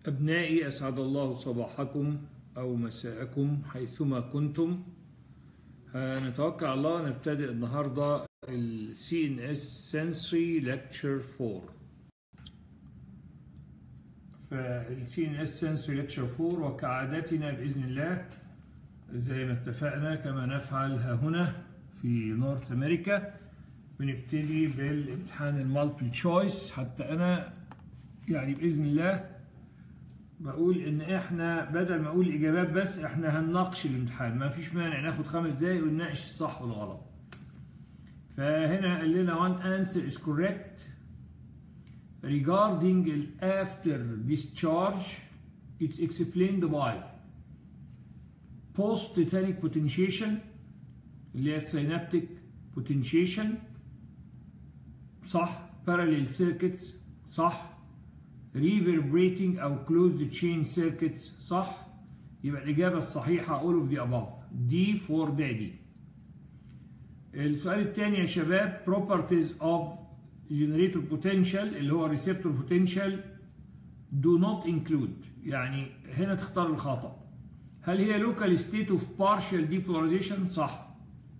أبنائي أسعد الله صباحكم أو مساءكم حيثما كنتم نتوكل على الله نبتدئ النهاردة ال CNS Sensory Lecture 4 فال CNS Sensory Lecture 4 وكعادتنا بإذن الله زي ما اتفقنا كما نفعل ها هنا في نورث أمريكا بنبتدي بالامتحان المالتي تشويس حتى أنا يعني بإذن الله بقول ان احنا بدل ما اقول الاجابات بس احنا هنناقش الامتحان ما فيش مانع ناخد خمس دقايق ونناقش الصح والغلط فهنا قال لنا one answer is correct regarding after discharge it's explained by post tetanic potentiation اللي هي السينابتيك potentiation صح parallel circuits صح reverberating أو closed chain circuits صح يبقى الإجابة الصحيحة all of the above D for daddy السؤال الثاني يا شباب properties of generator potential اللي هو receptor potential do not include يعني هنا تختار الخطأ هل هي local state of partial depolarization صح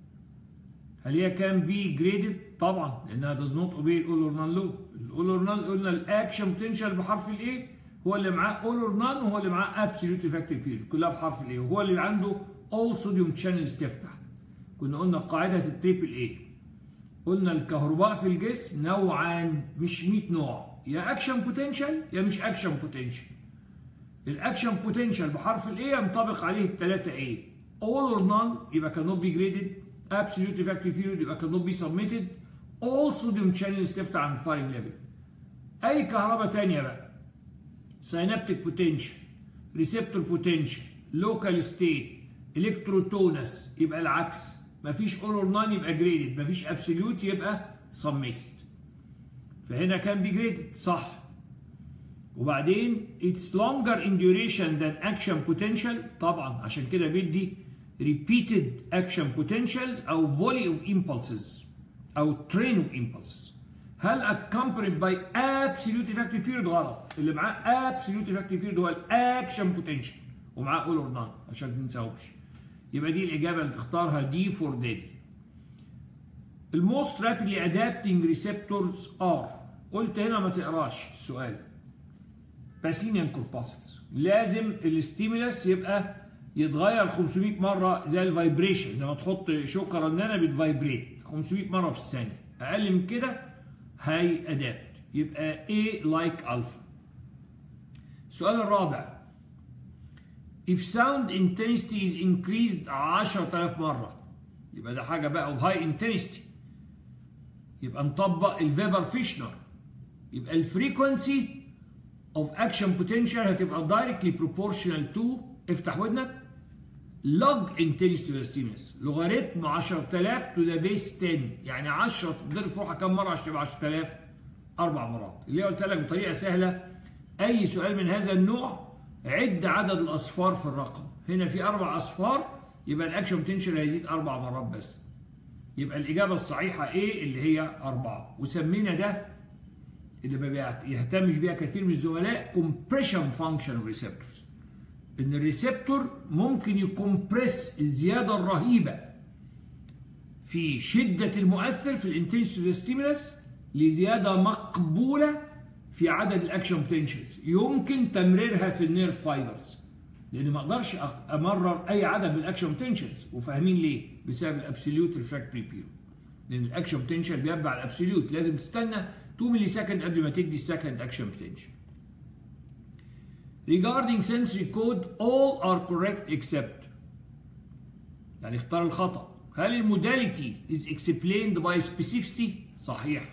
هل هي can be graded طبعا لانها does not obey all or none law الاول اور نان قلنا الاكشن بوتنشال بحرف الايه هو اللي معاه اول اور نان وهو اللي معاه ابسوليوت افكتيف بيريد كلها بحرف الايه وهو اللي عنده اول صوديوم شانلز تفتح كنا قلنا قاعده التريبل ايه قلنا الكهرباء في الجسم نوعان مش 100 نوع يا اكشن بوتنشال يا مش اكشن بوتنشال الاكشن بوتنشال بحرف الايه ينطبق عليه الثلاثه ايه all or none يبقى cannot be graded absolute effective period يبقى cannot be submitted all sodium channels تفتح عند firing level اي كهرباء تانية بقى synaptic potential receptor potential local state electrotonus يبقى العكس مفيش all or none يبقى graded مفيش absolute يبقى submitted فهنا كان be graded صح وبعدين it's longer in duration than action potential طبعا عشان كده بيدي repeated action potentials او volley of impulses او train of impulses هل accompanied by absolute effective period غلط اللي معاه absolute effective period هو الاكشن potential ومعاه all or none عشان ما تنساهوش يبقى دي الاجابه اللي تختارها دي فور دادي الموست rapidly adapting receptors are قلت هنا ما تقراش السؤال باسينيان كورباسلز لازم الستيمولس يبقى يتغير 500 مره زي الفايبريشن لما تحط شوكه رنانه بتفايبريت 500 مره في الثانيه اقل من كده هي ادابت يبقى A like alpha السؤال الرابع if sound intensity is increased 10000 مره يبقى ده حاجه بقى of high intensity يبقى نطبق الفيبر فيشنر يبقى الفريكونسي of action potential هتبقى directly proportional to افتح ودنك log intensity of stimulus لوغاريتم 10000 to the base 10 يعني 10 تضرب فوقها كم مره عشان تبقى 10000 اربع مرات اللي قلت لك بطريقه سهله اي سؤال من هذا النوع عد عدد الاصفار في الرقم هنا في اربع اصفار يبقى الاكشن بوتنشال هيزيد اربع مرات بس يبقى الاجابه الصحيحه ايه اللي هي اربعه وسمينا ده اللي ما يهتمش بيها كثير من الزملاء compression function receptors ان الريسبتور ممكن يكمبرس الزياده الرهيبه في شده المؤثر في الانتنسيتي ستيمولس لزياده مقبوله في عدد الاكشن بوتنشالز يمكن تمريرها في النيرف فايبرز لان ما اقدرش امرر اي عدد من الاكشن بوتنشالز وفاهمين ليه بسبب الابسوليوت ريفراكتوري بيريود لان الاكشن بوتنشال بيتبع الابسوليوت لازم تستنى 2 ملي سكند قبل ما تدي السكند اكشن بوتنشال regarding sensory code all are correct except يعني اختار الخطأ هل الموداليتي is explained by specificity صحيح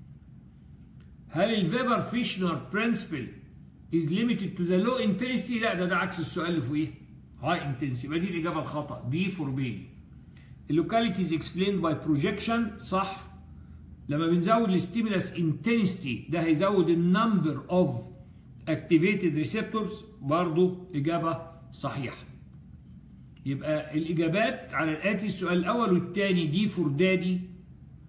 هل الفيبر فيشنر principle is limited to the low intensity لا ده ده عكس السؤال اللي فوقيه high intensity يبقى دي الإجابة الخطأ B for baby اللوكاليتي is explained by projection صح لما بنزود الستيمولس intensity ده هيزود النمبر of activated receptors برضو إجابة صحيحة يبقى الإجابات على الآتي السؤال الأول والثاني دي فور دادي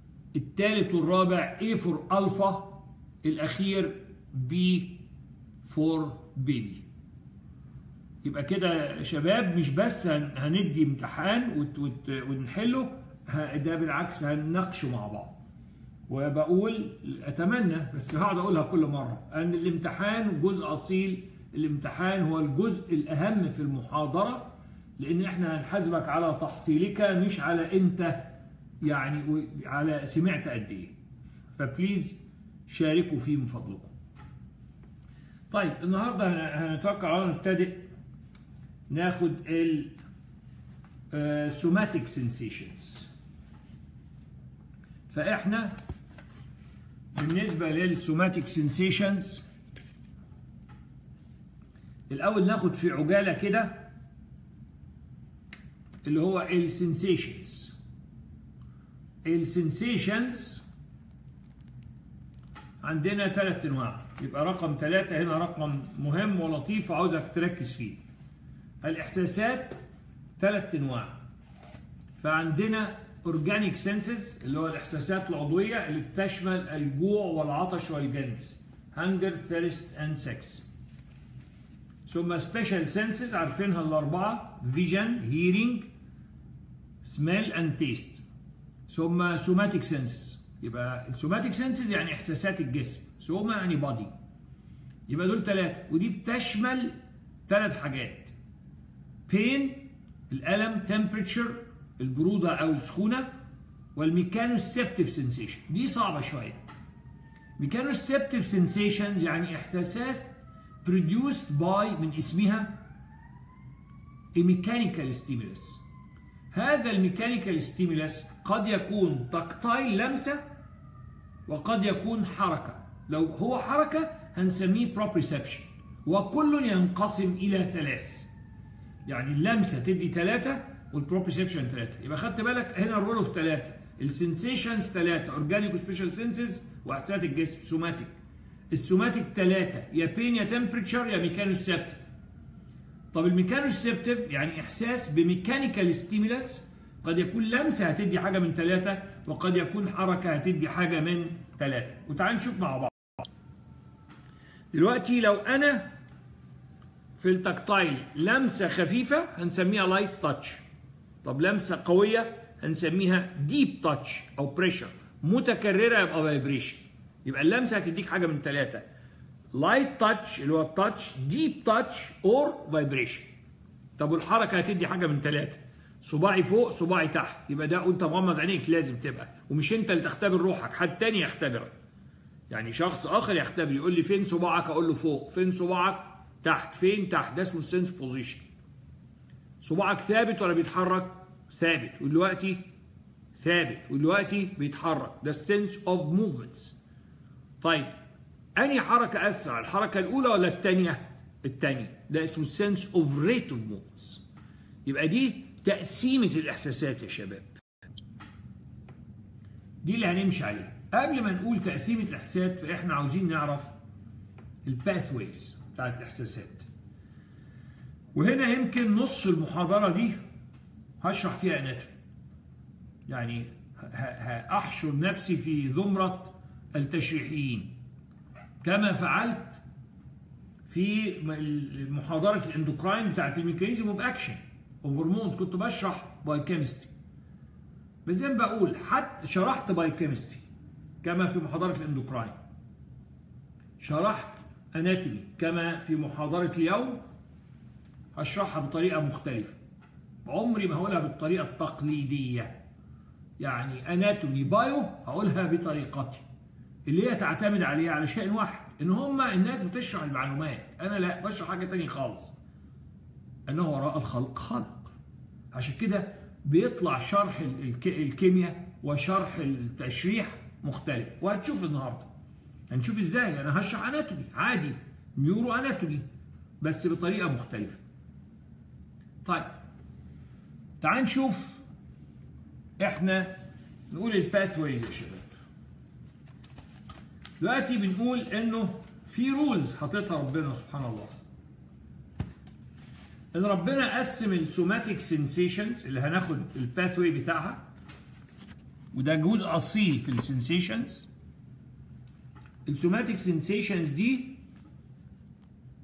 الثالث والرابع A فور ألفا الأخير B فور بيبي يبقى كده يا شباب مش بس هن- هندي امتحان وت- وت- ونحله ه- ده بالعكس هنناقشه مع بعض وبقول اتمنى بس هقعد اقولها كل مره ان الامتحان جزء اصيل الامتحان هو الجزء الاهم في المحاضره لان احنا هنحاسبك على تحصيلك مش على انت يعني و- على سمعت قد ايه فبليز شاركوا فيه من فضلكم طيب النهارده هن- هنتوقع على نبتدئ ناخد ال سوماتيك سنسيشنز فاحنا بالنسبه للسوماتيك سنسيشنز الاول ناخد في عجاله كده اللي هو السنسيشنز السنسيشنز عندنا ثلاث انواع يبقى رقم ثلاثة هنا رقم مهم ولطيف وعاوزك تركز فيه الاحساسات ثلاث انواع فعندنا اورجانيك سنسز اللي هو الاحساسات العضويه اللي بتشمل الجوع والعطش والجنس هانجر ثيرست اند سكس ثم سبيشال سنسز عارفينها الاربعه فيجن هيرنج سميل اند تيست ثم سوماتيك سنسز يبقى السوماتيك سنسز يعني احساسات الجسم سوما يعني بادي يبقى دول ثلاثه ودي بتشمل ثلاث حاجات بين الالم temperature البروده او السخونه والميكانوسيبتيف سنسيشن دي صعبه شويه ميكانوسيبتيف سنسيشنز يعني احساسات produced by من اسمها a mechanical stimulus هذا الميكانيكال ستيمولس قد يكون تكتايل لمسه وقد يكون حركه لو هو حركه هنسميه بروبريسبشن وكل ينقسم الى ثلاث يعني اللمسه تدي ثلاثه والبروبريسبشن ثلاثه يبقى خدت بالك هنا الرول اوف ثلاثه السنسيشنز ثلاثه اورجانيك وسبيشال سنسز واحساسات الجسم سوماتيك السوماتيك ثلاثه يا بين يا تمبريتشر يا ميكانوسيبتيف طب الميكانوسيبتيف يعني احساس بميكانيكال ستيمولس قد يكون لمسه هتدي حاجه من ثلاثه وقد يكون حركه هتدي حاجه من ثلاثه وتعال نشوف مع بعض دلوقتي لو انا في التكتايل لمسه خفيفه هنسميها لايت تاتش طب لمسه قويه هنسميها ديب تاتش او بريشر متكرره يبقى فايبريشن يبقى اللمسه هتديك حاجه من ثلاثه لايت تاتش اللي هو التاتش ديب تاتش اور فايبريشن طب والحركه هتدي حاجه من ثلاثه صباعي فوق صباعي تحت يبقى ده وانت مغمض عينيك لازم تبقى ومش انت اللي تختبر روحك حد تاني يختبرك يعني شخص اخر يختبر يقول لي فين صباعك اقول له فوق فين صباعك تحت فين تحت ده اسمه السنس بوزيشن صباعك ثابت ولا بيتحرك ثابت ودلوقتي ثابت ودلوقتي بيتحرك ده السنس اوف موفمنتس طيب انهي حركه اسرع الحركه الاولى ولا الثانيه الثانيه ده اسمه السنس اوف ريت اوف موفمنتس يبقى دي تقسيمه الاحساسات يا شباب دي اللي هنمشي عليها قبل ما نقول تقسيمه الاحساسات فاحنا عاوزين نعرف الباثويز بتاعت الاحساسات وهنا يمكن نص المحاضره دي هشرح فيها اناتومي يعني هاحشر نفسي في زمره التشريحيين كما فعلت في محاضره الاندوكراين بتاعت الميكانيزم اوف اكشن اوف هرمونز كنت بشرح بايوكيمستري بس زي ما بقول حتى شرحت بايوكيمستري كما في محاضره الاندوكراين شرحت اناتومي كما في محاضره اليوم هشرحها بطريقه مختلفه عمري ما هقولها بالطريقه التقليديه يعني اناتومي بايو هقولها بطريقتي اللي هي تعتمد عليها على شيء واحد ان هم الناس بتشرح المعلومات انا لا بشرح حاجه تانية خالص انه وراء الخلق خلق عشان كده بيطلع شرح الكيمياء وشرح التشريح مختلف وهتشوف النهارده هنشوف ازاي انا هشرح اناتومي عادي نيورو اناتومي بس بطريقه مختلفه طيب تعال نشوف احنا نقول الباثويز يا شباب دلوقتي بنقول انه في رولز حاططها ربنا سبحان الله ان ربنا قسم السوماتيك سنسيشنز اللي هناخد الباثوي بتاعها وده جزء اصيل في السنسيشنز السوماتيك سنسيشنز دي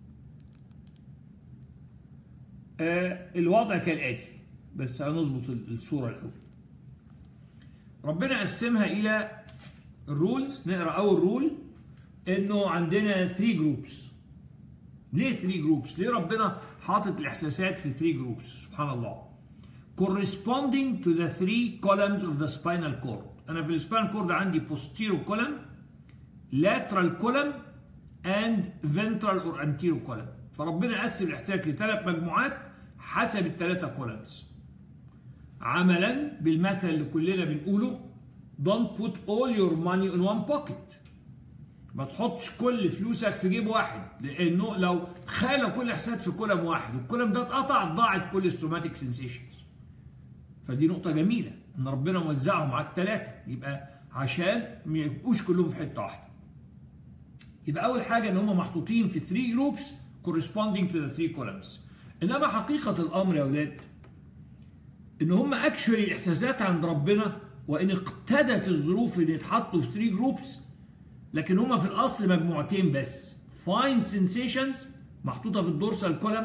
آه الوضع كالاتي بس هنظبط الصوره الاول ربنا قسمها الى الرولز نقرا اول رول انه عندنا 3 جروبس ليه 3 جروبس ليه ربنا حاطط الاحساسات في 3 جروبس سبحان الله corresponding to the three columns of the spinal cord انا في السباينال كورد عندي posterior column lateral column and ventral or anterior column فربنا قسم الاحساسات لثلاث مجموعات حسب الثلاثه كولمز عملا بالمثل اللي كلنا بنقوله don't put all your money in one pocket ما تحطش كل فلوسك في جيب واحد لانه لو تخيل لو كل احساسات في كولم واحد والكولم ده اتقطع ضاعت كل السوماتيك سنسيشنز فدي نقطة جميلة ان ربنا موزعهم على الثلاثة يبقى عشان ما يبقوش كلهم في حتة واحدة يبقى أول حاجة ان هم محطوطين في 3 جروبس corresponding to the 3 columns انما حقيقة الامر يا اولاد ان هم اكشولي الاحساسات عند ربنا وان اقتدت الظروف ان يتحطوا في 3 جروبس لكن هما في الاصل مجموعتين بس فاين سنسيشنز محطوطه في الدورسال كولم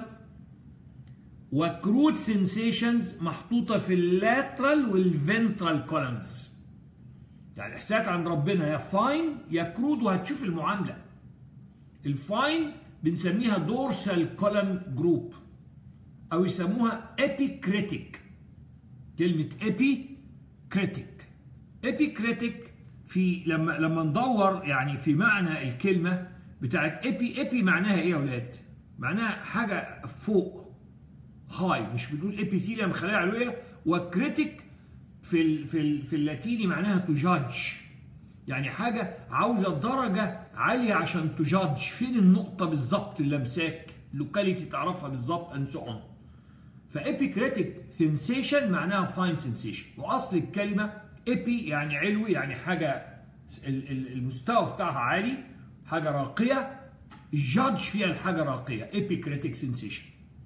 وكرود سنسيشنز محطوطه في اللاترال والفنترال كولمز يعني الاحساسات عند ربنا يا فاين يا كرود وهتشوف المعامله الفاين بنسميها دورسال كولم جروب او يسموها ابيكريتيك كلمه ابي كريتيك ابيكريتيك في لما لما ندور يعني في معنى الكلمه بتاعت ابي ابي معناها ايه يا اولاد؟ معناها حاجه فوق هاي مش بنقول ابيثيليوم خلايا علويه وكريتيك في ال في ال في اللاتيني معناها تجادج يعني حاجه عاوزه درجه عاليه عشان تجادج فين النقطه بالظبط اللي لمساك لوكاليتي تعرفها بالظبط اند سو اون فابيكريتيك سنسيشن معناها فاين سنسيشن واصل الكلمه ايبي يعني علوي يعني حاجه المستوى بتاعها عالي حاجه راقيه الجادج فيها الحاجه راقيه ايبيكريتيك سنسيشن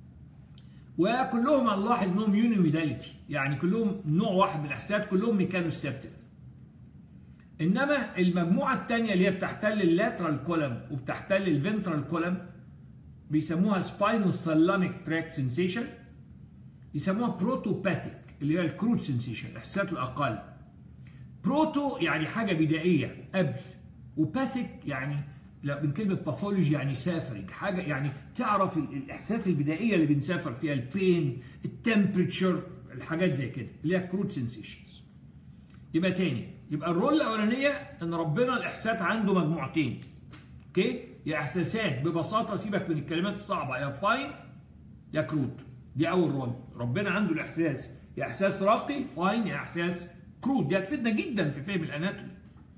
وكلهم هنلاحظ انهم يونيميداليتي يعني كلهم نوع واحد من الاحساسات كلهم ميكانوسيبتيف انما المجموعه الثانيه اللي هي بتحتل اللاترال كولم وبتحتل الفنترال كولم بيسموها سباينوثالاميك تراكت سنسيشن يسموها بروتوباثيك اللي هي الكروت سنسيشن الاحساسات الاقل بروتو يعني حاجه بدائيه قبل وباثيك يعني من كلمه باثولوجي يعني سافرنج حاجه يعني تعرف الاحساسات البدائيه اللي بنسافر فيها البين التمبريتشر الحاجات زي كده اللي هي كروت سنسيشنز يبقى تاني يبقى الرول الاولانيه ان ربنا الاحساسات عنده مجموعتين اوكي يا احساسات ببساطه سيبك من الكلمات الصعبه يا فاين يا كروت دي اول رول ربنا عنده الاحساس يا احساس راقي فاين يا احساس كرود دي هتفيدنا جدا في فهم الاناتومي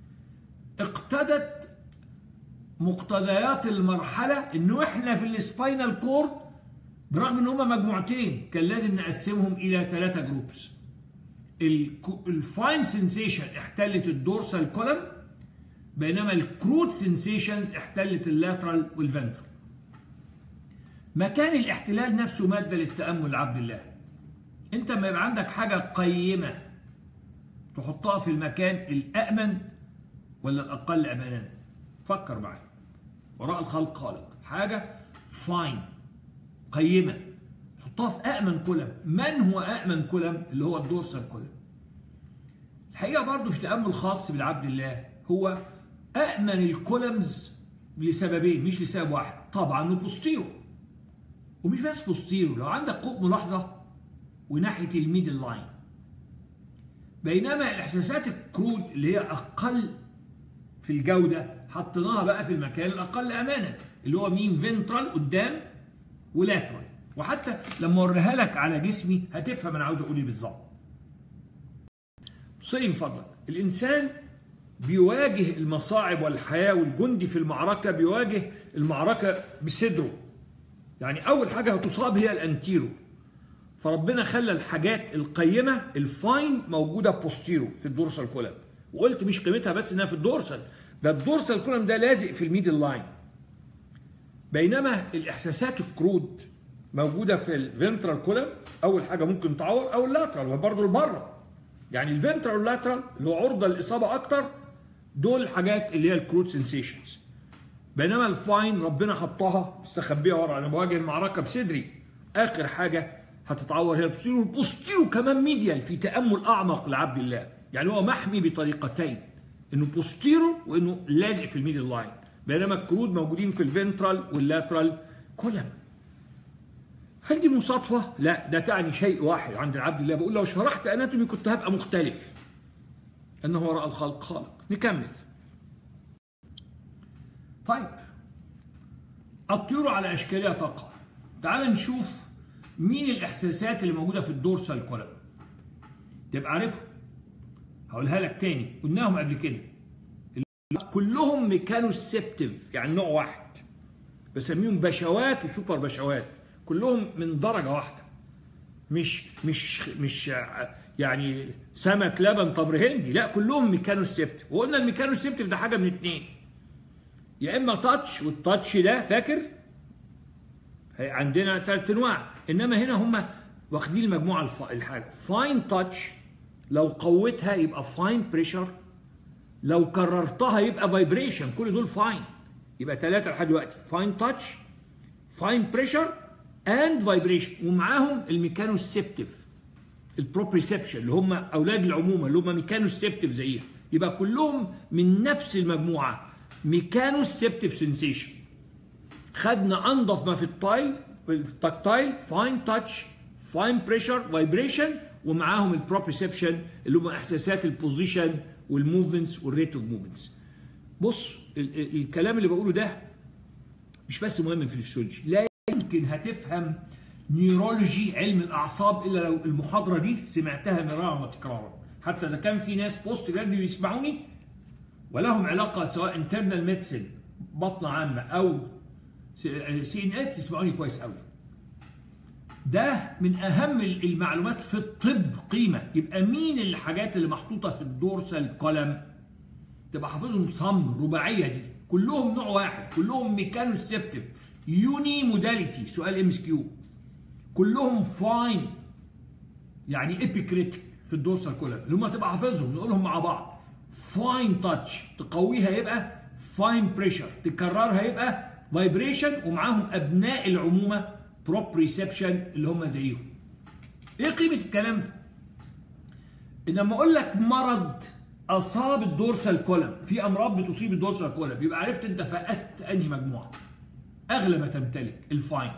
اقتدت مقتضيات المرحله انه احنا في السباينال كورد برغم ان هما مجموعتين كان لازم نقسمهم الى ثلاثه جروبس الفاين سنسيشن احتلت الدورسال كولم بينما الكرود سنسيشنز احتلت اللاترال والفنترال مكان الاحتلال نفسه ماده للتامل عبد الله انت لما يبقى عندك حاجه قيمه تحطها في المكان الأأمن ولا الأقل أمانا فكر معايا وراء الخلق خالق حاجة فاين قيمة حطها في أأمن كولم من هو أأمن كولم اللي هو الدورسال كولم الحقيقة برضو في تأمل خاص بالعبد الله هو أأمن الكولمز لسببين مش لسبب واحد طبعا وبوستيرو ومش بس بوستيرو لو عندك قوة ملاحظة وناحية الميدل لاين بينما الاحساسات الكرود اللي هي اقل في الجوده حطيناها بقى في المكان الاقل امانا اللي هو مين فنترال قدام ولاترال وحتى لما اوريها لك على جسمي هتفهم انا عاوز اقول ايه بالظبط بص من فضلك الانسان بيواجه المصاعب والحياه والجندي في المعركه بيواجه المعركه بصدره يعني اول حاجه هتصاب هي الانتيرو فربنا خلى الحاجات القيمه الفاين موجوده بوستيرو في الدورسال كولم وقلت مش قيمتها بس انها في الدورسال ده الدورسال كولم ده لازق في الميدل لاين بينما الاحساسات الكرود موجوده في الفنترال كولم اول حاجه ممكن تعور او اللاترال وبرضه لبره يعني الفنترال واللاترال اللي هو عرضه للاصابه اكتر دول الحاجات اللي هي الكرود سنسيشنز بينما الفاين ربنا حطها مستخبيه ورا انا بواجه المعركه بصدري اخر حاجه هتتعور هي البوستيرو والبوستيرو كمان ميديال في تامل اعمق لعبد الله يعني هو محمي بطريقتين انه بوستيرو وانه لازق في الميدل لاين بينما الكرود موجودين في الفنترال واللاترال كولم هل دي مصادفه؟ لا ده تعني شيء واحد عند عبد الله بقول لو شرحت اناتومي كنت هبقى مختلف انه وراء الخلق خالق نكمل طيب الطيور على اشكالها تقع تعال نشوف مين الاحساسات اللي موجوده في الدورسال كولم تبقى عارفهم هقولها لك تاني قلناهم قبل كده كلهم ميكانوسيبتيف يعني نوع واحد بسميهم بشوات وسوبر بشوات كلهم من درجه واحده مش مش مش يعني سمك لبن تمر هندي لا كلهم ميكانوسيبتيف وقلنا الميكانوسيبتيف ده حاجه من اتنين يا اما تاتش والتاتش ده فاكر عندنا ثلاث انواع انما هنا هم واخدين المجموعه الف... الحاجه فاين تاتش لو قوتها يبقى فاين بريشر لو كررتها يبقى فايبريشن كل دول فاين يبقى ثلاثه لحد دلوقتي فاين تاتش فاين بريشر اند فايبريشن ومعاهم الميكانوسيبتيف البروبريسبشن اللي هم اولاد العمومه اللي هم ميكانوسيبتيف زيها يبقى كلهم من نفس المجموعه ميكانوسيبتيف سنسيشن خدنا انضف ما في التايل التكتايل فاين تاتش فاين بريشر فايبريشن ومعاهم البروبريسبشن اللي هم احساسات البوزيشن والموفمنتس والريت اوف موفمنتس بص ال ال الكلام اللي بقوله ده مش بس مهم في الفسيولوجي لا يمكن هتفهم نيورولوجي علم الاعصاب الا لو المحاضره دي سمعتها مرارا وتكرارا حتى اذا كان في ناس بوست جرادي بيسمعوني ولهم علاقه سواء انترنال ميديسن بطنه عامه او سي ان اس يسمعوني كويس قوي ده من اهم المعلومات في الطب قيمه يبقى مين الحاجات اللي محطوطه في الدورسال كولم تبقى حافظهم صم رباعيه دي كلهم نوع واحد كلهم ميكانوسيبتيف يوني موداليتي سؤال ام اس كيو كلهم فاين يعني ايبيكريتيك في الدورسال كولم اللي هم تبقى حافظهم نقولهم مع بعض فاين تاتش تقويها يبقى فاين بريشر تكررها يبقى فايبريشن ومعاهم ابناء العمومه بروبريسبشن اللي هم زيهم ايه قيمه الكلام ده ان لما اقول لك مرض اصاب الدورسال كولم في امراض بتصيب الدورسال كولم يبقى عرفت انت فقدت انهي مجموعه اغلى ما تمتلك الفاين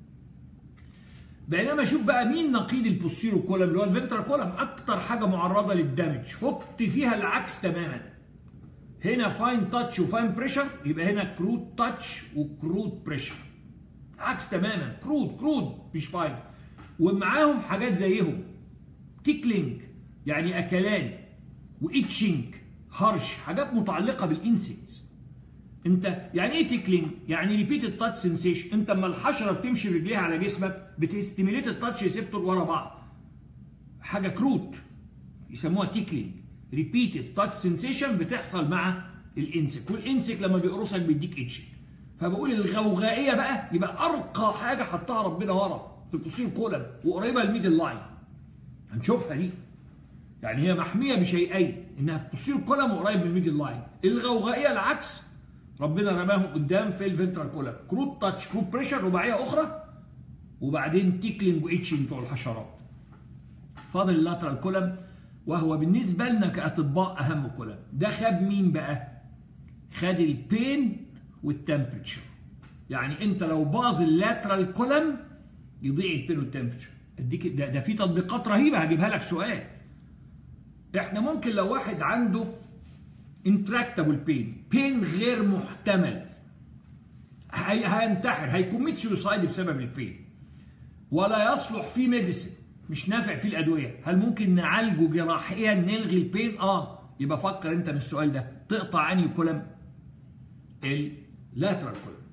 بينما شوف بقى مين نقيض البوستيرو كولم اللي هو الفنترا كولم اكتر حاجه معرضه للدمج حط فيها العكس تماما هنا فاين تاتش وفاين بريشر يبقى هنا كرود تاتش وكرود بريشر عكس تماما كرود كرود مش فاين ومعاهم حاجات زيهم تيكلينج يعني اكلان وإتشنج هرش حاجات متعلقه بالانسكتس انت يعني ايه تيكلينج يعني ريبيتد تاتش سنسيشن انت اما الحشره بتمشي برجليها على جسمك بتستيميليت التاتش ريسبتور ورا بعض حاجه كروت يسموها تيكلينج ريبيتد تاتش سنسيشن بتحصل مع الانسك والانسك لما بيقرصك بيديك اتشنج فبقول الغوغائيه بقى يبقى ارقى حاجه حطها ربنا ورا في البوستير كولم وقريبه للميدل لاين هنشوفها دي يعني هي محميه بشيئين انها في البوستير كولم وقريب من الميدل لاين الغوغائيه العكس ربنا رماهم قدام في الفنترال كولم كروت تاتش كروت بريشر رباعيه اخرى وبعدين تيكلينج واتشنج بتوع الحشرات فاضل اللاترال كولم وهو بالنسبه لنا كاطباء اهم كولم ده خد مين بقى خد البين والتمبريتشر يعني انت لو باظ اللاترال كولم يضيع البين والتمبريتشر اديك ده, ده في تطبيقات رهيبه هجيبها لك سؤال احنا ممكن لو واحد عنده انتراكتابل بين بين غير محتمل هي هينتحر هيكون سوسايد بسبب البين ولا يصلح فيه ميديسن مش نافع فيه الادويه هل ممكن نعالجه جراحيا نلغي البين اه يبقى فكر انت من السؤال ده تقطع انهي كولم اللاترال كولم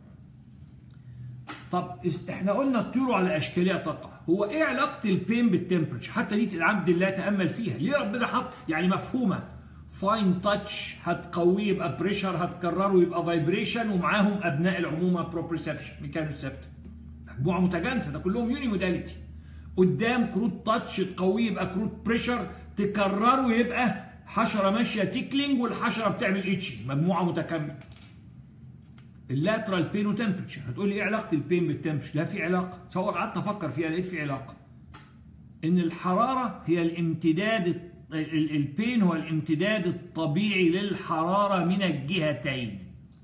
طب احنا قلنا الطيور على اشكالها تقع هو ايه علاقه البين بالتمبرتشر حتى دي العبد الله تامل فيها ليه ربنا حط يعني مفهومه فاين تاتش هتقويه يبقى بريشر هتكرره يبقى فايبريشن ومعاهم ابناء العمومه بروبريسبشن ميكانوسيبتيف مجموعه متجانسه ده كلهم يوني موداليتي قدام كروت تاتش تقويه يبقى كروت بريشر تكرره يبقى حشره ماشيه تيكلينج والحشره بتعمل اتشنج مجموعه متكامله اللاترال بين وتمبرتشر هتقول لي ايه علاقه البين بالتمبرتشر لا في علاقه تصور قعدت افكر فيها لقيت في علاقه ان الحراره هي الامتداد البين هو الامتداد الطبيعي للحراره من الجهتين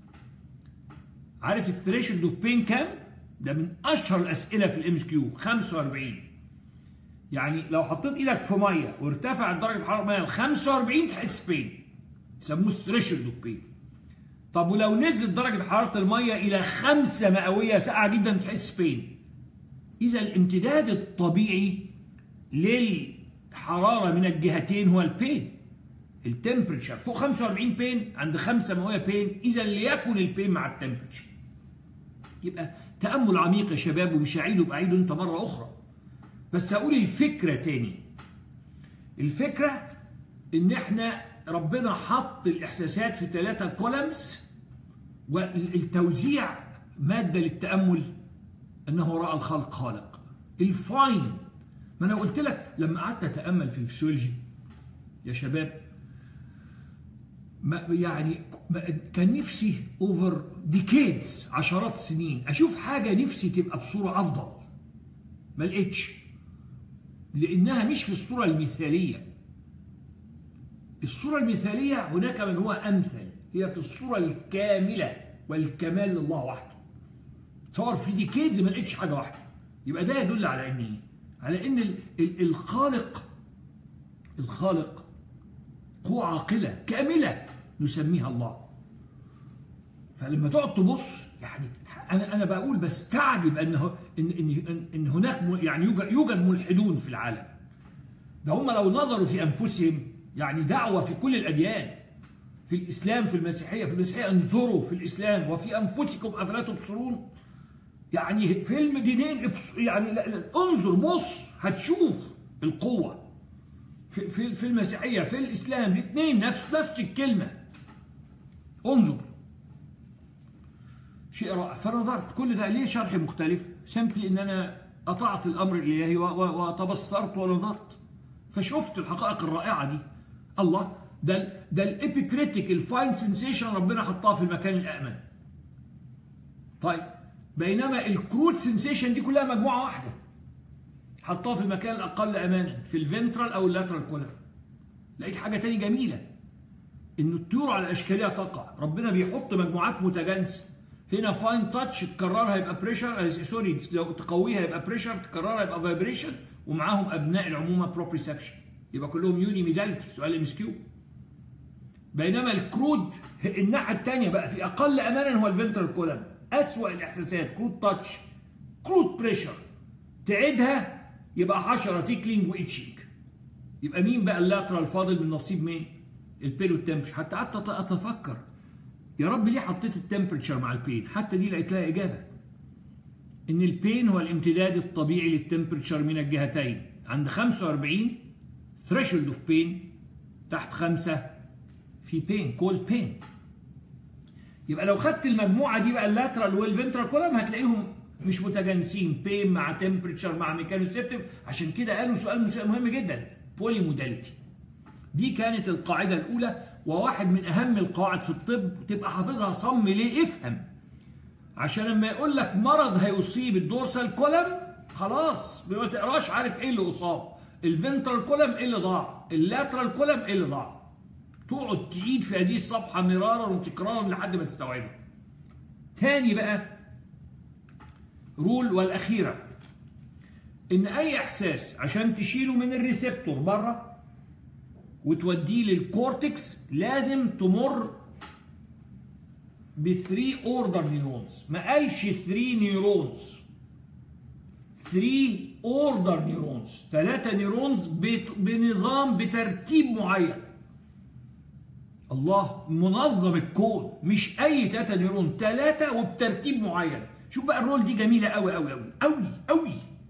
عارف الثريشولد اوف بين كام ده من اشهر الاسئله في الام اس كيو 45 يعني لو حطيت ايدك في ميه وارتفعت درجه الحراره الميه ل 45 تحس بين يسموه الثريشولد اوف بين طب ولو نزلت درجه حراره الميه الى 5 مئويه ساقعه جدا تحس بين اذا الامتداد الطبيعي للحراره من الجهتين هو البين التمبريتشر فوق 45 بين عند 5 مئويه بين اذا ليكن البين مع التمبريتشر يبقى تامل عميق يا شباب ومش هعيده باعيده انت مره اخرى بس هقول الفكره تاني الفكره ان احنا ربنا حط الاحساسات في ثلاثه كولمز والتوزيع ماده للتامل انه وراء الخلق خالق الفاين ما انا قلت لك لما قعدت اتامل في الفسيولوجي يا شباب ما يعني ما كان نفسي اوفر ديكيدز عشرات السنين اشوف حاجه نفسي تبقى بصوره افضل ما لقيتش لانها مش في الصوره المثاليه الصوره المثاليه هناك من هو امثل هي في الصوره الكامله والكمال لله وحده تصور في ديكيدز ما لقيتش حاجه واحده يبقى ده يدل على ان ايه على ان ال ال الخالق الخالق قوة عاقلة كاملة نسميها الله فلما تقعد تبص يعني انا انا بقول بستعجب انه ان ان ان هناك يعني يوجد يوجد ملحدون في العالم ده هم لو نظروا في انفسهم يعني دعوه في كل الاديان في الاسلام في المسيحيه في المسيحيه انظروا في الاسلام وفي انفسكم افلا تبصرون يعني فيلم دينين يعني لا لا انظر بص هتشوف القوه في في في المسيحيه في الاسلام الاثنين نفس نفس الكلمه انظر شيء رائع فنظرت كل ده ليه شرح مختلف سمبلي ان انا اطعت الامر الالهي وتبصرت ونظرت فشفت الحقائق الرائعه دي الله ده ده الابيكريتيك الفاين سنسيشن ربنا حطها في المكان الامن طيب بينما الكرود سنسيشن دي كلها مجموعه واحده حطها في المكان الاقل امانا في الفنترال او اللاترال كولر لقيت حاجه تاني جميله ان الطيور على اشكالها تقع ربنا بيحط مجموعات متجانسه هنا فاين تاتش تكررها يبقى بريشر سوري تقويها يبقى بريشر تكررها يبقى فايبريشن ومعاهم ابناء العمومه بروبريسبشن يبقى كلهم يوني ميدالتي سؤال ام اس كيو بينما الكرود الناحيه الثانيه بقى في اقل امانا هو الفنترال كولم اسوأ الاحساسات كرود تاتش كرود بريشر تعيدها يبقى حشره تيكلينج وإتشينج يبقى مين بقى اللاترال فاضل من نصيب مين؟ البيلو تمبرشر حتى قعدت اتفكر يا رب ليه حطيت التمبرتشر مع البين حتى دي لقيت لها اجابه ان البين هو الامتداد الطبيعي للتمبرتشر من الجهتين عند 45 ثريشولد اوف بين تحت 5 في بين كولد بين يبقى لو خدت المجموعه دي بقى اللاترال والفنترال كولم هتلاقيهم مش متجانسين بين مع تمبرتشر مع ميكانوسيبتيف عشان كده قالوا سؤال مهم جدا بولي موداليتي دي كانت القاعده الاولى وواحد من اهم القواعد في الطب تبقى حافظها صم ليه افهم عشان لما يقول لك مرض هيصيب الدورسال كولم خلاص ما تقراش عارف ايه اللي اصاب الفنترال كولم ايه اللي ضاع اللاترال كولم ايه اللي ضاع تقعد تعيد في هذه الصفحه مرارا وتكرارا لحد ما تستوعبها تاني بقى رول والاخيره ان اي احساس عشان تشيله من الريسبتور بره وتوديه للكورتكس لازم تمر ب 3 اوردر نيورونز ما قالش 3 نيورونز 3 اوردر نيورونز 3 نيورونز بنظام بترتيب معين الله منظم الكون مش اي 3 نيورون 3 وبترتيب معين شوف بقى الرول دي جميله قوي قوي قوي قوي قوي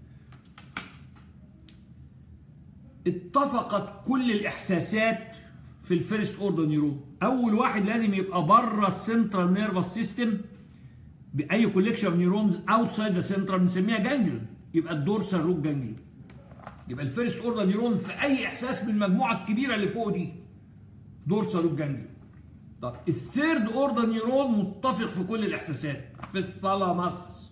اتفقت كل الاحساسات في الفيرست اوردر نيورون اول واحد لازم يبقى بره السنترال نيرفس سيستم باي كوليكشن اوف نيورونز اوتسايد ذا سنترال بنسميها جانجليون يبقى الدورسال روت جانجليون يبقى الفيرست اوردر نيورون في اي احساس من المجموعه الكبيره اللي فوق دي دورسال روت جانجليون طب الثيرد اوردر نيورون متفق في كل الاحساسات في الثالاموس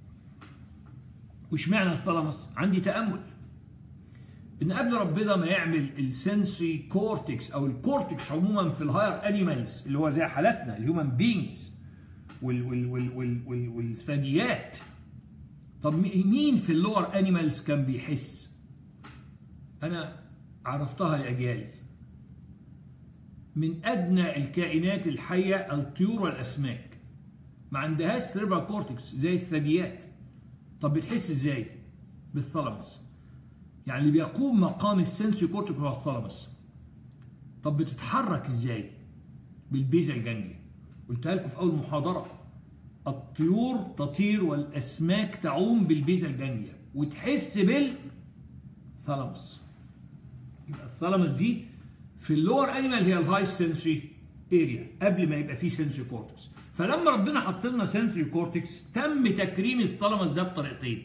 وش معنى الثالاموس عندي تامل ان قبل ربنا ما يعمل السنسي كورتكس او الكورتكس عموما في الهاير انيمالز اللي هو زي حالتنا الهيومن بينجز وال وال وال وال وال والثدييات طب مين في اللور انيمالز كان بيحس انا عرفتها لاجيالي من ادنى الكائنات الحيه الطيور والاسماك ما عندهاش سيربرال كورتكس زي الثدييات طب بتحس ازاي بالثالاموس يعني اللي بيقوم مقام السنسي كورتكس هو الثالاموس طب بتتحرك ازاي بالبيزل جانجلي قلتها لكم في اول محاضره الطيور تطير والاسماك تعوم بالبيزل جانجليا وتحس بالثالاموس يبقى الثالاموس دي في اللور انيمال هي الهاي سنسوري اريا قبل ما يبقى فيه سنسوري كورتكس فلما ربنا حط لنا سنسوري كورتكس تم تكريم الثالاموس ده بطريقتين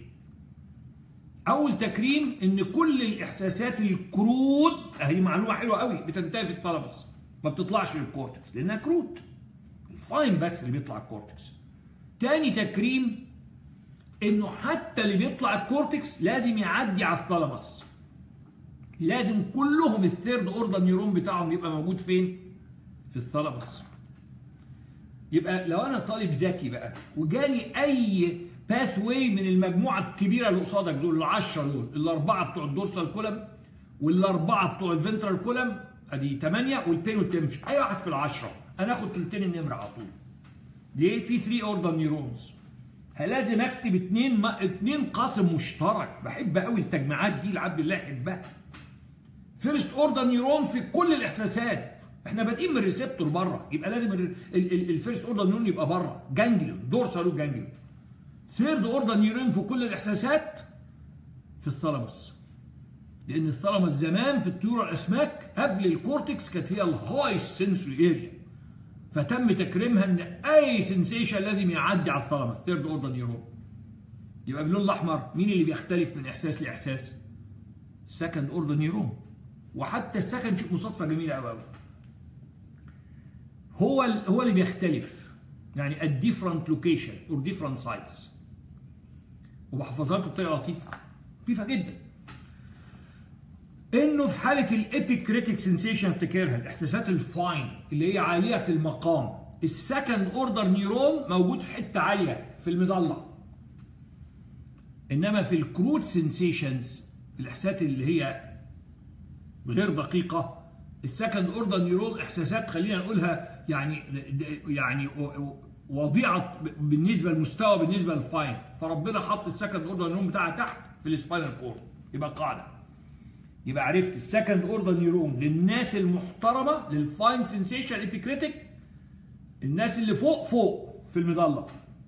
اول تكريم ان كل الاحساسات الكرود اهي معلومه حلوه قوي بتنتهي في الثالاموس ما بتطلعش للكورتكس لانها كروت الفاين بس اللي بيطلع الكورتكس تاني تكريم انه حتى اللي بيطلع الكورتكس لازم يعدي على الثالاموس لازم كلهم الثيرد اوردر نيورون بتاعهم يبقى موجود فين في الثالاموس يبقى لو انا طالب ذكي بقى وجالي اي باث واي من المجموعه الكبيره اللي قصادك دول العشره دول الاربعه بتوع الدورسال كولم والاربعه بتوع الفنترال كولم ادي 8 والبين والتمش اي واحد في العشره انا اخد ثلثين النمره على طول ليه في 3 اوردر نيورونز لازم اكتب اثنين ما... اثنين قاسم مشترك بحب قوي التجمعات دي العبد الله يحبها فيرست اوردر نيورون في كل الاحساسات احنا بادئين من الريسبتور بره يبقى لازم الفيرست اوردر نيورون يبقى بره جانجليون دورسال جانجليون ثيرد اوردر نيورون في كل الاحساسات في الثالاموس لان الثالاموس زمان في الطيور والاسماك قبل الكورتكس كانت هي الهاي سنسوري اريا فتم تكريمها ان اي سنسيشن لازم يعدي على الثالاموس ثيرد اوردر نيورون يبقى باللون الاحمر مين اللي بيختلف من احساس لاحساس سكند اوردر نيورون وحتى السكند شوف مصادفه جميله قوي قوي هو هو اللي بيختلف يعني at different location or different sites وبحفظها لكم بطريقه لطيفه لطيفه جدا انه في حاله الابيكريتيك سنسيشن افتكرها الاحساسات الفاين اللي هي عاليه المقام السكند اوردر نيورون موجود في حته عاليه في المضله انما في الكروت سنسيشنز الاحساسات اللي هي غير دقيقه السكند اوردر نيورون احساسات خلينا نقولها يعني يعني وضيعه بالنسبه للمستوى بالنسبه للفاين فربنا حط السكند اوردر نيورون بتاعها تحت في السباينال كورد يبقى قاعده يبقى عرفت السكند اوردر نيورون للناس المحترمه للفاين سنسيشن ابيكريتيك الناس اللي فوق فوق في المظله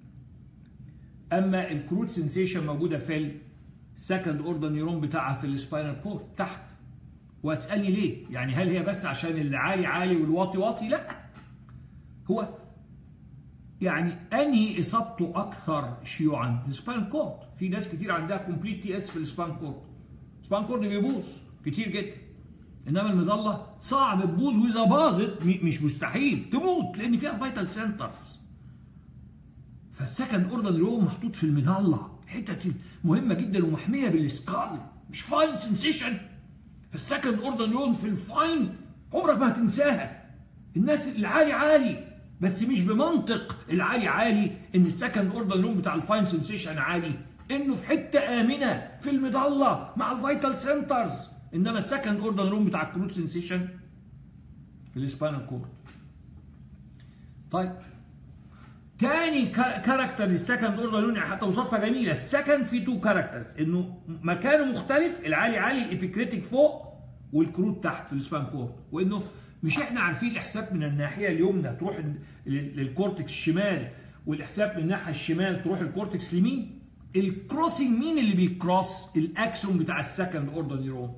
اما الكروت سنسيشن موجوده في السكند اوردر نيورون بتاعها في السباينال كورد تحت وهتسالني ليه يعني هل هي بس عشان اللي عالي عالي والواطي واطي لا هو يعني انهي اصابته اكثر شيوعا السباين كورد في ناس كتير عندها كومبليت تي اس في السباين كورد السباين كورد بيبوظ كتير جدا انما المظله صعب تبوظ واذا باظت مش مستحيل تموت لان فيها فيتال سنترز فالسكند اوردر نيورون محطوط في المظله حته مهمه جدا ومحميه بالسكال مش فاين سنسيشن فالسكند اوردر نيورون في الفاين عمرك ما هتنساها الناس العالي عالي بس مش بمنطق العالي عالي ان السكند اوردر نيورون بتاع الفاين سنسيشن عالي انه في حته امنه في المظله مع الفيتال سنترز انما السكند اوردر نيورون بتاع الكروت سنسيشن في السباينال كورد طيب تاني كاركتر للسكند اوردر نيورون يعني حتى وصفه جميله السكند في تو كاركترز انه مكانه مختلف العالي عالي الابيكريتيك فوق والكروت تحت في السبان كورد وانه مش احنا عارفين الاحساب من الناحيه اليمنى تروح للكورتكس الشمال والاحساب من الناحيه الشمال تروح الكورتكس اليمين الكروسنج مين اللي بيكروس الاكسون بتاع السكند اوردر نيورون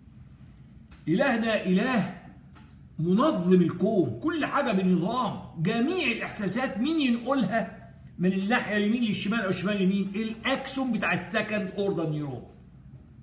الهنا اله منظم الكون كل حاجه بنظام جميع الاحساسات مين ينقلها من الناحيه اليمين للشمال او الشمال اليمين الاكسون بتاع السكند اوردر نيورون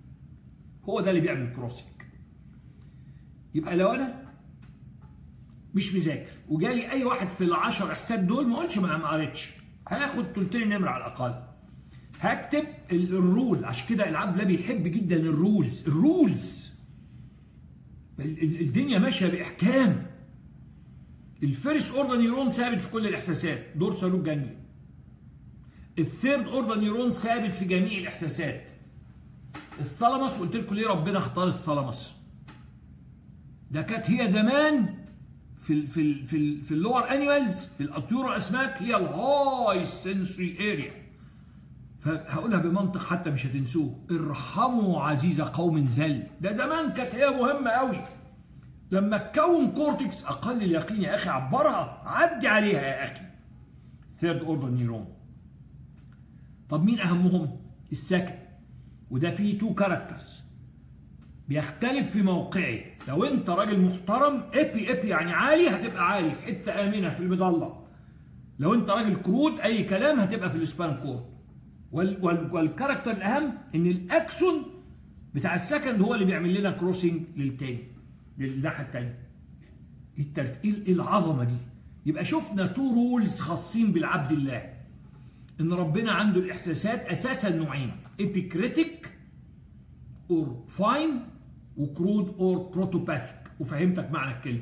هو ده اللي بيعمل كروسنج يبقى لو انا مش مذاكر وجالي اي واحد في العشر احساب دول ما اقولش ما ما قريتش هاخد تلتين نمره على الاقل هكتب ال- الرول عشان كده العبد ده بيحب جدا الرولز الرولز ال- ال- الدنيا ماشيه باحكام الفيرست اوردر نيرون ثابت في كل الاحساسات دور سلوك جانجلي الثيرد اوردر نيرون ثابت في جميع الاحساسات الثالاموس قلت لكم ليه ربنا اختار الثالاموس ده كانت هي زمان في ال في ال في ال في اللور انيمالز في الطيور والاسماك هي الهاي سنسوري اريا فهقولها بمنطق حتى مش هتنسوه ارحموا عزيز قوم زل ده زمان كانت هي مهمه قوي لما تكون كورتكس اقل اليقين يا اخي عبرها عدي عليها يا اخي ثيرد اوردر نيرون طب مين اهمهم السكن وده فيه تو كاركترز بيختلف في موقعه لو انت راجل محترم ابي ابي يعني عالي هتبقى عالي في حته امنه في المضله لو انت راجل كروت اي كلام هتبقى في السبان كورد وال وال والكاركتر الاهم ان الاكسون بتاع السكند هو اللي بيعمل لنا كروسنج للتاني للناحيه التانيه الترت... ايه العظمه دي يبقى شفنا تو رولز خاصين بالعبد الله ان ربنا عنده الاحساسات اساسا نوعين ابيكريتيك اور فاين وكرود اور بروتوباثيك وفهمتك معنى الكلمه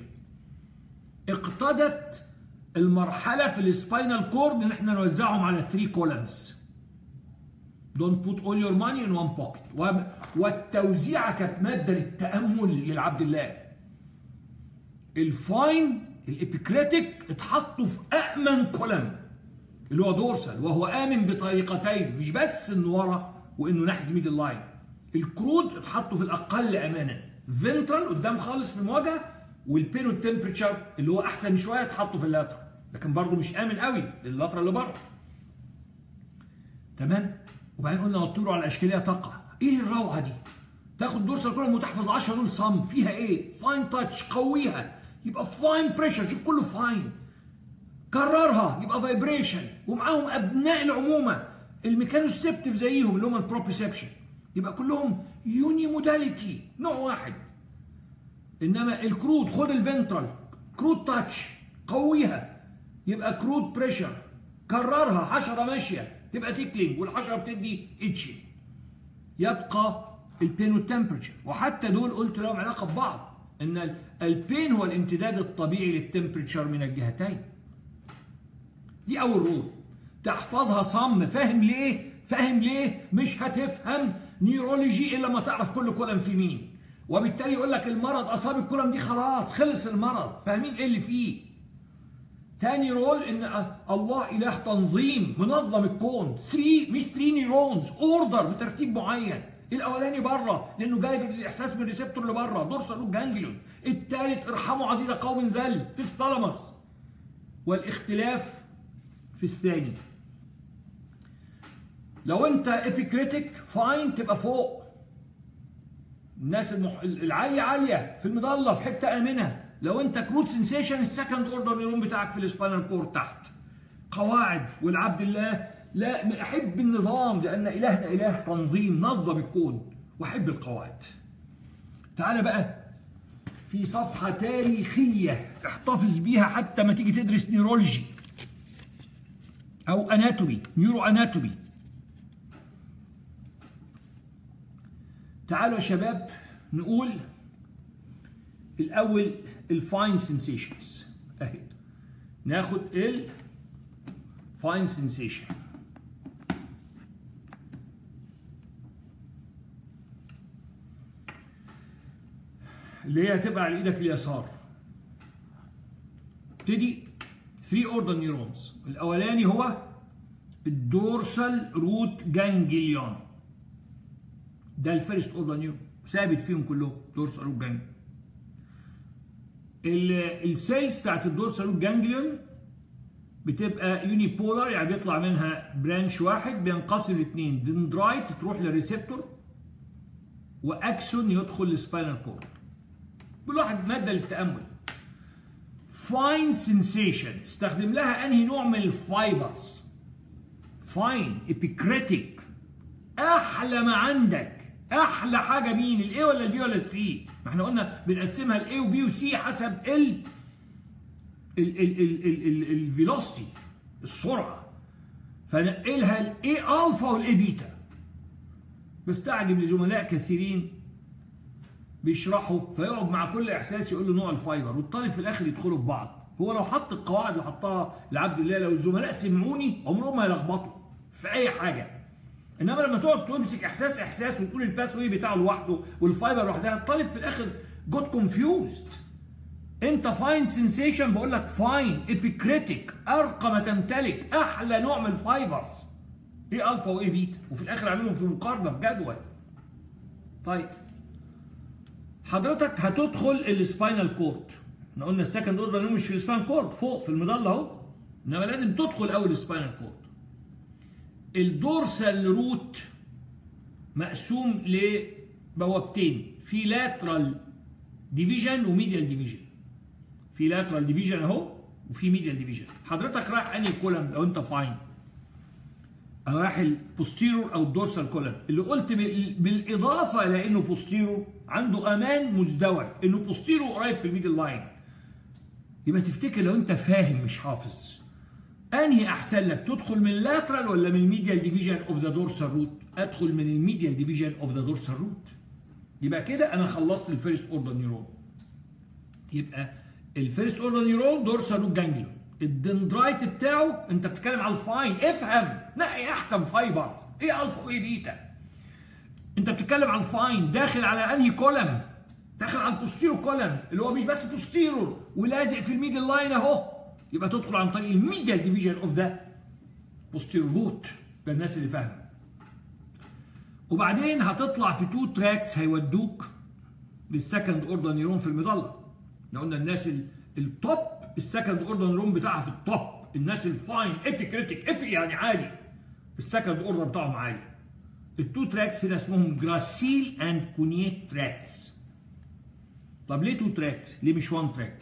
اقتضت المرحله في السباينال كورد ان احنا نوزعهم على 3 كولمز Don't put all your money in one pocket والتوزيعه كانت ماده للتامل للعبد الله الفاين الابيكريتيك اتحطوا في امن كولم اللي هو دورسال وهو امن بطريقتين مش بس انه ورا وانه ناحيه الميدل لاين الكرود اتحطوا في الاقل امانا فنترال قدام خالص في المواجهه والبين والتمبريتشر اللي هو احسن شويه اتحطوا في اللاترال لكن برضه مش امن قوي اللاترال اللي بره تمام وبعدين قلنا وطروا على الاشكاليه تقع ايه الروعه دي تاخد دورسال كولم وتحفظ 10 دول صم فيها ايه فاين تاتش قويها يبقى فاين بريشر شوف كله فاين كررها يبقى فايبريشن ومعاهم ابناء العمومه الميكانوسيبتيف زيهم اللي هم البروبريسبشن يبقى كلهم يوني موداليتي نوع واحد انما الكرود خد الفنترال كرود تاتش قويها يبقى كرود بريشر كررها حشره ماشيه تبقى تيكلينج والحشره بتدي اتشي يبقى البين والتمبريتشر وحتى دول قلت لهم علاقه ببعض ان البين هو الامتداد الطبيعي للتمبريتشر من الجهتين دي اول رول تحفظها صم فاهم ليه فاهم ليه مش هتفهم نيورولوجي الا لما تعرف كل كولم في مين وبالتالي يقول لك المرض اصاب الكولم دي خلاص خلص المرض فاهمين ايه اللي فيه تاني رول ان الله اله تنظيم منظم الكون 3 مش 3 نيورونز اوردر بترتيب معين الاولاني بره لانه جايب الاحساس من الريسبتور اللي بره دورسال جانجليون الثالث ارحموا عزيز قوم ذل في الثالاموس والاختلاف في الثاني لو انت ابيكريتيك فاين تبقى فوق الناس المح... العاليه عاليه في المضله في حته امنه لو انت كروت سنسيشن السكند اوردر نيرون بتاعك في السباينال كور تحت قواعد والعبد الله لا احب النظام لان الهنا اله تنظيم نظم الكون واحب القواعد تعالى بقى في صفحه تاريخيه احتفظ بيها حتى ما تيجي تدرس نيورولوجي او اناتومي نيورو اناتومي تعالوا يا شباب نقول الاول الفاين سنسيشنز اهي ناخد الفاين سنسيشن اللي هي هتبقى على ايدك اليسار ابتدي 3 اوردر نيورونز الاولاني هو الدورسال روت جانجليون ده الفيرست اوردر نيورون ثابت فيهم كلهم دورسال روت جانجليون السيلز بتاعت الدورسال روت جانجليون بتبقى يوني بولار يعني بيطلع منها برانش واحد بينقسم لاثنين دندرايت تروح للريسبتور واكسون يدخل للسباينال كورد كل واحد ماده للتامل فاين سنسيشن استخدم لها انهي نوع من الفايبرز فاين ابيكريتيك احلى ما عندك احلى حاجه مين الاي ولا البي ولا السي ما احنا قلنا بنقسمها الاي وبي وسي حسب ال الفيلوسيتي السرعه فنقلها الاي الفا والاي بيتا بستعجب لزملاء كثيرين بيشرحوا فيقعد مع كل احساس يقول له نوع الفايبر والطالب في الاخر يدخلوا في بعض هو لو حط القواعد اللي حطها لعبد الله لو الزملاء سمعوني عمرهم ما يلخبطوا في اي حاجه انما لما تقعد تمسك احساس احساس وتقول الباث واي بتاعه لوحده والفايبر لوحدها الطالب في الاخر جوت كونفيوزد انت فاين سنسيشن بقول لك فاين ابيكريتيك ارقى ما تمتلك احلى نوع من الفايبرز ايه الفا وايه بيتا وفي الاخر عاملهم في مقارنه في جدول طيب حضرتك هتدخل السباينال كورد احنا قلنا السكند اوردر مش في السباينال كورد فوق في المظله اهو انما لازم تدخل اول السباينال كورد الدورسال روت مقسوم لبوابتين في لاترال ديفيجن وميديال ديفيجن في لاترال ديفيجن اهو وفي ميديال ديفيجن حضرتك رايح انهي كولم لو انت فاين انا رايح البوستيرور او الدورسال كولم اللي قلت بالاضافه الى انه بوستيرور عنده امان مزدوج انه بوستيرور قريب في الميدل لاين يبقى تفتكر لو انت فاهم مش حافظ انهي احسن لك تدخل من اللاترال ولا من الميديال ديفيجن اوف ذا دورسال روت ادخل من الميديال ديفيجن اوف ذا دورسال روت يبقى كده انا خلصت الفيرست اوردر نيورون يبقى الفيرست اوردر نيورون دورسال روت جانجليون الدندرايت بتاعه انت بتتكلم على الفاين افهم نقي احسن فايبرز ايه الفا وايه بيتا انت بتتكلم على الفاين داخل على انهي كولم داخل على البوستيرو كولم اللي هو مش بس بوستيرو ولازق في الميدل لاين اهو يبقى تدخل عن طريق الميديال ديفيجن اوف ذا بوستيرو روت ده الناس اللي فاهمه وبعدين هتطلع في تو تراكس هيودوك للسكند اوردر نيرون في المظله احنا قلنا الناس التوب السكند اوردر نيرون بتاعها في التوب الناس الفاين ايبي كريتيك ايبي يعني عالي السكند اوردر بتاعهم عالي التو تراكس هنا اسمهم جراسيل اند كونيت تراكس طب ليه تو تراكس ليه مش وان تراك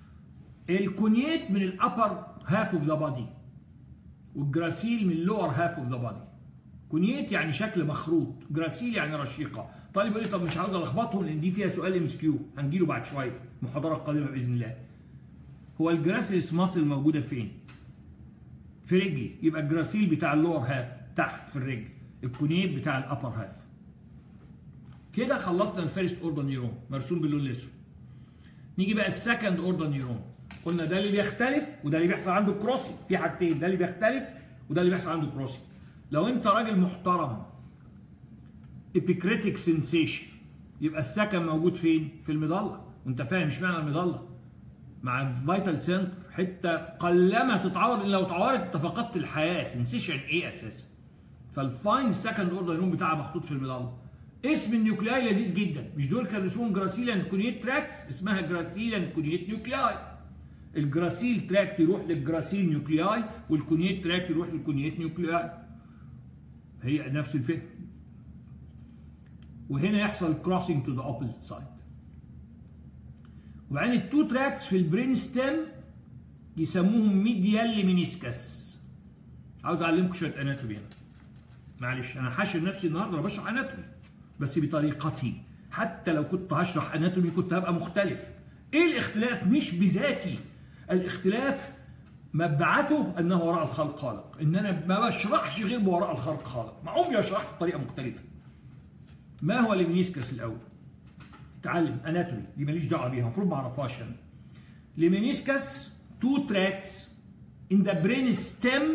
الكونيت من الابر هاف اوف ذا بادي والجراسيل من اللور هاف اوف ذا بادي كونيت يعني شكل مخروط جراسيل يعني رشيقه طالب يقول لي طب مش عاوز الخبطهم لان دي فيها سؤال ام اس كيو هنجيله بعد شويه محاضره قادمه باذن الله هو الجراسيلس ماسل موجوده فين في رجلي يبقى الجراسيل بتاع اللور هاف تحت في الرجل الكونيت بتاع الابر هاف كده خلصنا الفيرست اوردر نيرون مرسوم باللون الاسود نيجي بقى السكند اوردر نيرون قلنا ده اللي بيختلف وده اللي بيحصل عنده كروسنج في حاجتين ده اللي بيختلف وده اللي بيحصل عنده كروسنج لو انت راجل محترم ابيكريتيك سنسيشن يبقى السكن موجود فين في المظله وانت فاهم اشمعنى المظله مع الفيتال سنتر حته قلما تتعور الا لو اتعورت انت فقدت الحياه سنسيشن ايه اساسا فالفاين السكند اوردر نيرون بتاعها محطوط في المظله اسم النيوكلاي لذيذ جدا مش دول كانوا اسمهم جراسيلان كونيت تراكس اسمها جراسيلان كونيت نيوكلاي الجراسيل تراكت يروح للجراسيل نيوكلياي والكونيت تراكت يروح للكونيت نيوكلياي هي نفس الفكره وهنا يحصل كروسنج تو ذا اوبوزيت سايد وبعدين التو تراكتس في البرين ستيم يسموهم ميديال مينيسكس عاوز اعلمكم شويه اناتومي هنا معلش انا حاشر نفسي النهارده انا بشرح اناتومي بس بطريقتي حتى لو كنت هشرح اناتومي كنت هبقى مختلف ايه الاختلاف مش بذاتي الاختلاف مبعثه انه وراء الخلق خالق ان انا ما بشرحش غير بوراء الخلق خالق ما عمري شرحت بطريقه مختلفه ما هو المينيسكس الاول اتعلم اناتومي دي ماليش دعوه بيها المفروض ما اعرفهاش انا المينيسكس تو تراكس in the brain stem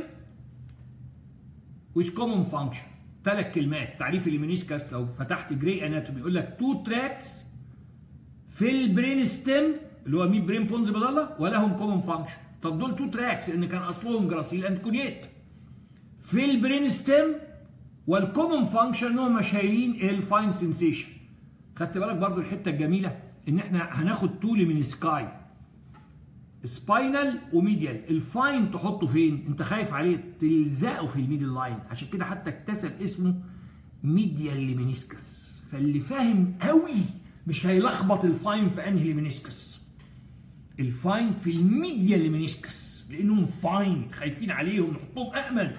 with common function ثلاث كلمات تعريف المينيسكس لو فتحت جراي اناتومي يقول لك تو تراكس في البرين ستيم اللي هو مين برين بونز مضله ولهم كومن فانكشن طب دول تو تراكس لان كان اصلهم جراسيل اند كونيت في البرين ستيم والكومن فانكشن انهم شايلين الفاين سنسيشن خدت بالك برضو الحته الجميله ان احنا هناخد طول من سكاي سباينال وميديال الفاين تحطه فين انت خايف عليه تلزقه في الميدل لاين عشان كده حتى اكتسب اسمه ميديال مينيسكس فاللي فاهم قوي مش هيلخبط الفاين في انهي ليمينيسكس الفاين في الميديا ليمينيسكس لانهم فاين خايفين عليهم نحطهم امن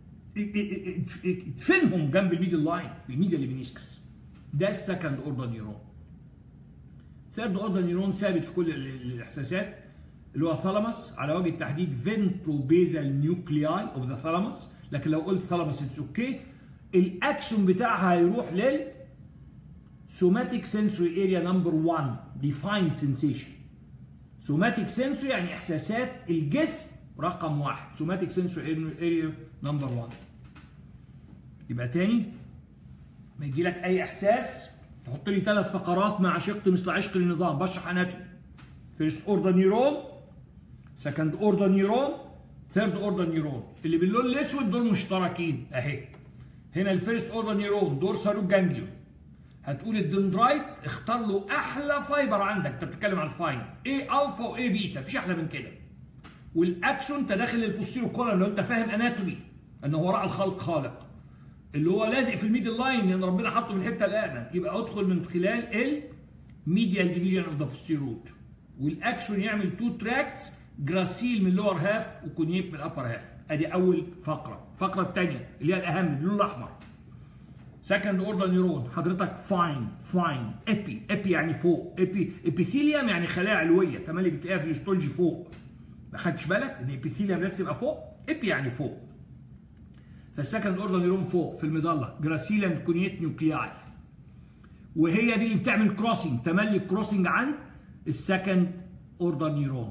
ادفنهم جنب الميدل لاين في الميديا ليمينيسكس ده السكند اوردر نيرون ثيرد اوردر نيرون ثابت في كل الاحساسات اللي هو ثالاموس على وجه التحديد فينترو بيزال نيوكلياي اوف ذا ثالاموس لكن لو قلت ثالاموس اتس اوكي الاكشن بتاعها هيروح لل somatic sensory area number 1 defined sensation somatic sensory يعني احساسات الجسم رقم واحد somatic sensory area number 1 يبقى تاني ما يجي لك اي احساس تحط لي ثلاث فقرات مع شق مثل عشق النظام بشرح اناتومي فيرست اوردر نيورون سكند اوردر نيورون ثيرد اوردر نيورون اللي باللون الاسود دول مشتركين اهي هنا الفيرست اوردر نيورون دورسال جانجليون هتقول الدندرايت اختار له احلى فايبر عندك انت بتتكلم عن الفاين ايه الفا وايه بيتا مفيش احلى من كده والاكسون انت داخل البوستيرو كولم لو انت فاهم اناتومي ان وراء الخلق خالق اللي هو لازق في الميدل لاين لان ربنا حاطه في الحته الامن يبقى ادخل من خلال الميديال ديفيجن اوف ذا بوستيرو روت والاكسون يعمل تو تراكس جراسيل من اللور هاف وكونيب من الابر هاف ادي اول فقره الفقره الثانيه اللي هي الاهم باللون الاحمر سكند اوردر نيورون حضرتك فاين فاين ابي ابي يعني فوق ابي ابيثيليوم يعني خلايا علويه تملي بتلاقيها في الاستولجي فوق ما خدتش بالك ان ابيثيليوم لازم تبقى فوق ابي يعني فوق فالسكند اوردر نيورون فوق في المظله جراسيلم كونيت نيوكلياي وهي دي اللي بتعمل كروسنج تملي كروسنج عن السكند اوردر نيورون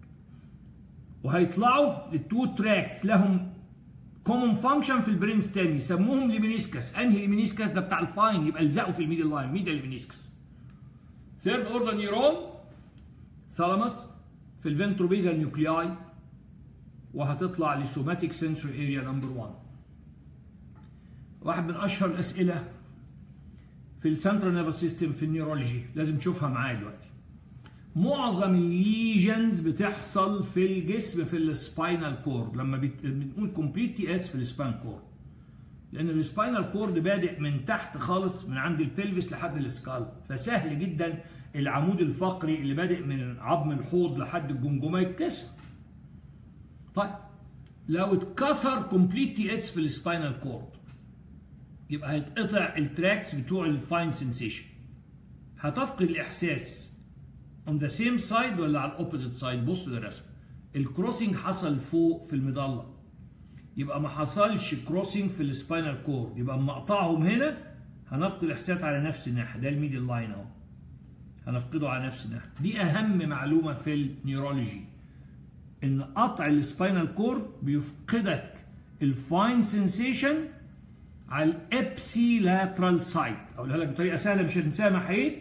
وهيطلعوا للتو تراكس لهم كومن فانكشن في البرين ستيم يسموهم ليمينيسكس انهي ليمينيسكس ده بتاع الفاين يبقى الزقوا في الميدل لاين ميدل ليمينيسكس ثيرد اوردر نيورون ثالاموس في الفنتروبيزال نيوكلياي وهتطلع للسوماتيك سنسور اريا نمبر 1 واحد من اشهر الاسئله في السنترال نيرفس سيستم في النيورولوجي لازم تشوفها معايا دلوقتي معظم الليجنز بتحصل في الجسم في السباينال كورد لما بنقول كومبليت تي اس في السباين كورد لان السباينال كورد بادئ من تحت خالص من عند البلفس لحد السكال فسهل جدا العمود الفقري اللي بادئ من عظم الحوض لحد الجمجمه يتكسر طيب لو اتكسر كومبليت تي اس في السباينال كورد يبقى هيتقطع التراكس بتوع الفاين سنسيشن هتفقد الاحساس on the same side ولا على الاوبوزيت سايد بص للرسم الكروسنج حصل فوق في المظله يبقى ما حصلش كروسنج في السباينال كورد يبقى اما اقطعهم هنا هنفقد الاحساس على نفس الناحيه ده الميدل لاين اهو هنفقده على نفس الناحيه دي اهم معلومه في النيورولوجي ان قطع السباينال كورد بيفقدك الفاين سنسيشن على الابسي لاترال سايد اقولها لك بطريقه سهله مش هتنساها محيط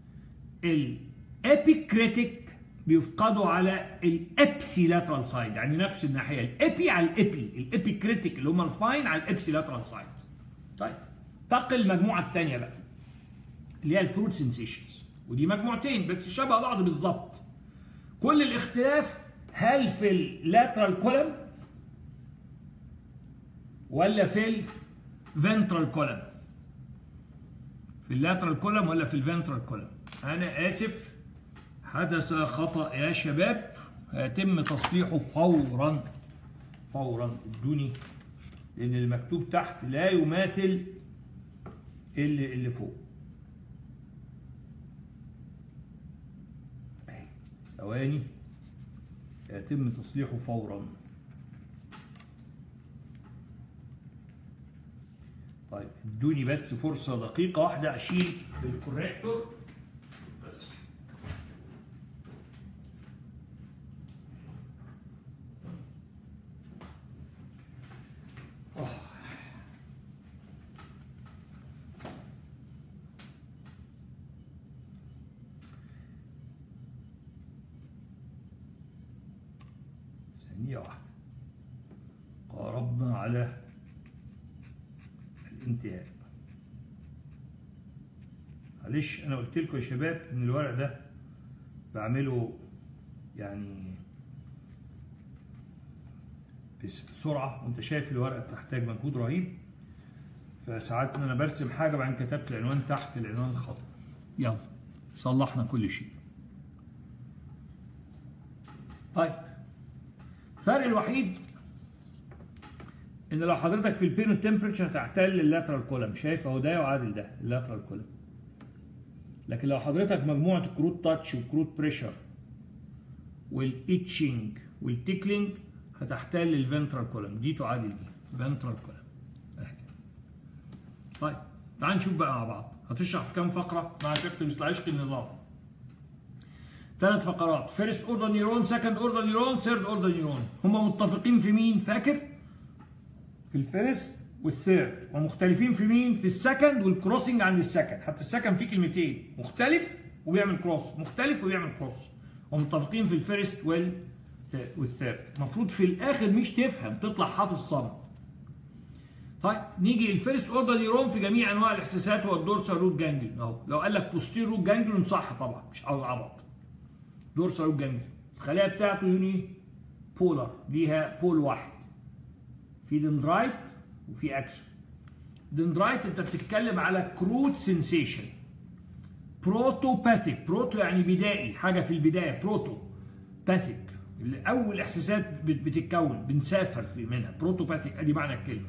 الابيكريتيك بيفقدوا على الابسي لاترال سايد يعني نفس الناحيه الابي على الابي الابيكريتيك اللي هم الفاين على الابسي لاترال سايد طيب تقل المجموعه الثانيه بقى اللي هي الكروت سنسيشنز ودي مجموعتين بس شبه بعض بالظبط كل الاختلاف هل في اللاترال كولم ولا في الفنترال كولم في اللاترال كولم ولا في الفنترال كولم انا اسف حدث خطا يا شباب هيتم تصليحه فورا فورا ادوني لان المكتوب تحت لا يماثل اللي اللي فوق أهي. ثواني يتم تصليحه فورا طيب ادوني بس فرصة دقيقة واحدة أشيل بالكوريكتور بس أوه. ثانية واحدة قاربنا على الانتهاء معلش انا قلت لكم يا شباب ان الورق ده بعمله يعني بس- بسرعه وانت شايف الورقه بتحتاج مجهود رهيب فساعات انا برسم حاجه بعدين كتبت العنوان تحت العنوان الخطا يلا صلحنا كل شيء طيب الفرق الوحيد ان لو حضرتك في البين تمبريتشر هتحتل اللاترال كولم شايف اهو ده يعادل ده اللاترال كولم لكن لو حضرتك مجموعه الكروت تاتش وكروت بريشر والإتشنج والتيكلينج هتحتل الفنترال كولم دي تعادل دي فنترال كولم اهي طيب تعال نشوف بقى مع بعض هتشرح في كام فقرة مع شكل مثل عشق النظام ثلاث فقرات فيرست اوردر نيرون سكند اوردر نيرون ثيرد اوردر نيرون هم متفقين في مين فاكر في الفيرست والثيرد ومختلفين في مين في السكند والكروسنج عند السكند حتى السكند فيه كلمتين مختلف وبيعمل كروس مختلف وبيعمل كروس ومتفقين في الفيرست وال والثيرد المفروض في الاخر مش تفهم تطلع حافظ صم طيب نيجي الفيرست اوردر نيرون في جميع انواع الاحساسات هو الدورسال روت جانجليون اهو لو قال لك بوستير روت جانجليون صح طبعا مش عاوز عبط دورسال روت جانجليون الخلايا بتاعته يوني بولار ليها بول واحد في دندرايت وفي اكسون دندرايت انت بتتكلم على كروت سنسيشن بروتوباثيك بروتو يعني بدائي حاجه في البدايه بروتو باثيك اللي اول احساسات بتتكون بنسافر في منها بروتوباثيك ادي معنى الكلمه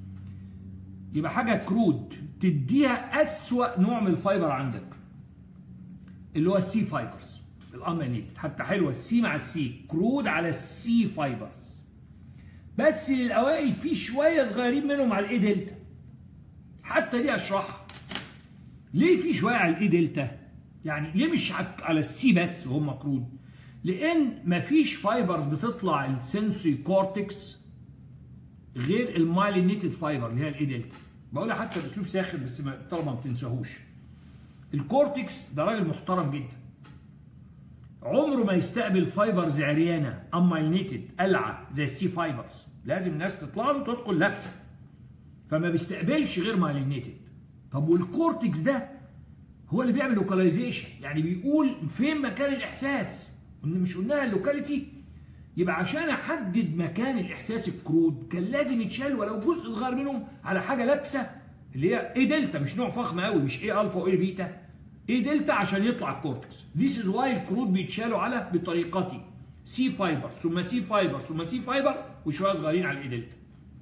يبقى حاجه كرود تديها اسوا نوع من الفايبر عندك اللي هو السي فايبرز الامانيت حتى حلوه السي مع السي كرود على السي فايبرز بس للاوائل في شويه صغيرين منهم على الاي دلتا حتى دي اشرحها ليه في شويه على الاي دلتا يعني ليه مش على السي بس وهم كرود لان مفيش فايبرز بتطلع السنسوري كورتكس غير المايلينيتد فايبر اللي هي الاي دلتا بقولها حتى باسلوب ساخر بس طالما ما بتنساهوش الكورتكس ده راجل محترم جدا عمره ما يستقبل فايبرز عريانه امايلينيتد قلعه زي السي فايبرز لازم الناس تطلع له تدخل لابسه فما بيستقبلش غير مايلينيتد طب والكورتكس ده هو اللي بيعمل لوكاليزيشن يعني بيقول فين مكان الاحساس مش قلناها اللوكاليتي يبقى عشان احدد مكان الاحساس الكرود كان لازم يتشال ولو جزء صغير منهم على حاجه لابسه اللي هي اي دلتا مش نوع فخم قوي مش اي الفا واي بيتا اي دلتا عشان يطلع الكورتكس ذيس از واي الكرود بيتشالوا على بطريقتي سي فايبر ثم سي فايبر ثم سي فايبر وشويه صغيرين على الاي دلتا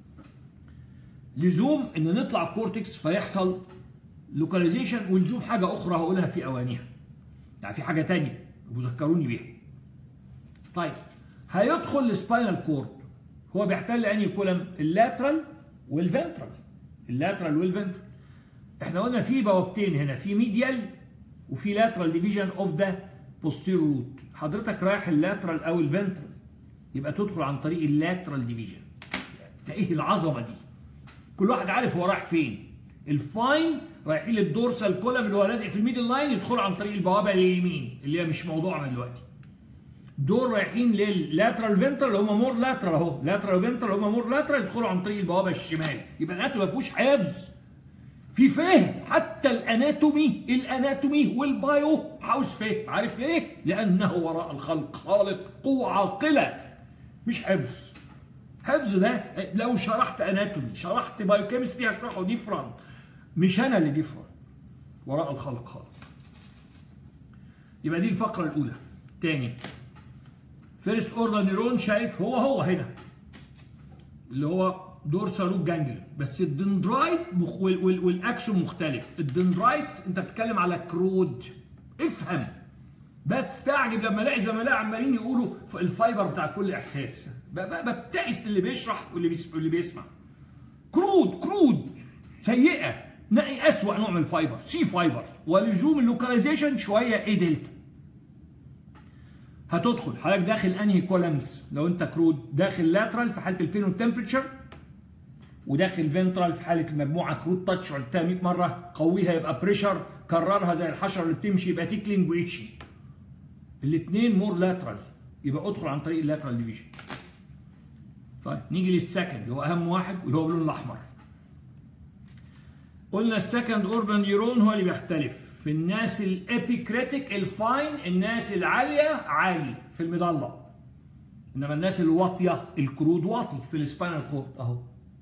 لزوم ان نطلع الكورتكس فيحصل لوكاليزيشن ولزوم حاجه اخرى هقولها في اوانيها يعني في حاجه ثانيه وذكروني بيها طيب هيدخل السباينال كورد هو بيحتل انهي كولم اللاترال والفنترال اللاترال والفنترال احنا قلنا في بوابتين هنا في ميديال وفي لاترال ديفيجن اوف ذا بوستير روت حضرتك رايح اللاترال او الفنترال يبقى تدخل عن طريق اللاترال ديفيجن ده ايه العظمه دي كل واحد عارف هو رايح فين الفاين رايحين للدورسال كولم اللي هو لازق في الميدل لاين يدخلوا عن طريق البوابه اليمين اللي هي مش موضوعنا دلوقتي دول رايحين لللاترال فنترال اللي هم مور لاترال اهو لاترال فنترال اللي هم مور لاترال يدخلوا عن طريق البوابه الشمال يبقى الاناتومي ما فيهوش حفظ في فهم حتى الاناتومي الاناتومي والبايو عاوز فهم عارف ليه؟ لانه وراء الخلق خالق قوه عاقله مش حفظ حفظ ده لو شرحت اناتومي شرحت بايو كيمستري هشرحه ديفرنت مش انا اللي ديفرنت وراء الخلق خالق يبقى دي الفقره الاولى تاني فيرست اوردر نيرون شايف هو هو هنا اللي هو دورسال روت جانجليون بس الدندرايت والاكسون مختلف الدندرايت انت بتتكلم على كرود افهم بستعجب لما الاقي زملاء عمالين يقولوا الفايبر بتاع كل احساس ببتئس اللي بيشرح واللي بيسمع كرود كرود سيئه نقي اسوأ نوع من الفايبر سي فايبر ولزوم اللوكاليزيشن شويه اي دلتا هتدخل حضرتك داخل انهي كولمز لو انت كرود داخل لاترال في حاله البين والتمبريتشر وداخل فنترال في حاله المجموعه كرود تاتش قلتها 100 مره قويها يبقى بريشر كررها زي الحشره اللي بتمشي يبقى تيكلينج واتشي الاثنين مور لاترال يبقى ادخل عن طريق اللاترال ديفيجن طيب نيجي للسكند اللي هو اهم واحد واللي هو باللون الاحمر قلنا السكند اوردر نيورون هو اللي بيختلف في الناس الابيكريتيك الفاين الناس العاليه عالي في المضله انما الناس الواطيه الكرود واطي في السباينال كورد اهو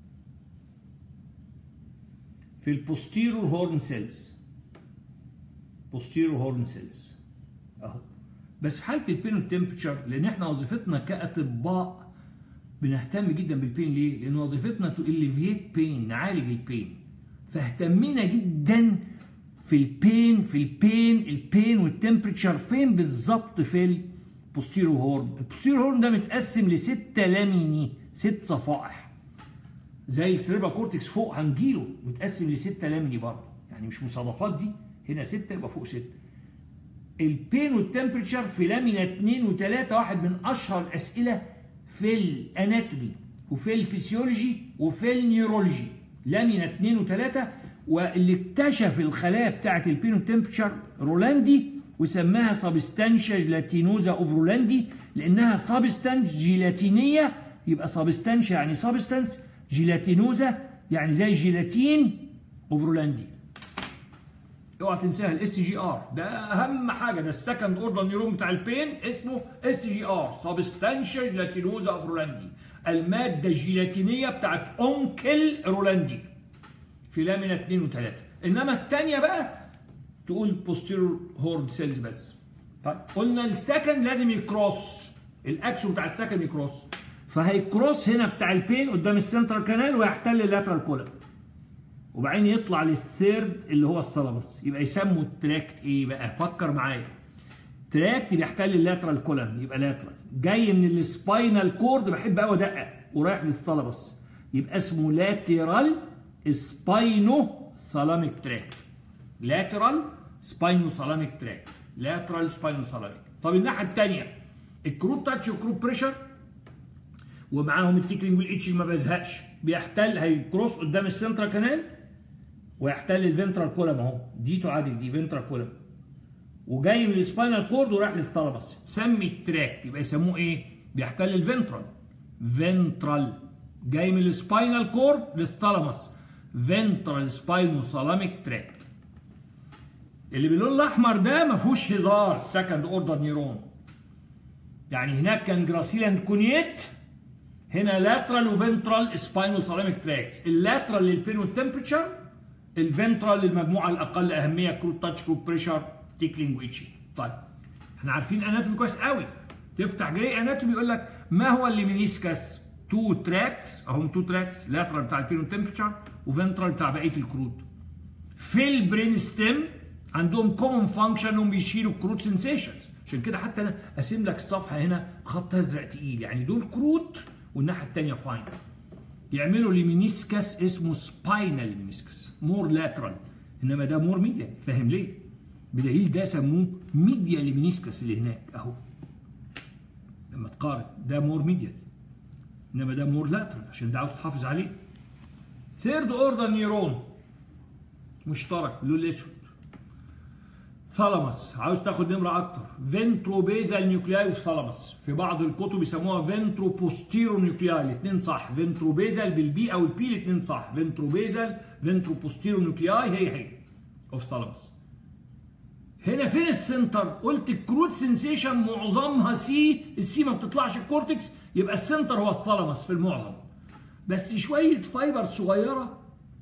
في البوستيرور هورن سيلز بوستيرور هورن سيلز اهو بس حاله البين تمبرتشر لان احنا وظيفتنا كاطباء بنهتم جدا بالبين ليه؟ لان وظيفتنا تو اليفيت بين نعالج البين فاهتمينا جدا في البين في البين البين والتمبريتشر فين بالظبط في بوستيرو هورن البوستيرو هورن ده متقسم لستة لاميني ست صفائح زي السيربا كورتكس فوق هنجيله متقسم لستة لاميني برضه يعني مش مصادفات دي هنا ستة يبقى فوق ستة البين والتمبريتشر في لامينا 2 و3 واحد من اشهر الاسئله في الاناتومي وفي الفسيولوجي وفي النيورولوجي لامينا 2 و3 واللي اكتشف الخلايا بتاعه البين والتمبريتشر رولاندي وسماها سبستانشا جيلاتينوزا اوف رولاندي لانها سبستانش جيلاتينيه يبقى سبستانشا يعني سبستانس جيلاتينوزا يعني زي جيلاتين اوف رولاندي اوعى تنساها الاس جي ار ده اهم حاجه ده السكند اوردر نيورون بتاع البين اسمه اس جي ار سبستانشا جيلاتينوزا اوف رولاندي الماده الجيلاتينيه بتاعت اونكل رولاندي في لامينا 2 و3 انما الثانيه بقى تقول بوستيرور هورد سيلز بس طيب قلنا السكند لازم يكروس الاكسو بتاع السكند يكروس فهيكروس هنا بتاع البين قدام السنترال كانال ويحتل اللاترال كولم وبعدين يطلع للثيرد اللي هو الثلبس يبقى يسموا التراكت ايه بقى فكر معايا تراكت بيحتل اللاترال كولم يبقى لاترال جاي من السباينال كورد بحب قوي ادقق ورايح للثلبس يبقى اسمه لاترال سباينو ثالاميك تراكت لاترال سباينو ثالاميك تراكت لاترال سباينو ثالاميك طب الناحيه الثانيه الكروب تاتش والكروب بريشر ومعاهم التيكلينج والاتشنج ما بزهقش بيحتل هيكروس قدام السنترال كانال ويحتل الفنترال كولم اهو دي تعادل دي فنترال كولم وجاي من السباينال كورد ورايح للثالاموس سمي التراك يبقى يسموه ايه؟ بيحتل الفنترال فنترال جاي من السباينال كورد للثالاموس فنترال سباينو ثالاميك تراكت اللي باللون الاحمر ده ما فيهوش هزار سكند اوردر نيرون يعني هناك كان جراسيلاند كونيت هنا لاترال وفنترال سباينو ثالاميك تراكتس اللاترال للبين والتمبريتشر الفنترال للمجموعه الاقل اهميه كروب تاتش كروب بريشر تيكلينج ويتشي طيب احنا عارفين اناتومي كويس قوي تفتح جري اناتومي يقول لك ما هو الليمينيسكس تو تراكتس اهم تو تراكتس لاترال بتاع البين والتمبريتشر وفنترال بتاع بقيه الكروت في البرين ستيم عندهم كومن فانكشن انهم بيشيلوا الكروت سنسيشنز عشان كده حتى انا قاسم لك الصفحه هنا خط ازرق تقيل يعني دول كروت والناحيه الثانيه فاين يعملوا لمينيسكس اسمه سباينال لمينيسكس مور لاترال انما ده مور ميديال فاهم ليه؟ بدليل ده سموه ميديا لمينيسكس اللي هناك اهو لما تقارن ده مور ميديال انما ده مور لاترال عشان ده عاوز تحافظ عليه ثيرد اوردر نيرون مشترك اللون الاسود ثالاموس عاوز تاخد نمره اكتر فينترو بيزال نيوكلياي والثالاموس في بعض الكتب يسموها فينترو بوستيرو نيوكلياي الاثنين صح فينترو بيزال بالبي او البي الاثنين صح فينترو بيزال فينترو بوستيرو نيوكلياي هي هي اوف ثالاموس هنا فين السنتر قلت الكروت سنسيشن معظمها سي السي ما بتطلعش الكورتكس يبقى السنتر هو الثالاموس في المعظم بس شويه فايبر صغيره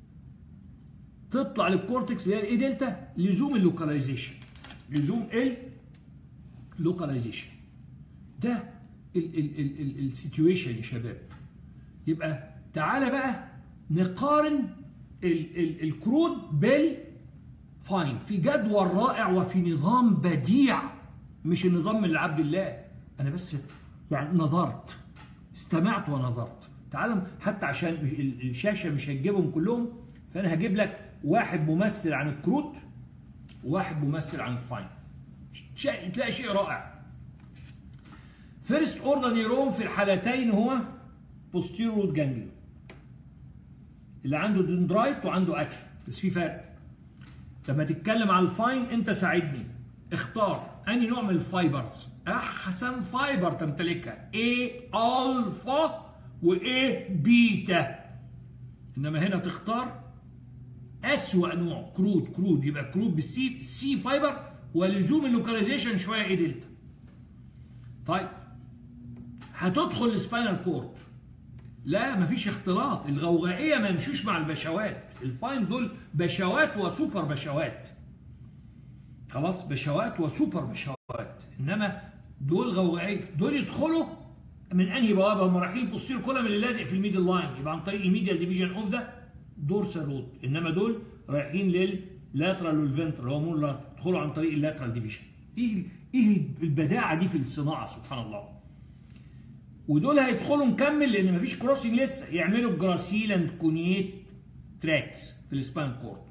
تطلع للكورتكس اللي هي الاي دلتا لزوم اللوكاليزيشن لزوم اللوكاليزيشن ده السيتويشن يا شباب يبقى تعالى بقى نقارن الكرود بال فاين في جدول رائع وفي نظام بديع مش النظام من عبد الله انا بس يعني نظرت استمعت ونظرت تعالوا حتى عشان الشاشه مش هتجيبهم كلهم فانا هجيب لك واحد ممثل عن الكروت وواحد ممثل عن الفاين شيء تلاقي شيء رائع فيرست اوردر نيرون في الحالتين هو بوستيرو روت جانجليون اللي عنده دندرايت وعنده اكشن بس في فرق لما تتكلم عن الفاين انت ساعدني اختار انهي نوع من الفايبرز احسن فايبر تمتلكها ايه الفا وايه بيتا انما هنا تختار اسوأ نوع كرود كرود يبقى كرود بالسي سي فايبر ولزوم اللوكاليزيشن شويه ايه دلتا طيب هتدخل السباينال كورد لا مفيش اختلاط الغوغائيه ما يمشوش مع البشوات الفاين دول بشوات وسوبر بشوات خلاص بشوات وسوبر بشوات انما دول غوغائيه دول يدخلوا من انهي بوابه هم رايحين البوستير كولم اللي لازق في الميدل لاين يبقى عن طريق الميديال ديفيجن اوف ذا دورسال روت انما دول رايحين لللاترال والفنترال هو مور لاترال يدخلوا عن طريق اللاترال ديفيجن ايه ايه البداعه دي في الصناعه سبحان الله ودول هيدخلوا نكمل لان مفيش كروسنج لسه يعملوا جراسيل اند كونيت تراكس في السبان كورد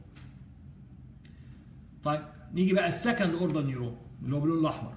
طيب نيجي بقى السكند اوردر نيورون اللي هو باللون الاحمر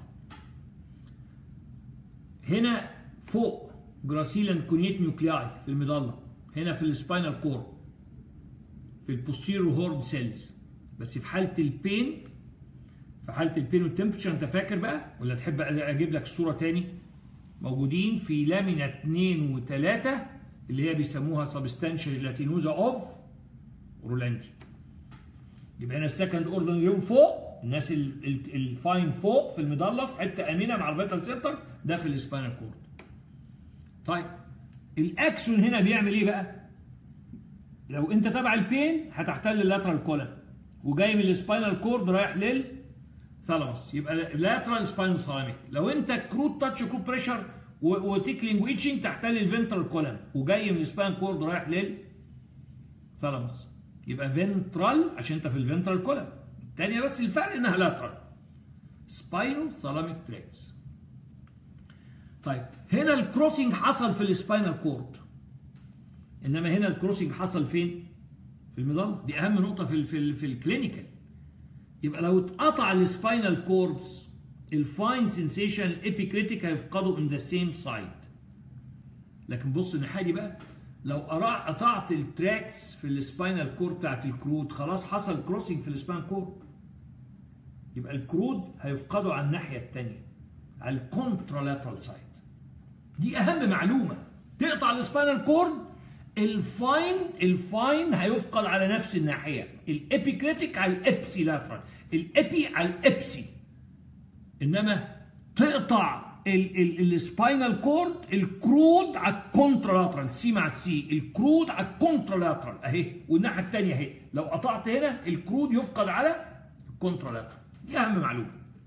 هنا فوق جراسيل اند كونيت نيوكلياي في المظله هنا في السباينال كورد في البوستيرو هورد سيلز بس في حاله البين في حاله البين والتمبتشر انت فاكر بقى ولا تحب اجيب لك الصوره تاني موجودين في لامينا 2 و3 اللي هي بيسموها سبستانشيا جلاتينوزا اوف رولاندي يبقى هنا السكند اوردر نيورون فوق الناس الفاين فوق في المظله في حته امنه مع الفيتال سنتر ده في السباينال كورد طيب الاكسون هنا بيعمل ايه بقى لو انت تبع البين هتحتل اللاترال كولم وجاي من السباينال كورد رايح لل ثالاموس يبقى لاترال سباينال ثالاميك لو انت كروت تاتش كروت بريشر وتيكلينج ويتشنج تحتل الفنترال كولم وجاي من السباين كورد رايح لل ثالاموس يبقى فنترال عشان انت في الفنترال كولم الثانيه بس الفرق انها لاترال سباينو ثالاميك تراكس طيب هنا الكروسنج حصل في السباينال كورد انما هنا الكروسنج حصل فين في المظله دي اهم نقطه في ال في, ال في الكلينيكال يبقى لو اتقطع السباينال كوردز الفاين سنسيشن الابيكريتيك هيفقدوا ان ذا سيم سايد لكن بص الناحيه دي بقى لو قطعت التراكس في السباينال كورد بتاعت الكرود خلاص حصل كروسنج في السباينال كورد يبقى الكرود هيفقدوا على الناحيه الثانيه على الكونترالاترال سايد دي اهم معلومه تقطع السباينال كورد الفاين الفاين هيفقد على نفس الناحيه الابيكريتيك على الابسي لاترال الابي على الابسي انما تقطع السباينال كورد الكرود على الكونترالاترال سي مع السي الكرود على الكونترالاترال اهي والناحيه الثانيه اهي لو قطعت هنا الكرود يفقد على الكونترالاترال دي اهم معلومه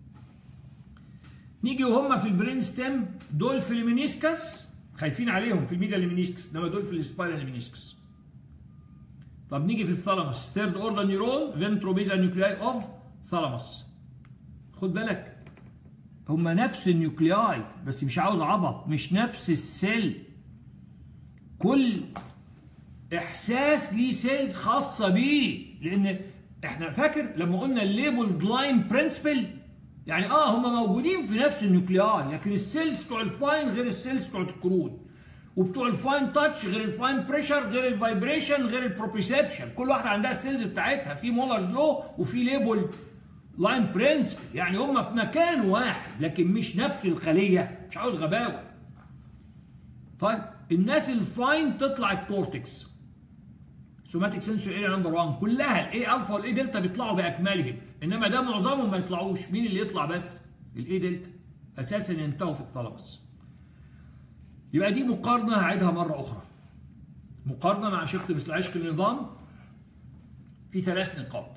نيجي وهم في البرين ستيم دول في المينيسكس خايفين عليهم في الميديا المينيسكس انما دول في السباينال مينيسكس طب نيجي في الثالاموس ثيرد اوردر نيورون فينتروبيزا نيوكلياي اوف ثالاموس خد بالك هما نفس النيوكلياي بس مش عاوز عبط مش نفس السيل كل احساس ليه سيلز خاصه بيه لان احنا فاكر لما قلنا الليبل بلاين برنسبل يعني اه هم موجودين في نفس النيوكلياي لكن السيلز بتوع الفاين غير السيلز بتوع الكرود وبتوع الفاين تاتش غير الفاين بريشر غير الفايبريشن غير البروبيسبشن كل واحده عندها السيلز بتاعتها في مولرز لو وفي ليبل لاين برنسبل يعني هم في مكان واحد لكن مش نفس الخليه مش عاوز غباوه طيب الناس الفاين تطلع الكورتكس سوماتيك سنسور اريا نمبر 1 كلها الاي الفا والاي دلتا بيطلعوا باكملهم انما ده معظمهم ما يطلعوش مين اللي يطلع بس الاي دلتا اساسا ينتهوا في الثالاموس يبقى دي مقارنه هعيدها مره اخرى مقارنه مع شق مثل عشق النظام في ثلاث نقاط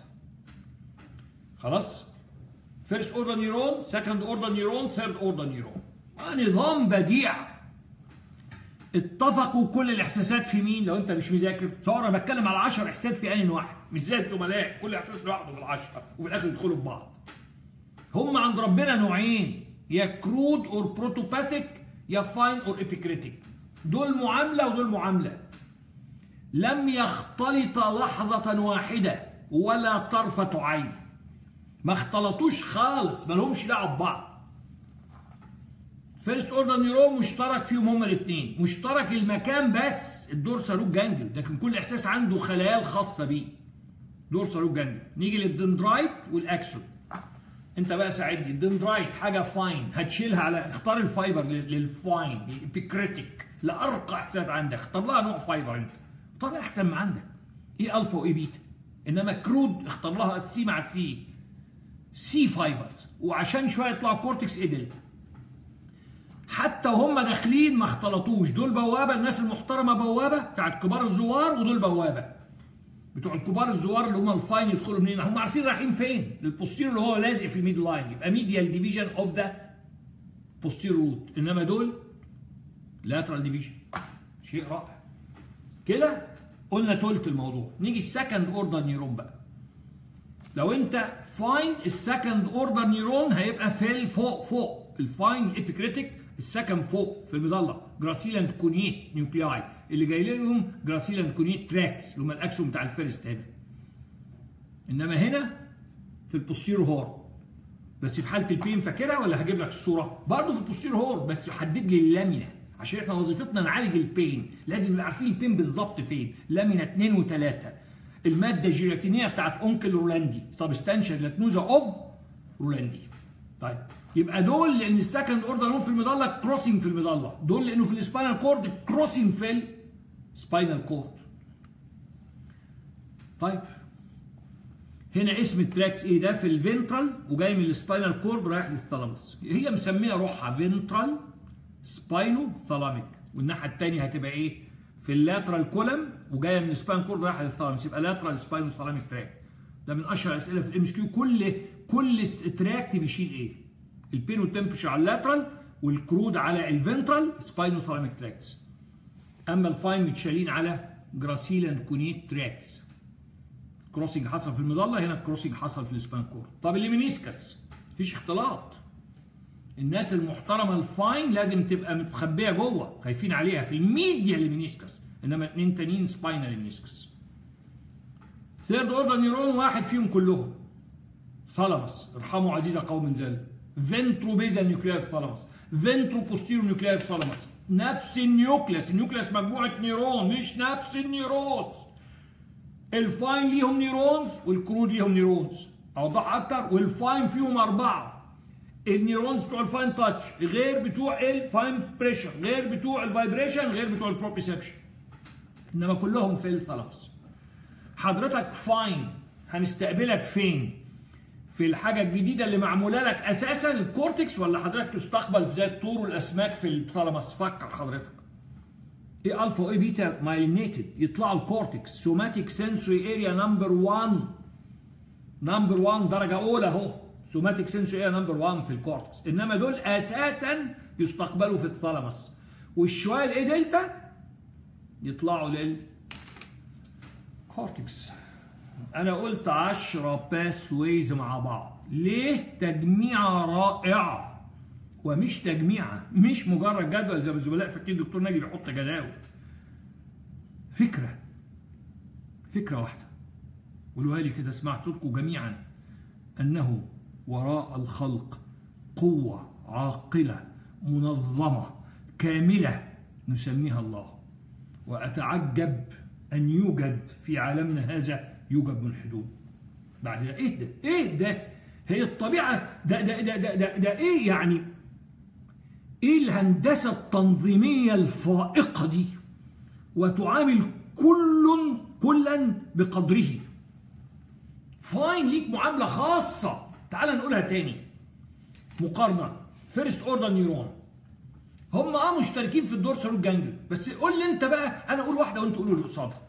خلاص فيرست اوردر نيورون سكند اوردر نيورون ثيرد اوردر نيورون نظام بديع اتفقوا كل الاحساسات في مين لو انت مش مذاكر سواء انا بتكلم على 10 احساسات في ان واحد مش زي الزملاء كل احساس لوحده في العشره وفي الاخر يدخلوا في بعض هم عند ربنا نوعين يا كرود اور بروتوباثيك يا فاين اور ابيكريتيك دول معامله ودول معامله لم يختلط لحظه واحده ولا طرفه عين ما اختلطوش خالص ما لهمش دعوه ببعض فيرست اوردر نيورون مشترك فيهم هما الاثنين مشترك المكان بس الدورسال روت جانجل لكن كل احساس عنده خلايا الخاصه بيه دورسال روت جانجل نيجي للدندرايت والاكسون انت بقى ساعدني الدندرايت حاجه فاين هتشيلها على اختار الفايبر للفاين الابيكريتيك لارقى احساسات عندك اختار لها نوع فايبر انت اختار احسن ما عندك ايه الفا وايه بيتا انما كرود اختار لها السي مع السي سي فايبرز وعشان شويه يطلعوا كورتكس ايه دلتا حتى وهم داخلين ما اختلطوش دول بوابه الناس المحترمه بوابه بتاعت كبار الزوار ودول بوابه بتوع الكبار الزوار اللي هم الفاين يدخلوا منين هم عارفين رايحين فين للبوستير اللي هو لازق في الميد لاين يبقى ميديال ديفيجن اوف ذا بوستير روت انما دول لاترال ديفيجن شيء رائع كده قلنا تلت الموضوع نيجي السكند اوردر نيورون بقى لو انت فاين السكند اوردر نيرون هيبقى في الفوق فوق الفاين الابيكريتيك السكند فوق في المظله جراسيلاند كونيت نيوكلياي اللي جاي لهم جراسيلاند كونيت تراكس اللي هم الاكسون بتاع الفيرست هنا انما هنا في البوستيرو هورن بس في حاله البين فاكرها ولا هجيب لك الصوره برضه في البوستيرو هورن بس يحدد لي اللامينه عشان احنا وظيفتنا نعالج البين لازم نبقى عارفين البين بالظبط فين لامينه 2 و3 الماده الجيلاتينيه بتاعت اونكل رولاندي سبستانشال لاتنوزا اوف رولاندي طيب يبقى دول لان السكند اوردر نون في المظله كروسنج في المظله دول لانه في السباينال كورد كروسنج في السباينال كورد طيب هنا اسم التراكس ايه ده في الفنترال وجاي من السباينال كورد رايح للثالاموس هي مسميه روحها فنترال سباينو ثالاميك والناحيه الثانيه هتبقى ايه في اللاترال كولم وجايه من السباين كورد رايحه للثالاموس يبقى لاترال سباينو ثالاميك تراك ده من اشهر الاسئله في الام اس كيو كل كل تراك بيشيل ايه البين والتمبشر على اللاترال والكرود على الفنترال سباينو ثالاميك تراكس اما الفاين متشالين على جراسيلاند كونيت تراكس كروسنج حصل في المظله هنا الكروسنج حصل في السبان كورد طب الليمينيسكس مفيش اختلاط الناس المحترمه الفاين لازم تبقى متخبيه جوه خايفين عليها في الميديا ليمينيسكس انما اثنين تانيين سباينال ليمينيسكس ثيرد اوردر نيرون واحد فيهم كلهم ثالاموس ارحموا عزيزة قوم ذلك فنترو بيزال نيوكليار ثالاموس فنترو بوستيرو نيوكليار ثالاموس نفس النيوكليس النيوكليس مجموعه نيرون مش نفس النيرونز الفاين ليهم نيرونز والكرود ليهم نيرونز اوضح اكتر والفاين فيهم اربعه النيرونز بتوع الفاين تاتش غير بتوع الفاين بريشر غير بتوع الفايبريشن غير بتوع البروبيسبشن انما كلهم في الثالاموس حضرتك فاين هنستقبلك فين في الحاجه الجديده اللي معموله لك اساسا الكورتكس ولا حضرتك تستقبل زي الطور والاسماك في الثالاموس فكر حضرتك ايه الفا وايه بيتا مايلينيتد يطلعوا الكورتكس سوماتيك سنسوري اريا نمبر 1 نمبر 1 درجه اولى اهو سوماتيك سنسوري اريا نمبر 1 في الكورتكس انما دول اساسا يستقبلوا في الثالاموس والشويه الايه دلتا يطلعوا لل كورتكس انا قلت 10 باث ويز مع بعض ليه تجميعه رائعه ومش تجميعه مش مجرد جدول زي ما الزملاء فاكرين الدكتور ناجي بيحط جداول فكره فكره واحده قولوها لي كده سمعت صوتكم جميعا انه وراء الخلق قوه عاقله منظمه كامله نسميها الله واتعجب ان يوجد في عالمنا هذا يوجد ملحدون بعد ايه ده ايه ده هي الطبيعه ده ده ده ده, ده, ده ايه يعني ايه الهندسه التنظيميه الفائقه دي وتعامل كل كلا بقدره فاين ليك معامله خاصه تعال نقولها تاني مقارنه فيرست اوردر نيورون هم اه مشتركين في الدورسال والجانجل بس قول لي انت بقى انا اقول واحده وانت قولوا اللي قصادها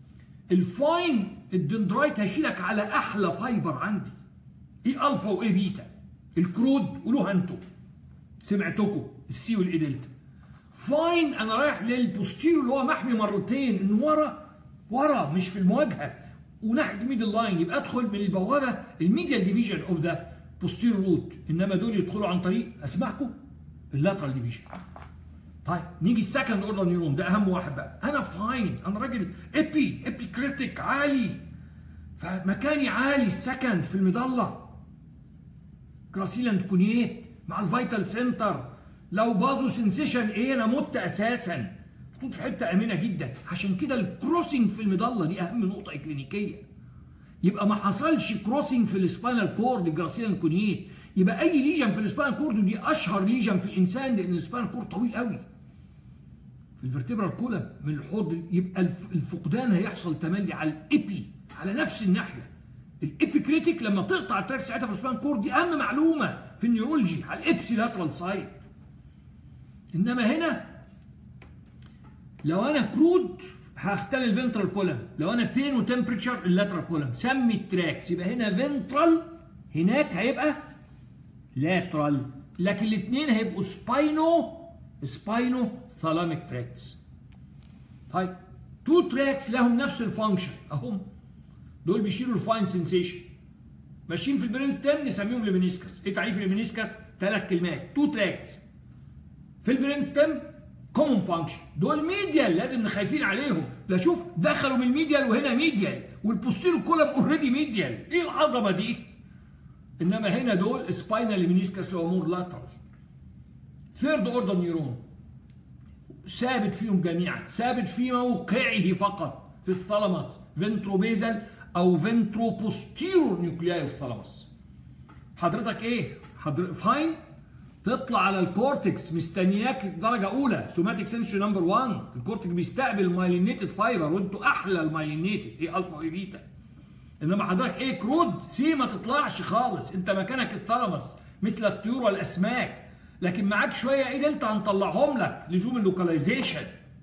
الفاين الدندرايت هيشيلك على احلى فايبر عندي ايه الفا وايه بيتا الكرود قولوها انتوا سمعتكم السي والاي دلتا فاين انا رايح للبوستيريو اللي هو محمي مرتين ان ورا ورا مش في المواجهه وناحيه الميدل لاين يبقى ادخل من البوابه الميديال ديفيجن اوف ذا بوستيريو روت انما دول يدخلوا عن طريق اسمعكم اللاترال ديفيجن طيب نيجي السكند اوردر نيورون ده اهم واحد بقى انا فاين انا راجل ابي ابي كريتيك عالي فمكاني عالي السكند في المظله كراسيلاند كونيت مع الفيتال سنتر لو باظوا سنسيشن ايه انا مت اساسا محطوط في حته امنه جدا عشان كده الكروسنج في المظله دي اهم نقطه اكلينيكيه يبقى ما حصلش كروسنج في السباينال كورد الجراسيلاند كونيت يبقى اي ليجن في السباينال كورد ودي اشهر ليجن في الانسان لان السباينال كورد طويل قوي في الفرتبرال كولم من الحوض يبقى الفقدان هيحصل تملي على الابي على نفس الناحيه الابيكريتيك لما تقطع التراك ساعتها في السباينال كورد دي اهم معلومه في النيورولوجي على الابسي لاترال سايد انما هنا لو انا كرود هختل الفنترال كولم لو انا بين وتمبريتشر اللاترال كولم سمي التراكس يبقى هنا فنترال هناك هيبقى لاترال لكن الاثنين هيبقوا سباينو سباينو ثالاميك تراكس طيب تو تراكس لهم نفس الفانكشن اهم دول بيشيلوا الفاين سنسيشن ماشيين في البرين ستيم نسميهم لمنيسكس ايه تعريف المنيسكس ثلاث كلمات تو تراكس في البرين ستيم كومن فانكشن دول ميديال لازم خايفين عليهم لا شوف دخلوا من الميديال وهنا ميديال والبوستيرو كولم اوريدي ميديال ايه العظمه دي انما هنا دول سباينال منيسكس لامور لاترال ثيرد اوردر نيورون ثابت فيهم جميعا ثابت في موقعه فقط في الثالاموس فنتروبيزال او فنترو بوستيرور نيوكلياي الثالاموس حضرتك ايه حضر... فاين تطلع على الكورتكس مستنياك درجه اولى سوماتيك سنسوري نمبر 1 الكورتكس بيستقبل المايلينيتد فايبر وانتوا احلى المايلينيتد ايه الفا وايه بيتا انما حضرتك ايه كرود سي ما تطلعش خالص انت مكانك الثالاموس مثل الطيور والاسماك لكن معاك شويه ايه دلتا هنطلعهم لك لزوم اللوكاليزيشن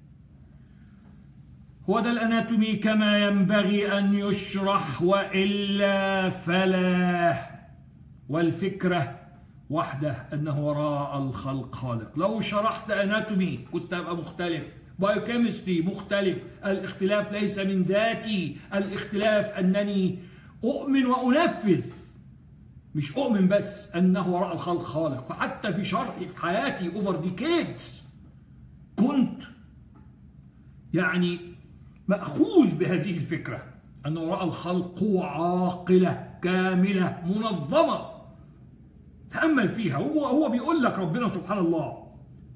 هو ده الاناتومي كما ينبغي ان يشرح والا فلا والفكره وحده انه وراء الخلق خالق لو شرحت اناتومي كنت ابقى مختلف بايوكيمستري مختلف الاختلاف ليس من ذاتي الاختلاف انني اؤمن وانفذ مش اؤمن بس انه وراء الخلق خالق فحتى في شرحي في حياتي اوفر ديكيدز كنت يعني ماخوذ بهذه الفكره ان وراء الخلق قوه عاقله كامله منظمه تامل فيها هو هو بيقول لك ربنا سبحان الله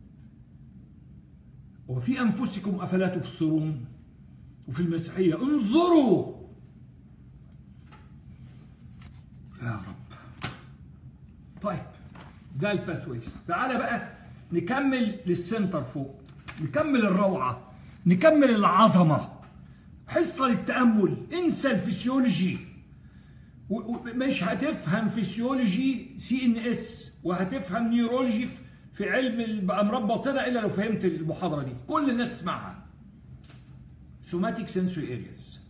وفي انفسكم افلا تبصرون وفي المسيحيه انظروا يا رب طيب ده الباثويز تعالى بقى نكمل للسنتر فوق نكمل الروعه نكمل العظمه حصه للتامل انسى الفسيولوجي مش هتفهم فسيولوجي سي ان اس وهتفهم نيورولوجي في علم الامراض باطنه الا لو فهمت المحاضره دي كل الناس تسمعها سوماتيك سنسوري ارياز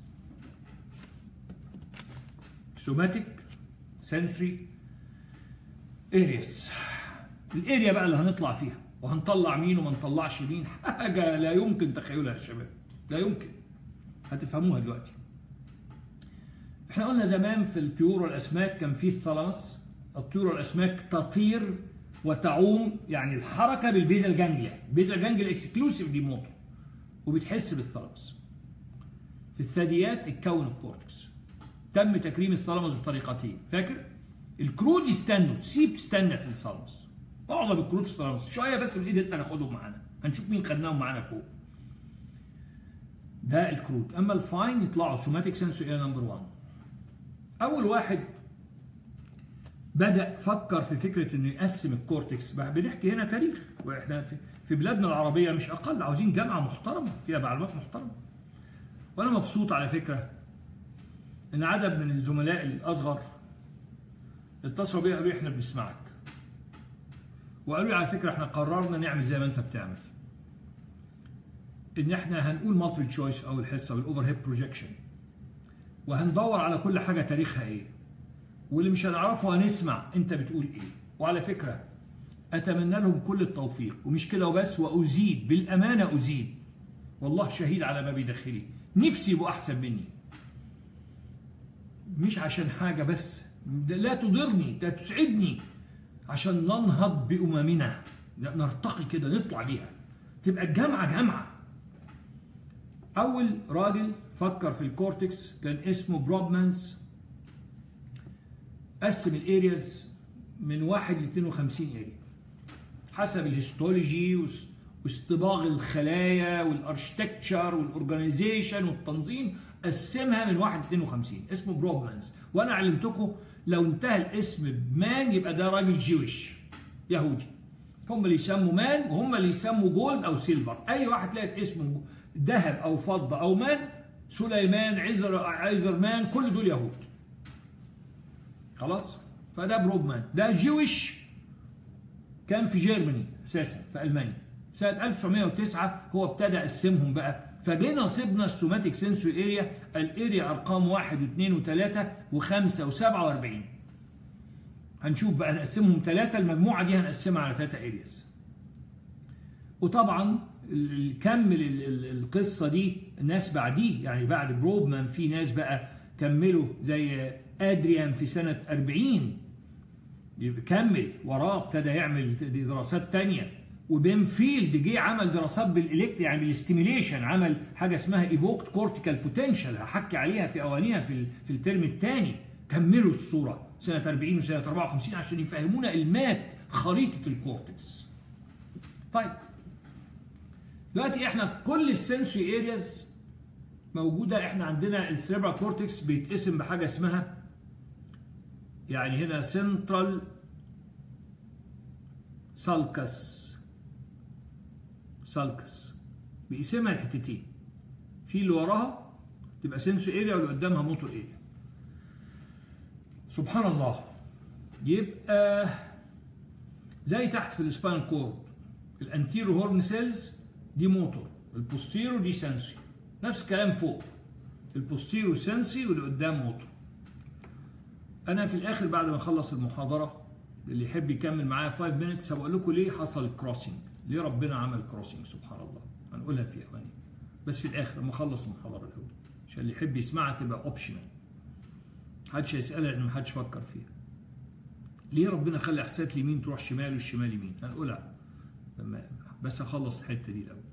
سوماتيك سنسوري ارياز الاريا بقى اللي هنطلع فيها وهنطلع مين وما نطلعش مين حاجه لا يمكن تخيلها يا شباب لا يمكن هتفهموها دلوقتي احنا قلنا زمان في الطيور والاسماك كان في الثالاموس الطيور والاسماك تطير وتعوم يعني الحركه بالبيزل جانجليا البيزل جانجليا اكسكلوسيف دي موتور وبتحس بالثالاموس في الثدييات اتكون الكورتكس تم تكريم الثالاموس بطريقتين فاكر الكرود يستنوا سي بتستنى في الثالاموس معظم الكرود في الثالاموس شويه بس من الايد انت ناخدهم معانا هنشوف مين خدناهم معانا فوق ده الكرود اما الفاين يطلعوا سوماتيك سنسوري نمبر 1 اول واحد بدا فكر في فكره انه يقسم الكورتكس بنحكي هنا تاريخ واحنا في بلادنا العربيه مش اقل عاوزين جامعه محترمه فيها معلومات محترمه وانا مبسوط على فكره ان عدد من الزملاء الاصغر اتصلوا بيا قالوا احنا بنسمعك وقالوا لي على فكره احنا قررنا نعمل زي ما انت بتعمل ان احنا هنقول مالتيبل تشويس في اول حصه بالاوفر هيد بروجيكشن وهندور على كل حاجه تاريخها ايه واللي مش هنعرفه هنسمع انت بتقول ايه وعلى فكره اتمنى لهم كل التوفيق ومش كده وبس وازيد بالامانه ازيد والله شهيد على ما بداخلي نفسي يبقوا احسن مني مش عشان حاجه بس لا تضرني ده تسعدني عشان ننهض باممنا نرتقي كده نطلع بيها تبقى الجامعه جامعه اول راجل فكر في الكورتكس كان اسمه بروبمانز قسم الارياز من 1 ل 52 اريا حسب الهيستولوجي واصطباغ الخلايا والاركتكتشر والاورجانيزيشن والتنظيم قسمها من 1 ل 52 اسمه بروبمانز وانا علمتكم لو انتهى الاسم بمان يبقى ده راجل جيوش يهودي هم اللي يسموا مان وهم اللي يسموا جولد او سيلفر اي واحد تلاقي في اسمه ذهب او فضه او مان سليمان عزر عزرمان كل دول يهود خلاص فده بروبمان ده جيوش كان في جيرماني اساسا في المانيا سنه 1909 هو ابتدى يقسمهم بقى فجينا صبنا السوماتيك سنسوري اريا الاريا ارقام 1 و2 و3 و5 و47 هنشوف بقى نقسمهم ثلاثه المجموعه دي هنقسمها على ثلاثه ارياز وطبعا كمل القصه دي ناس بعديه يعني بعد بروبمان في ناس بقى كملوا زي ادريان في سنه 40 يبقى كمل وراه ابتدى يعمل دراسات تانية وبنفيلد جه عمل دراسات بالالكت يعني بالاستيميليشن عمل حاجه اسمها ايفوكت كورتيكال بوتنشال هحكي عليها في اوانيها في في الترم الثاني كملوا الصوره سنه 40 وسنه 54 عشان يفهمونا المات خريطه الكورتكس. طيب دلوقتي احنا كل السنسوري ارياز موجوده احنا عندنا السيربرال كورتكس بيتقسم بحاجه اسمها يعني هنا سنترال سالكس سالكس بيقسمها لحتتين في اللي وراها تبقى سنسو اريا واللي قدامها موتور اريا سبحان الله يبقى زي تحت في السباين كورد الانتيرو هورن سيلز دي موتور البوستيرو دي سنسي نفس الكلام فوق البوستيرو سنسي واللي قدام موتور انا في الاخر بعد ما اخلص المحاضره اللي يحب يكمل معايا 5 مينتس هقول لكم ليه حصل كروسنج ليه ربنا عمل كروسنج سبحان الله هنقولها في اواني بس في الاخر لما اخلص المحاضره الاول عشان اللي يحب يسمعها تبقى اوبشنال محدش هيسالها لان محدش فكر فيها ليه ربنا خلى احساسات اليمين تروح شمال والشمال يمين هنقولها لما بس اخلص الحته دي الاول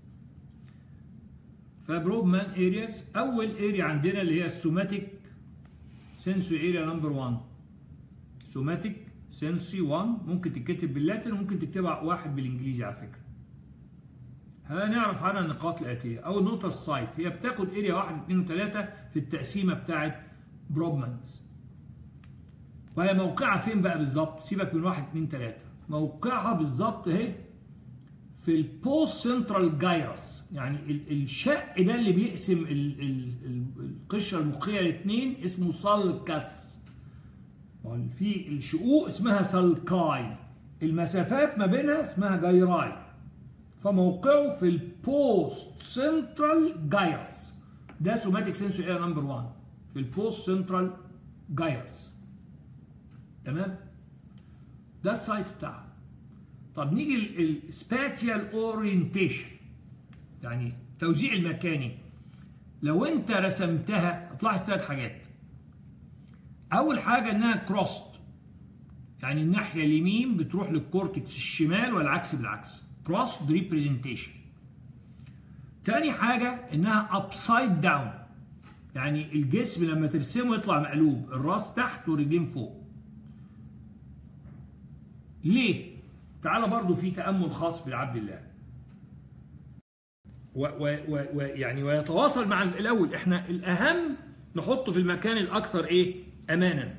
فبروبمان ارياز اول اريا عندنا اللي هي السوماتيك سنسوري اريا نمبر 1 سوماتيك سنسي 1 ممكن تتكتب باللاتين وممكن تكتبها واحد بالانجليزي على فكره هنعرف عنها النقاط الاتيه اول نقطه السايت هي بتاخد اريا 1 2 3 في التقسيمه بتاعه بروبمانز وهي موقعها فين بقى بالظبط سيبك من 1 2 3 موقعها بالظبط اهي في البوست سنترال جايرس يعني الشق ده اللي بيقسم ال ال ال القشره المخيه الاثنين اسمه سالكس في الشقوق اسمها سالكاي المسافات ما بينها اسمها جايراي فموقعه في البوست سنترال جايرس ده سوماتيك سنسور اير نمبر 1 في البوست سنترال جايرس تمام ده السايت بتاعها طب نيجي السباتيال اورينتيشن يعني التوزيع المكاني لو انت رسمتها هتلاحظ ثلاث حاجات اول حاجه انها كروست يعني الناحيه اليمين بتروح للكورتكس الشمال والعكس بالعكس كروست ريبريزنتيشن تاني حاجه انها ابسايد داون يعني الجسم لما ترسمه يطلع مقلوب الراس تحت والرجلين فوق ليه تعالى برضو في تأمل خاص بالعبد الله ويعني ويتواصل مع الأول احنا الأهم نحطه في المكان الأكثر إيه أمانا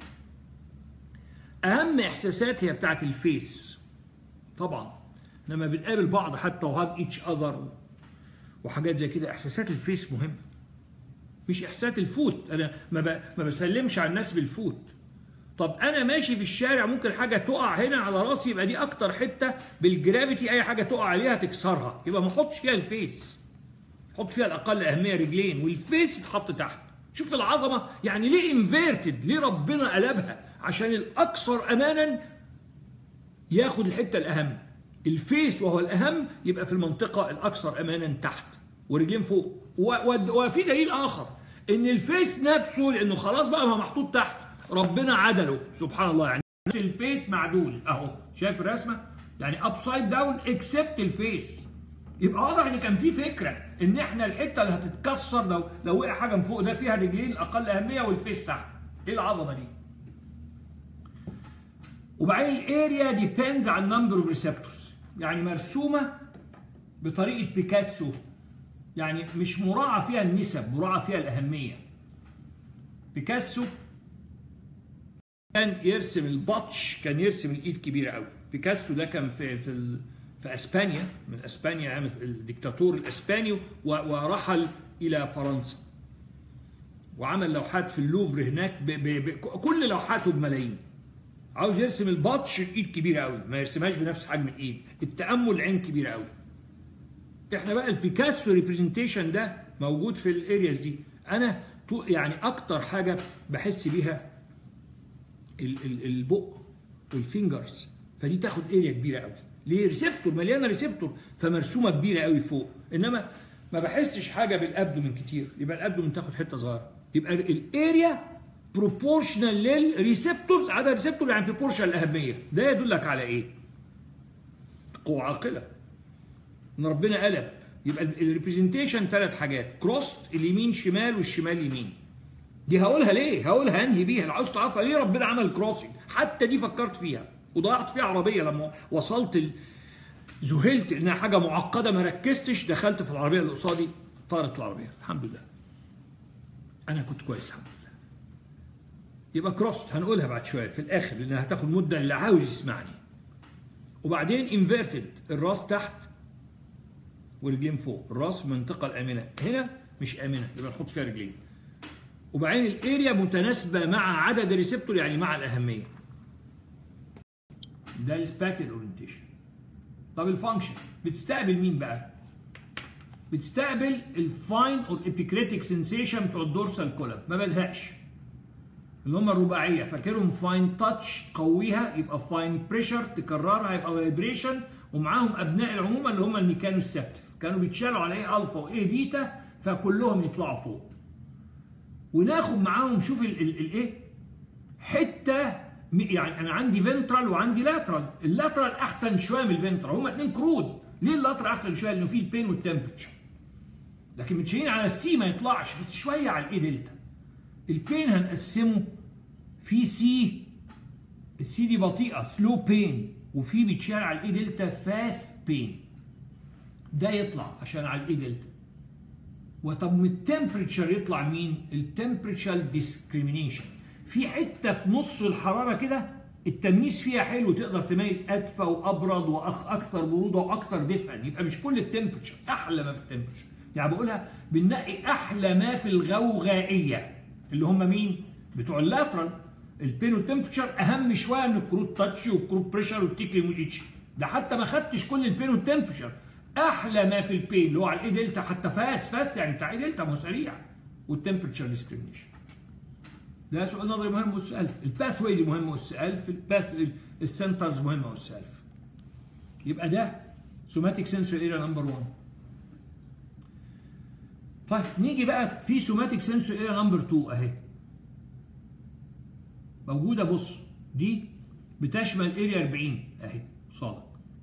أهم إحساسات هي بتاعت الفيس طبعا لما بنقابل بعض حتى وهاج ايتش اذر وحاجات زي كده احساسات الفيس مهمه مش احساسات الفوت انا ما, ما بسلمش على الناس بالفوت طب انا ماشي في الشارع ممكن حاجه تقع هنا على راسي يبقى دي اكتر حته بالجرافيتي اي حاجه تقع عليها تكسرها يبقى ما احطش فيها الفيس حط فيها الاقل اهميه رجلين والفيس يتحط تحت شوف العظمه يعني ليه انفيرتد ليه ربنا قلبها عشان الاكثر امانا ياخد الحته الاهم الفيس وهو الاهم يبقى في المنطقه الاكثر امانا تحت ورجلين فوق وفي دليل اخر ان الفيس نفسه لانه خلاص بقى ما محطوط تحت ربنا عدله سبحان الله يعني الفيس معدول اهو شايف الرسمه يعني ابسايد داون اكسبت الفيس يبقى واضح ان كان في فكره ان احنا الحته اللي هتتكسر لو لو وقع حاجه من فوق ده فيها رجلين اقل اهميه والفيس تحت ايه العظمه دي وبعدين الاريا ديبيندز على النمبر اوف ريسبتورز يعني مرسومه بطريقه بيكاسو يعني مش مراعى فيها النسب مراعى فيها الاهميه بيكاسو كان يرسم البطش كان يرسم الايد كبيره قوي بيكاسو ده كان في في في اسبانيا من اسبانيا عامل الدكتاتور الاسباني ورحل الى فرنسا وعمل لوحات في اللوفر هناك ب ب ب كل لوحاته بملايين عاوز يرسم البطش الايد كبيره قوي ما يرسمهاش بنفس حجم الايد التامل العين كبيره قوي احنا بقى البيكاسو ريبريزنتيشن ده موجود في الارياز دي انا يعني اكتر حاجه بحس بيها البق والفينجرز فدي تاخد اريا كبيره قوي ليه ريسبتور مليانه ريسبتور فمرسومه كبيره قوي فوق انما ما بحسش حاجه بالابدومن كتير يبقى الابدومن تاخد حته صغيره يبقى الاريا بروبورشنال للريسبتورز عدد ريسبتور يعني بروبورشنال الاهميه ده يدلك على ايه قوه عاقله ان ربنا قلب يبقى الريبريزنتيشن ثلاث حاجات كروست اليمين شمال والشمال يمين دي هقولها ليه هقولها انهي بيها لو عاوز تعرفها ليه ربنا عمل كروسنج حتى دي فكرت فيها وضيعت فيها عربيه لما وصلت ال... ذهلت انها حاجه معقده ما ركزتش دخلت في العربيه اللي قصادي طارت العربيه الحمد لله انا كنت كويس الحمد لله يبقى كروست هنقولها بعد شويه في الاخر لانها هتاخد مده اللي عاوز يسمعني وبعدين انفيرتد الراس تحت ورجلين فوق الراس في المنطقه الامنه هنا مش امنه يبقى نحط فيها رجلين وبعدين الاريا متناسبه مع عدد الريسبتور يعني مع الاهميه ده السباتيال اورينتيشن طب الفانكشن بتستقبل مين بقى بتستقبل الفاين اور ابيكريتيك سنسيشن بتوع الدورسال كولم ما بزهقش اللي هم الرباعيه فاكرهم فاين تاتش تقويها يبقى فاين بريشر تكررها يبقى فايبريشن ومعاهم ابناء العمومه اللي هم الميكانو سيبتيف كانوا بيتشالوا على ايه الفا وايه بيتا فكلهم يطلعوا فوق وناخد معاهم شوف الايه حته يعني انا عندي فنترال وعندي لاترال اللاترال احسن شويه من الفنترال هما اتنين كرود ليه اللاترال احسن شويه لانه فيه البين والتمبرتشر لكن متشيلين على السي ما يطلعش بس شويه على الاي دلتا البين هنقسمه في سي السي دي بطيئه سلو بين وفي بيتشال على الاي دلتا فاست بين ده يطلع عشان على الاي دلتا وطب من التمبرتشر يطلع مين التمبرتشر ديسكريميشن في حته في نص الحراره كده التمييز فيها حلو تقدر تميز ادفى وابرد واكثر بروده واكثر دفئا يبقى مش كل التمبرتشر احلى ما في التمبرتشر يعني بقولها بننقي احلى ما في الغوغائيه اللي هم مين بتوع اللاترال البين والتمبرتشر اهم شويه من الكروت تاتش والكروت بريشر والتيكلي والاتش ده حتى ما خدتش كل البين والتمبرتشر احلى ما في البين اللي هو على الاي دلتا حتى فاس فاس يعني بتاع اي دلتا ما هو سريع والتمبرتشر ديسكريميشن ده سؤال نظري مهم اس 1000 الباث ويز مهم اس 1000 الباث السنترز مهم اس 1000 يبقى ده سوماتيك سنسور اريا نمبر 1 طيب نيجي بقى في سوماتيك سنسور اريا نمبر 2 اهي موجوده بص دي بتشمل اريا 40 اهي صادق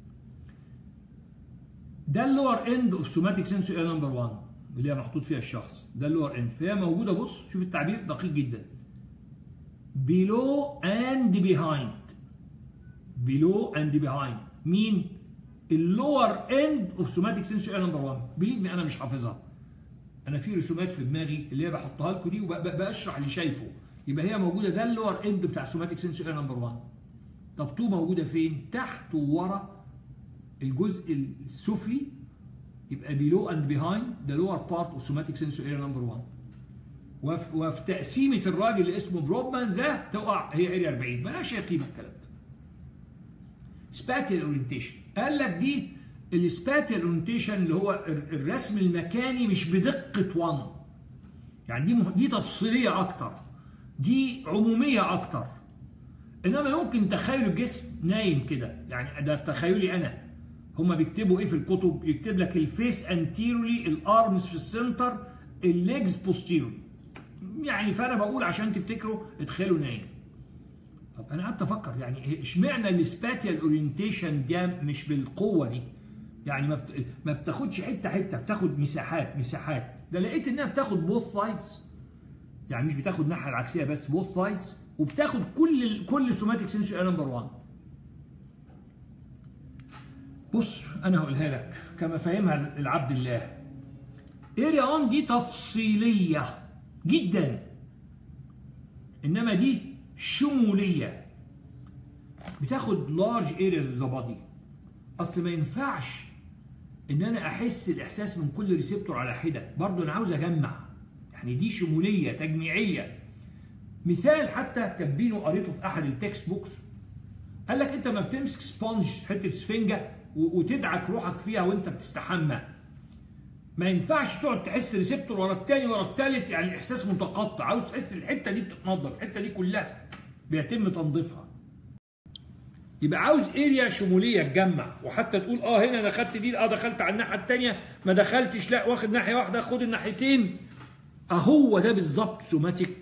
ده اللور اند اوف سوماتيك سنسور اريا نمبر 1 اللي هي محطوط فيها الشخص ده اللور اند فهي موجوده بص شوف التعبير دقيق جدا below and behind below and behind مين اللور اند اوف سوماتيك سنسور نمبر 1 بليف مي انا مش حافظها انا في رسومات في دماغي اللي هي بحطها لكم دي وبشرح اللي شايفه يبقى هي موجوده ده اللور اند بتاع سوماتيك سنسور نمبر 1 طب 2 موجوده فين تحت وورا الجزء السفلي يبقى below and behind the lower part of somatic sensory area number 1 وفي, وفي تقسيمه الراجل اللي اسمه بروبمان ده تقع هي اريا 40 مالهاش اي قيمه الكلام ده. سباتيال اورينتيشن قال لك دي السباتيال اورينتيشن اللي هو الرسم المكاني مش بدقه 1 يعني دي دي تفصيليه اكتر دي عموميه اكتر انما يمكن تخيل الجسم نايم كده يعني ده في تخيلي انا هما بيكتبوا ايه في الكتب يكتب لك الفيس انتيرولي الارمز في السنتر الليجز بوستيرولي يعني فانا بقول عشان تفتكروا اتخيلوا نايم طب انا قعدت افكر يعني اشمعنى السباتيال اورينتيشن ده مش بالقوه دي يعني ما ما بتاخدش حته حته بتاخد مساحات مساحات ده لقيت انها بتاخد بوث سايدز يعني مش بتاخد الناحيه العكسيه بس بوث سايدز وبتاخد كل كل سوماتيك سنسور نمبر 1 بص انا هقولها لك كما فهمها العبد الله اريا 1 دي تفصيليه جدا انما دي شموليه بتاخد لارج ارياز ذا بادي اصل ما ينفعش ان انا احس الاحساس من كل ريسبتور على حده برضه انا عاوز اجمع يعني دي شموليه تجميعيه مثال حتى كاتبينه قريته في احد التكست بوكس قال لك انت ما بتمسك سبونج حته سفنجه وتدعك روحك فيها وانت بتستحمى ما ينفعش تقعد تحس ريسبتور ورا الثاني ورا الثالث يعني الاحساس متقطع عاوز تحس الحته دي بتتنظف الحته دي كلها بيتم تنظيفها يبقى عاوز اريا شموليه تجمع وحتى تقول اه هنا انا خدت دي اه دخلت على الناحيه الثانيه ما دخلتش لا واخد ناحيه واحده خد الناحيتين اهو ده بالظبط سوماتيك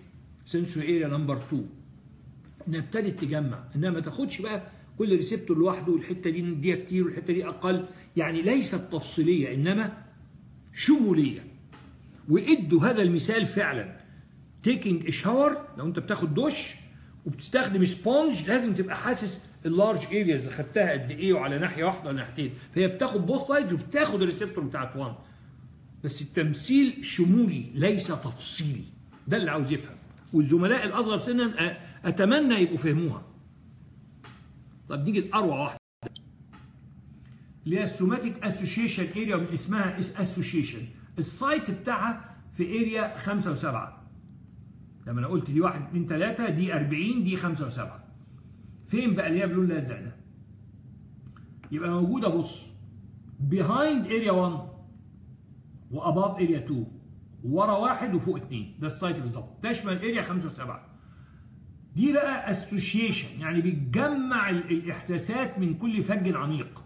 سنسوري اريا نمبر 2 انها ابتدت تجمع انها ما تاخدش بقى كل ريسبتور لوحده والحته دي نديها كتير والحته دي اقل يعني ليست تفصيليه انما شموليه وادوا هذا المثال فعلا تيكينج شاور لو انت بتاخد دش وبتستخدم سبونج لازم تبقى حاسس اللارج ارياز اللي خدتها قد ايه وعلى ناحيه واحده ولا ناحيتين فهي بتاخد بوث سايدز وبتاخد الريسبتور بتاعت 1 بس التمثيل شمولي ليس تفصيلي ده اللي عاوز يفهم والزملاء الاصغر سنا اتمنى يبقوا فهموها طب نيجي لاروع واحده اللي هي السوماتيك اسوشيشن اريا من اسمها اسوشيشن السايت بتاعها في اريا 5 و7 لما انا قلت دي 1 2 3 دي 40 دي 5 و7 فين بقى اللي هي باللون الازرق ده يبقى موجوده بص behind اريا 1 واباف اريا 2 ورا واحد وفوق اثنين ده السايت بالظبط تشمل اريا 5 و7 دي بقى اسوشيشن يعني بتجمع الاحساسات من كل فج عميق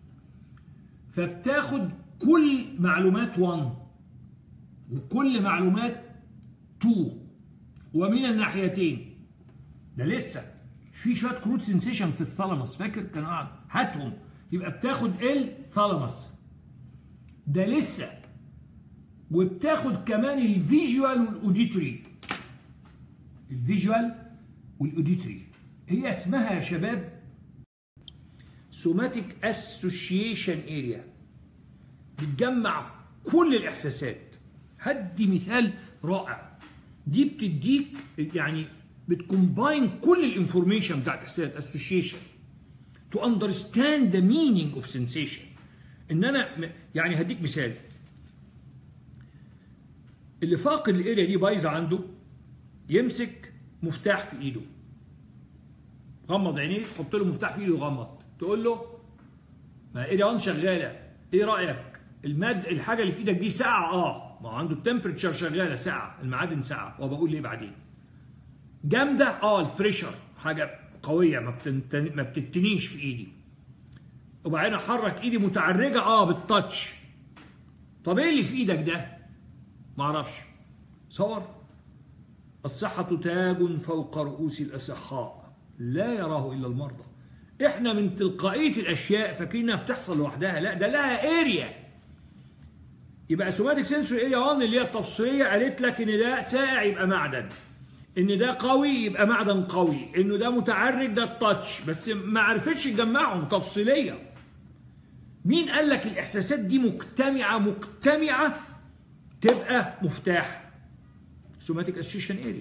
فبتاخد كل معلومات 1 وكل معلومات 2 ومن الناحيتين ده لسه في شويه كروت سنسيشن في الثالاموس فاكر كان قاعد هاتهم يبقى بتاخد الثالاموس ده لسه وبتاخد كمان الفيجوال والاوديتوري الفيجوال والاوديتوري هي اسمها يا شباب سوماتيك اسوشيشن اريا بتجمع كل الاحساسات هدي مثال رائع دي بتديك يعني بتكومباين كل الانفورميشن بتاعت الاحساسات اسوشيشن تو اندرستاند ذا مينينج اوف سensation ان انا يعني هديك مثال اللي فاقد الاريا دي بايظه عنده يمسك مفتاح في ايده غمض عينيه تحط له مفتاح في ايده وغمض تقول له ما اريا 1 شغاله ايه رايك الماد الحاجه اللي في ايدك دي ساقعه اه ما عنده التمبريتشر شغاله ساقعه المعادن ساقعه وبقول ليه بعدين جامده اه البريشر حاجه قويه ما بتنتن... ما بتتنيش في ايدي وبعدين احرك ايدي متعرجه اه بالتاتش طب ايه اللي في ايدك ده ما اعرفش صور الصحة تاج فوق رؤوس الأصحاء لا يراه إلا المرضى احنا من تلقائية الأشياء فاكرينها بتحصل لوحدها لا ده لها اريا يبقى سوماتيك سنسور اريا 1 اللي هي التفصيلية قالت لك ان ده سائع يبقى معدن ان ده قوي يبقى معدن قوي انه ده متعرج ده التاتش بس ما عرفتش تجمعهم تفصيلية مين قال لك الاحساسات دي مجتمعة مجتمعة تبقى مفتاح سوماتيك اسوشيشن اريا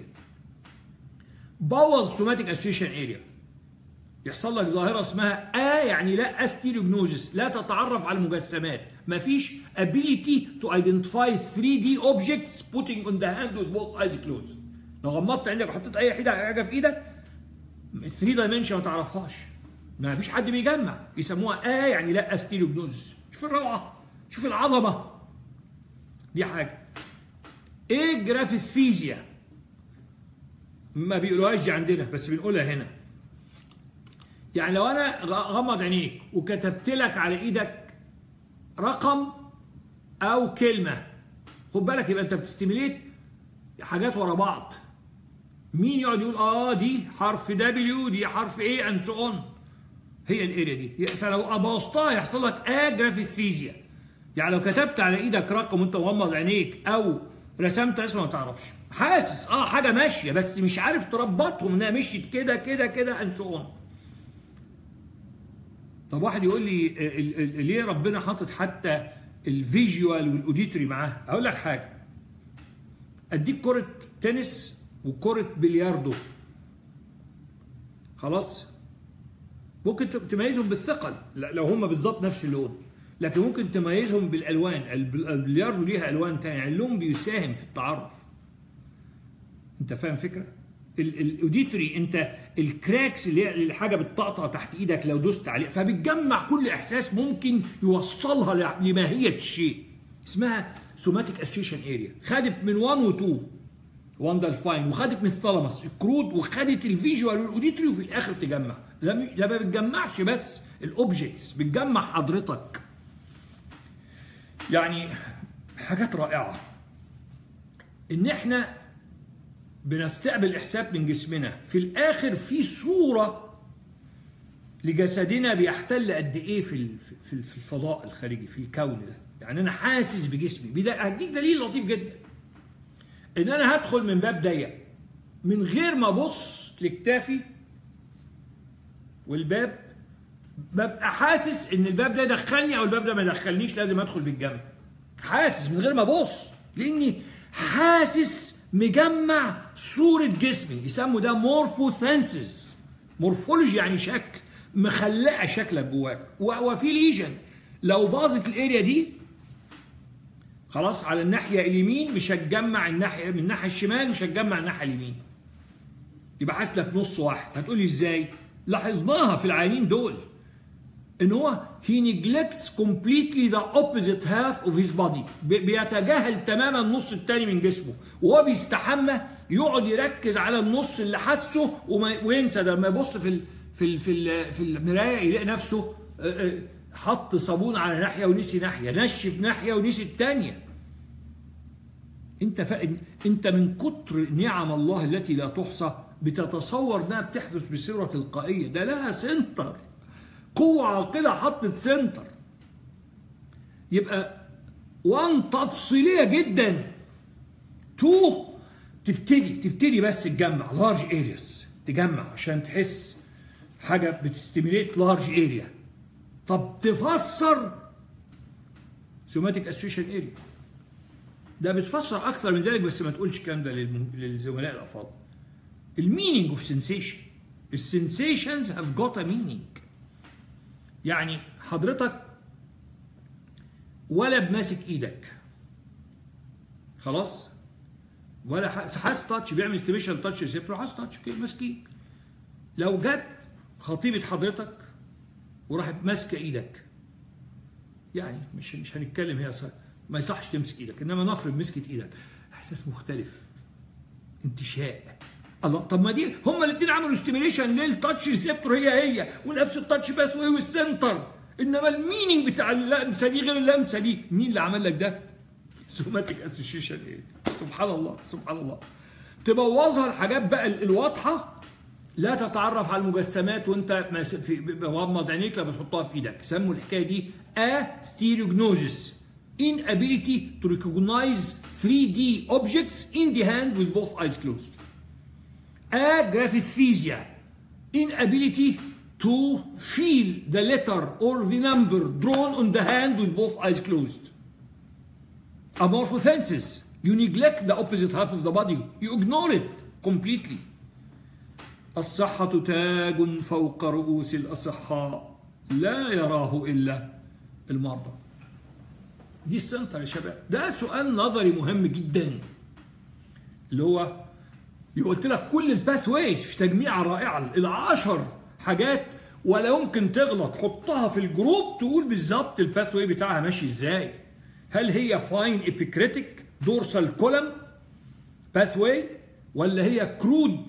بوظ سوماتيك اسوشيشن اريا يحصل لك ظاهره اسمها ا يعني لا استيلوجنوزس لا تتعرف على المجسمات مفيش ability to identify 3D objects putting on the hand with both eyes closed لو غمضت عينك وحطيت اي حاجه في ايدك 3 دايمنشن ما تعرفهاش ما فيش حد بيجمع يسموها ا يعني لا استيلوجنوزس شوف الروعه شوف العظمه دي حاجه ايه جرافيثيزيا ما بيقولوهاش دي عندنا بس بنقولها هنا يعني لو انا غمض عينيك وكتبت لك على ايدك رقم او كلمه خد بالك يبقى انت بتستيميليت حاجات ورا بعض مين يقعد يقول اه دي حرف دبليو دي حرف ايه اند سو اون هي الاريا دي فلو ابوظتها يحصل لك اجرافيثيزيا يعني لو كتبت على ايدك رقم وانت مغمض عينيك او رسمت رسمه ما تعرفش حاسس اه حاجه ماشيه بس مش عارف تربطهم انها مشيت كده كده كده اند سو اون طب واحد يقول لي ليه ربنا حاطط حتى الفيجوال والاوديتوري معاه اقول لك حاجه اديك كره تنس وكره بلياردو خلاص ممكن تميزهم بالثقل لو هم بالظبط نفس اللون لكن ممكن تميزهم بالالوان البلياردو ليها الوان تانية يعني اللون بيساهم في التعرف انت فاهم فكره الاوديتوري انت الكراكس اللي هي الحاجه بتطقطق تحت ايدك لو دوست عليه فبتجمع كل احساس ممكن يوصلها لماهيه الشيء اسمها سوماتيك اسوشيشن اريا خدت من 1 و 2 1 ده الفاين وخدت من الثالاموس الكرود وخدت الفيجوال والاوديتوري وفي الاخر تجمع لا ما بتجمعش بس الاوبجكتس بتجمع حضرتك يعني حاجات رائعه ان احنا بنستقبل احساس من جسمنا في الاخر في صوره لجسدنا بيحتل قد ايه في في الفضاء الخارجي في الكون ده يعني انا حاسس بجسمي هديك دليل لطيف جدا ان انا هدخل من باب ضيق من غير ما ابص لكتافي والباب ببقى حاسس ان الباب ده يدخلني او الباب ده ما يدخلنيش لازم ادخل بالجنب حاسس من غير ما ابص لاني حاسس مجمع صورة جسمي يسموا ده مورفوثنسز مورفولوجي يعني شكل مخلقة شكلك جواك وفي ليجن لو باظت الاريا دي خلاص على الناحية اليمين مش هتجمع الناحية من الناحية الشمال مش هتجمع الناحية اليمين يبقى حاسس لك نص واحد هتقولي ازاي؟ لاحظناها في العيانين دول ان هو he neglects completely the opposite half of his body بيتجاهل تماما النص الثاني من جسمه وهو بيستحمى يقعد يركز على النص اللي حاسه وينسى ده لما يبص في ال في ال في ال في المرايه يلاقي نفسه حط صابون على ناحيه ونسي ناحيه نشف ناحيه ونسي الثانيه انت ف... انت من كتر نعم الله التي لا تحصى بتتصور انها بتحدث بصوره تلقائيه ده لها سنتر قوة عاقلة حطت سنتر يبقى وان تفصيلية جدا تو تبتدي تبتدي بس تجمع لارج ارياس تجمع عشان تحس حاجة بتستيميليت لارج اريا طب تفسر سوماتيك اسوشيشن اريا ده بتفسر اكثر من ذلك بس ما تقولش الكلام ده للزملاء الافاضل المينينج اوف سensation السنسيشنز هاف جوت ا مينينج يعني حضرتك ولا بماسك ايدك خلاص ولا حاسس تاتش بيعمل استيميشن تاتش ريسبتور حاسس تاتش كده ماسكين لو جت خطيبه حضرتك وراحت ماسكه ايدك يعني مش مش هنتكلم هي صح. ما يصحش تمسك ايدك انما نفرض مسكت ايدك احساس مختلف انتشاء الله طب ما دي هما الاثنين عملوا ستيميليشن للتاتش ريسبتور هي هي ونفس التاتش باث واي والسنتر انما المينينج بتاع اللمسه دي غير اللمسه دي مين اللي عمل لك ده؟ سوماتيك اسوشيشن ايه؟ سبحان الله سبحان الله تبوظها الحاجات بقى الواضحه لا تتعرف على المجسمات وانت مغمض عينيك لما بتحطها في ايدك سموا الحكايه دي استيريوجنوزيس inability to recognize 3D objects in the hand with both eyes closed agraphesthesia inability to feel the letter or the number drawn on the hand with both eyes closed amorphothensis you neglect the opposite half of the body you ignore it completely الصحة تاج فوق رؤوس الأصحاء لا يراه إلا المرضى دي السنتر يا شباب ده سؤال نظري مهم جدا اللي هو قلت لك كل الباث ويز في تجميعة رائعة العشر حاجات ولا يمكن تغلط حطها في الجروب تقول بالظبط الباث واي بتاعها ماشي ازاي هل هي فاين ابيكريتيك دورسال كولم باث واي ولا هي كرود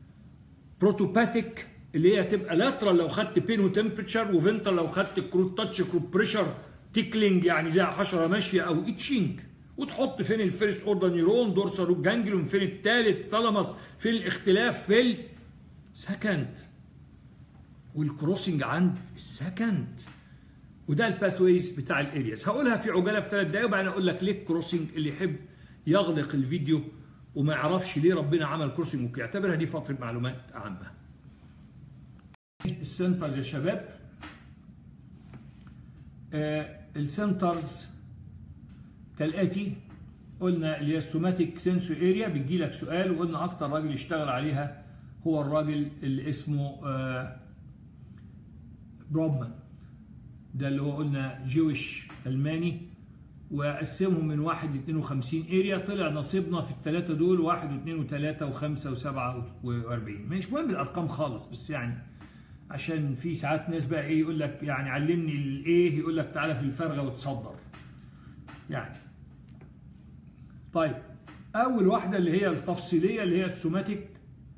بروتوباثيك اللي هي تبقى لاترال لو خدت بين وتمبرتشر وفنتر لو خدت كرود تاتش كرود بريشر تيكلينج يعني زي حشره ماشيه او ايتشينج وتحط فين الفيرست اوردر نيرون دورسال جانجلون فين الثالث ثالاموس فين الاختلاف في السكند والكروسنج عند السكند وده الباثويز بتاع الارياز هقولها في عجاله في ثلاث دقايق وبعدين اقول لك ليه الكروسنج اللي يحب يغلق الفيديو وما يعرفش ليه ربنا عمل كروسنج ويعتبرها دي فتره معلومات عامه السنترز يا شباب آه السنترز كالاتي قلنا اللي هي السوماتيك سنسو اريا بتجي لك سؤال وقلنا اكتر راجل يشتغل عليها هو الراجل اللي اسمه آه بروبمان ده اللي هو قلنا جويش الماني وقسمهم من 1 ل 52 اريا طلع نصيبنا في الثلاثه دول 1 و2 و3 و5 و47 مش مهم الارقام خالص بس يعني عشان في ساعات ناس بقى ايه يقول لك يعني علمني الايه يقول لك تعالى في الفرغه وتصدر يعني طيب اول واحده اللي هي التفصيليه اللي هي السوماتيك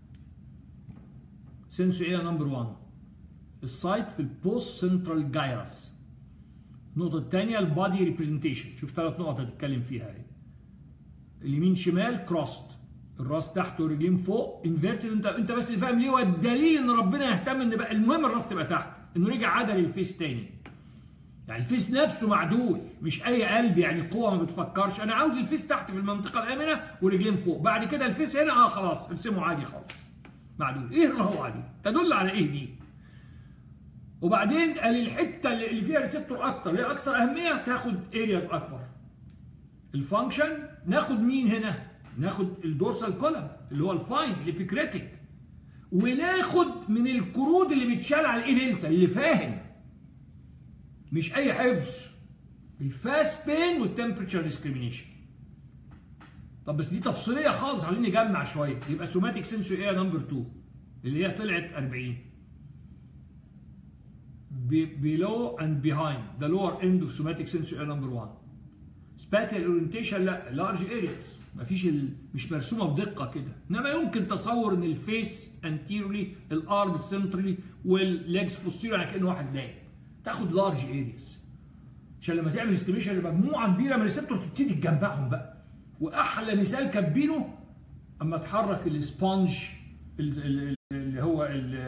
سنسو اريا نمبر 1 السايت في البوست سنترال جايرس النقطة الثانية البادي ريبريزنتيشن شوف ثلاث نقط هتتكلم فيها اهي اليمين شمال كروست الراس تحت والرجلين فوق انفيرتد انت انت بس اللي فاهم ليه والدليل ان ربنا يهتم ان بقى المهم الراس تبقى تحت انه رجع عدل الفيس تاني يعني الفيس نفسه معدول مش اي قلب يعني قوه ما بتفكرش انا عاوز الفيس تحت في المنطقه الامنه ورجلين فوق بعد كده الفيس هنا اه خلاص ارسمه عادي خالص معدول ايه الروعه دي تدل على ايه دي وبعدين قال الحته اللي فيها ريسبتور اكتر اللي اكتر اهميه تاخد ارياز اكبر الفانكشن ناخد مين هنا ناخد الدورسال كولم اللي هو الفاين الابيكريتيك وناخد من الكرود اللي بيتشال على الايه دلتا اللي فاهم مش اي حفظ الفاست بين والتمبريتشر ديسكريميشن طب بس دي تفصيليه خالص عايزين نجمع شويه يبقى سوماتيك سنسو ايه نمبر 2 اللي هي طلعت 40 below and behind the lower end of somatic sensory area number 1 spatial orientation لا large areas مفيش ال... مش مرسومه بدقه كده انما يمكن تصور ان الفيس anteriorly الارم centrally والليجز posterior يعني كانه واحد نايم تاخد large areas عشان لما تعمل استيميشن لمجموعه كبيره من الريسبتور تبتدي تجمعهم بقى واحلى مثال كاتبينه اما تحرك السبونج اللي هو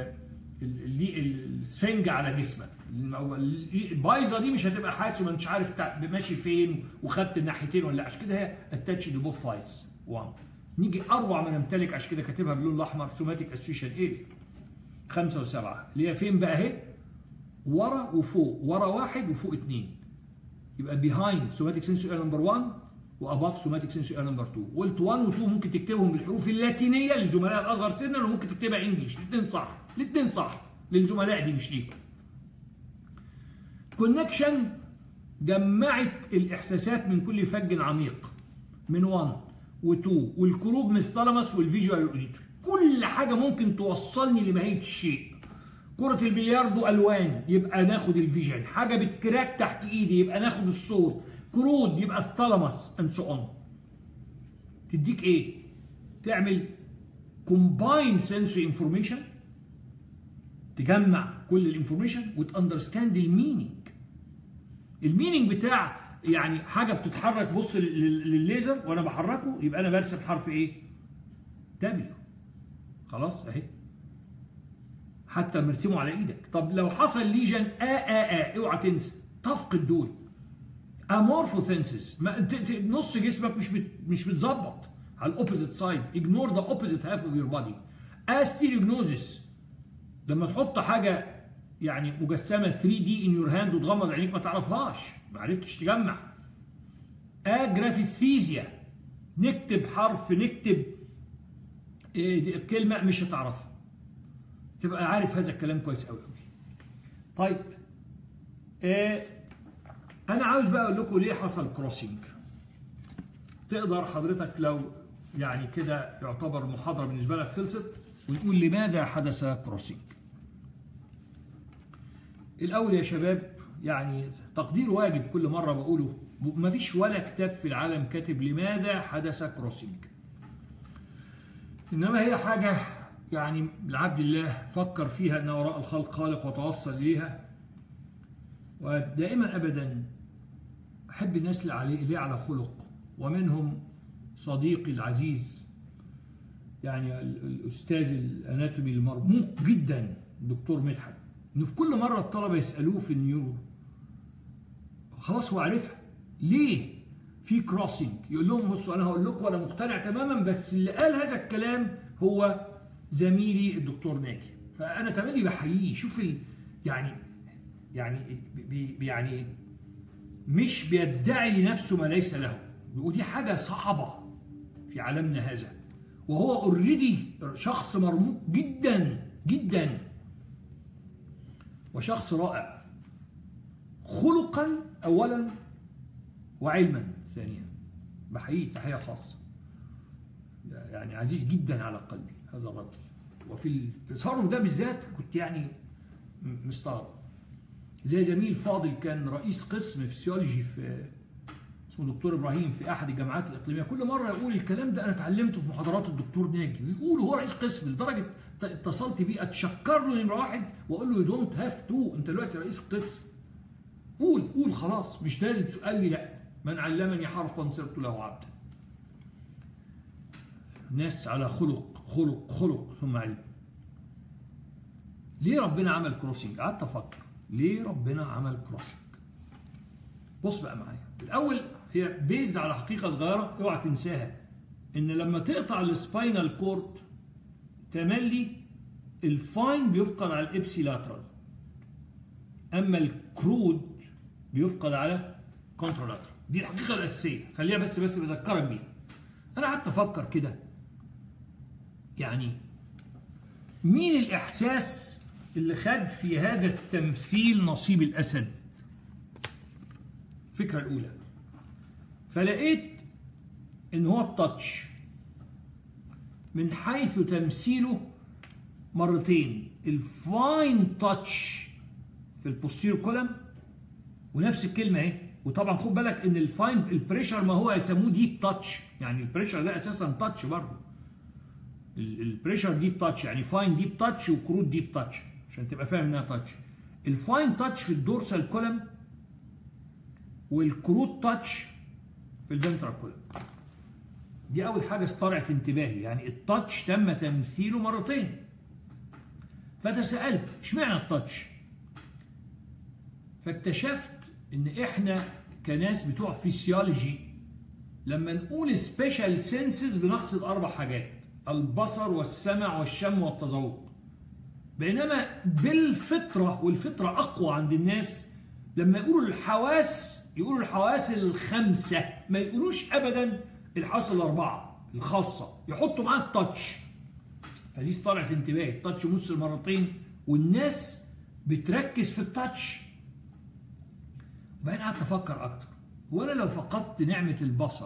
السفنج على جسمك البايظه دي مش هتبقى حاسس وما انتش عارف ماشي فين وخدت الناحيتين ولا عشان كده هي اتاتش لبوث فايز 1 نيجي اروع ما نمتلك عشان كده كاتبها باللون الاحمر سوماتيك اسوشيشن اريا خمسه وسبعه اللي هي فين بقى اهي ورا وفوق ورا واحد وفوق اثنين يبقى بيهايند سوماتيك سنسو نمبر 1 واباف سوماتيك سنسو نمبر 2 قلت 1 و 2 ممكن تكتبهم بالحروف اللاتينيه للزملاء الاصغر سنا وممكن تكتبها انجلش الاثنين صح الاثنين صح للزملاء دي مش ليكم كونكشن جمعت الاحساسات من كل فج عميق من 1 و2 والكروب من الثالاموس والفيجوال اوديتوري كل حاجه ممكن توصلني لماهيه الشيء كرة البلياردو الوان يبقى ناخد الفيجن حاجه بتكراك تحت ايدي يبقى ناخد الصوت كرود يبقى الثالاموس اند سو اون تديك ايه تعمل كومباين سنسوري انفورميشن تجمع كل الانفورميشن وتاندرستاند المينينج المينينج بتاع يعني حاجه بتتحرك بص للليزر وانا بحركه يبقى انا برسم حرف ايه دبليو خلاص اهي حتى مرسمه على ايدك طب لو حصل ليجن ا ا ا اوعى تنسى تفقد دول امورفوثينسيس نص جسمك مش بت مش متظبط على الاوبوزيت سايد اجنور ذا اوبوزيت هاف اوف يور بادي استيريوجنوزيس لما تحط حاجه يعني مجسمه 3 دي ان يور هاند وتغمض عينيك ما تعرفهاش ما عرفتش تجمع اجرافيثيزيا نكتب حرف نكتب إيه كلمه مش هتعرفها تبقى عارف هذا الكلام كويس قوي قوي طيب إيه انا عاوز بقى اقول لكم ليه حصل كروسنج تقدر حضرتك لو يعني كده يعتبر المحاضره بالنسبه لك خلصت ونقول لماذا حدث كروسنج الاول يا شباب يعني تقدير واجب كل مره بقوله ما فيش ولا كتاب في العالم كاتب لماذا حدث كروسنج انما هي حاجه يعني لعبد الله فكر فيها ان وراء الخلق خالق وتوصل اليها ودائما ابدا احب الناس اللي عليه اللي على خلق ومنهم صديقي العزيز يعني الاستاذ الاناتومي المرموق جدا الدكتور مدحت انه في كل مره الطلبه يسالوه في النيورو خلاص هو عارفها ليه في كروسنج يقول لهم بصوا انا هقول لكم انا مقتنع تماما بس اللي قال هذا الكلام هو زميلي الدكتور ناجي فانا تملي بحييه شوف ال يعني يعني بي يعني مش بيدعي لنفسه ما ليس له ودي حاجه صعبه في عالمنا هذا وهو اوريدي شخص مرموق جدا جدا وشخص رائع خلقا اولا وعلما ثانيا بحييه تحيه خاصه يعني عزيز جدا على قلبي هذا الرجل وفي التصرف ده بالذات كنت يعني مستغرب زي زميل فاضل كان رئيس قسم فسيولوجي في اسمه دكتور ابراهيم في احد الجامعات الاقليميه كل مره يقول الكلام ده انا اتعلمته في محاضرات الدكتور ناجي ويقول هو رئيس قسم لدرجه اتصلت بيه اتشكر له نمره واحد واقول له يو دونت هاف تو انت دلوقتي رئيس قسم قول قول خلاص مش لازم تسال لي لا من علمني حرفا صرت له عبدا ناس على خلق خلق خلق ثم علم ليه ربنا عمل كروسنج قعدت افكر ليه ربنا عمل كروسنج بص بقى معايا الاول هي بيزد على حقيقه صغيره اوعى تنساها ان لما تقطع السباينال كورد تملي الفاين بيفقد على الابسي لاترال اما الكرود بيفقد على كونترولاترال دي الحقيقه الاساسيه خليها بس بس بذكرك بيها انا قعدت افكر كده يعني مين الاحساس اللي خد في هذا التمثيل نصيب الاسد الفكره الاولى فلقيت ان هو التاتش من حيث تمثيله مرتين الفاين تاتش في البوستيرو كولم ونفس الكلمه اهي وطبعا خد بالك ان الفاين البريشر ما هو يسموه ديب تاتش يعني البريشر ده اساسا تاتش برضه البريشر ديب تاتش يعني فاين ديب تاتش وكرود ديب تاتش عشان تبقى فاهم انها تاتش الفاين تاتش في الدورسال كولم والكرود تاتش في الفنترال كولم دي اول حاجه استرعت انتباهي يعني التاتش تم تمثيله مرتين فتسالت اشمعنى التاتش فاكتشفت ان احنا كناس بتوع فيسيولوجي لما نقول سبيشال سينسز بنقصد اربع حاجات البصر والسمع والشم والتذوق بينما بالفطره والفطره اقوى عند الناس لما يقولوا الحواس يقولوا الحواس الخمسه ما يقولوش ابدا الحواس الاربعه الخاصه يحطوا معاها التاتش فدي استرعت انتباهي التاتش مصر مرتين والناس بتركز في التاتش وبعدين قعدت افكر اكتر وانا لو فقدت نعمه البصر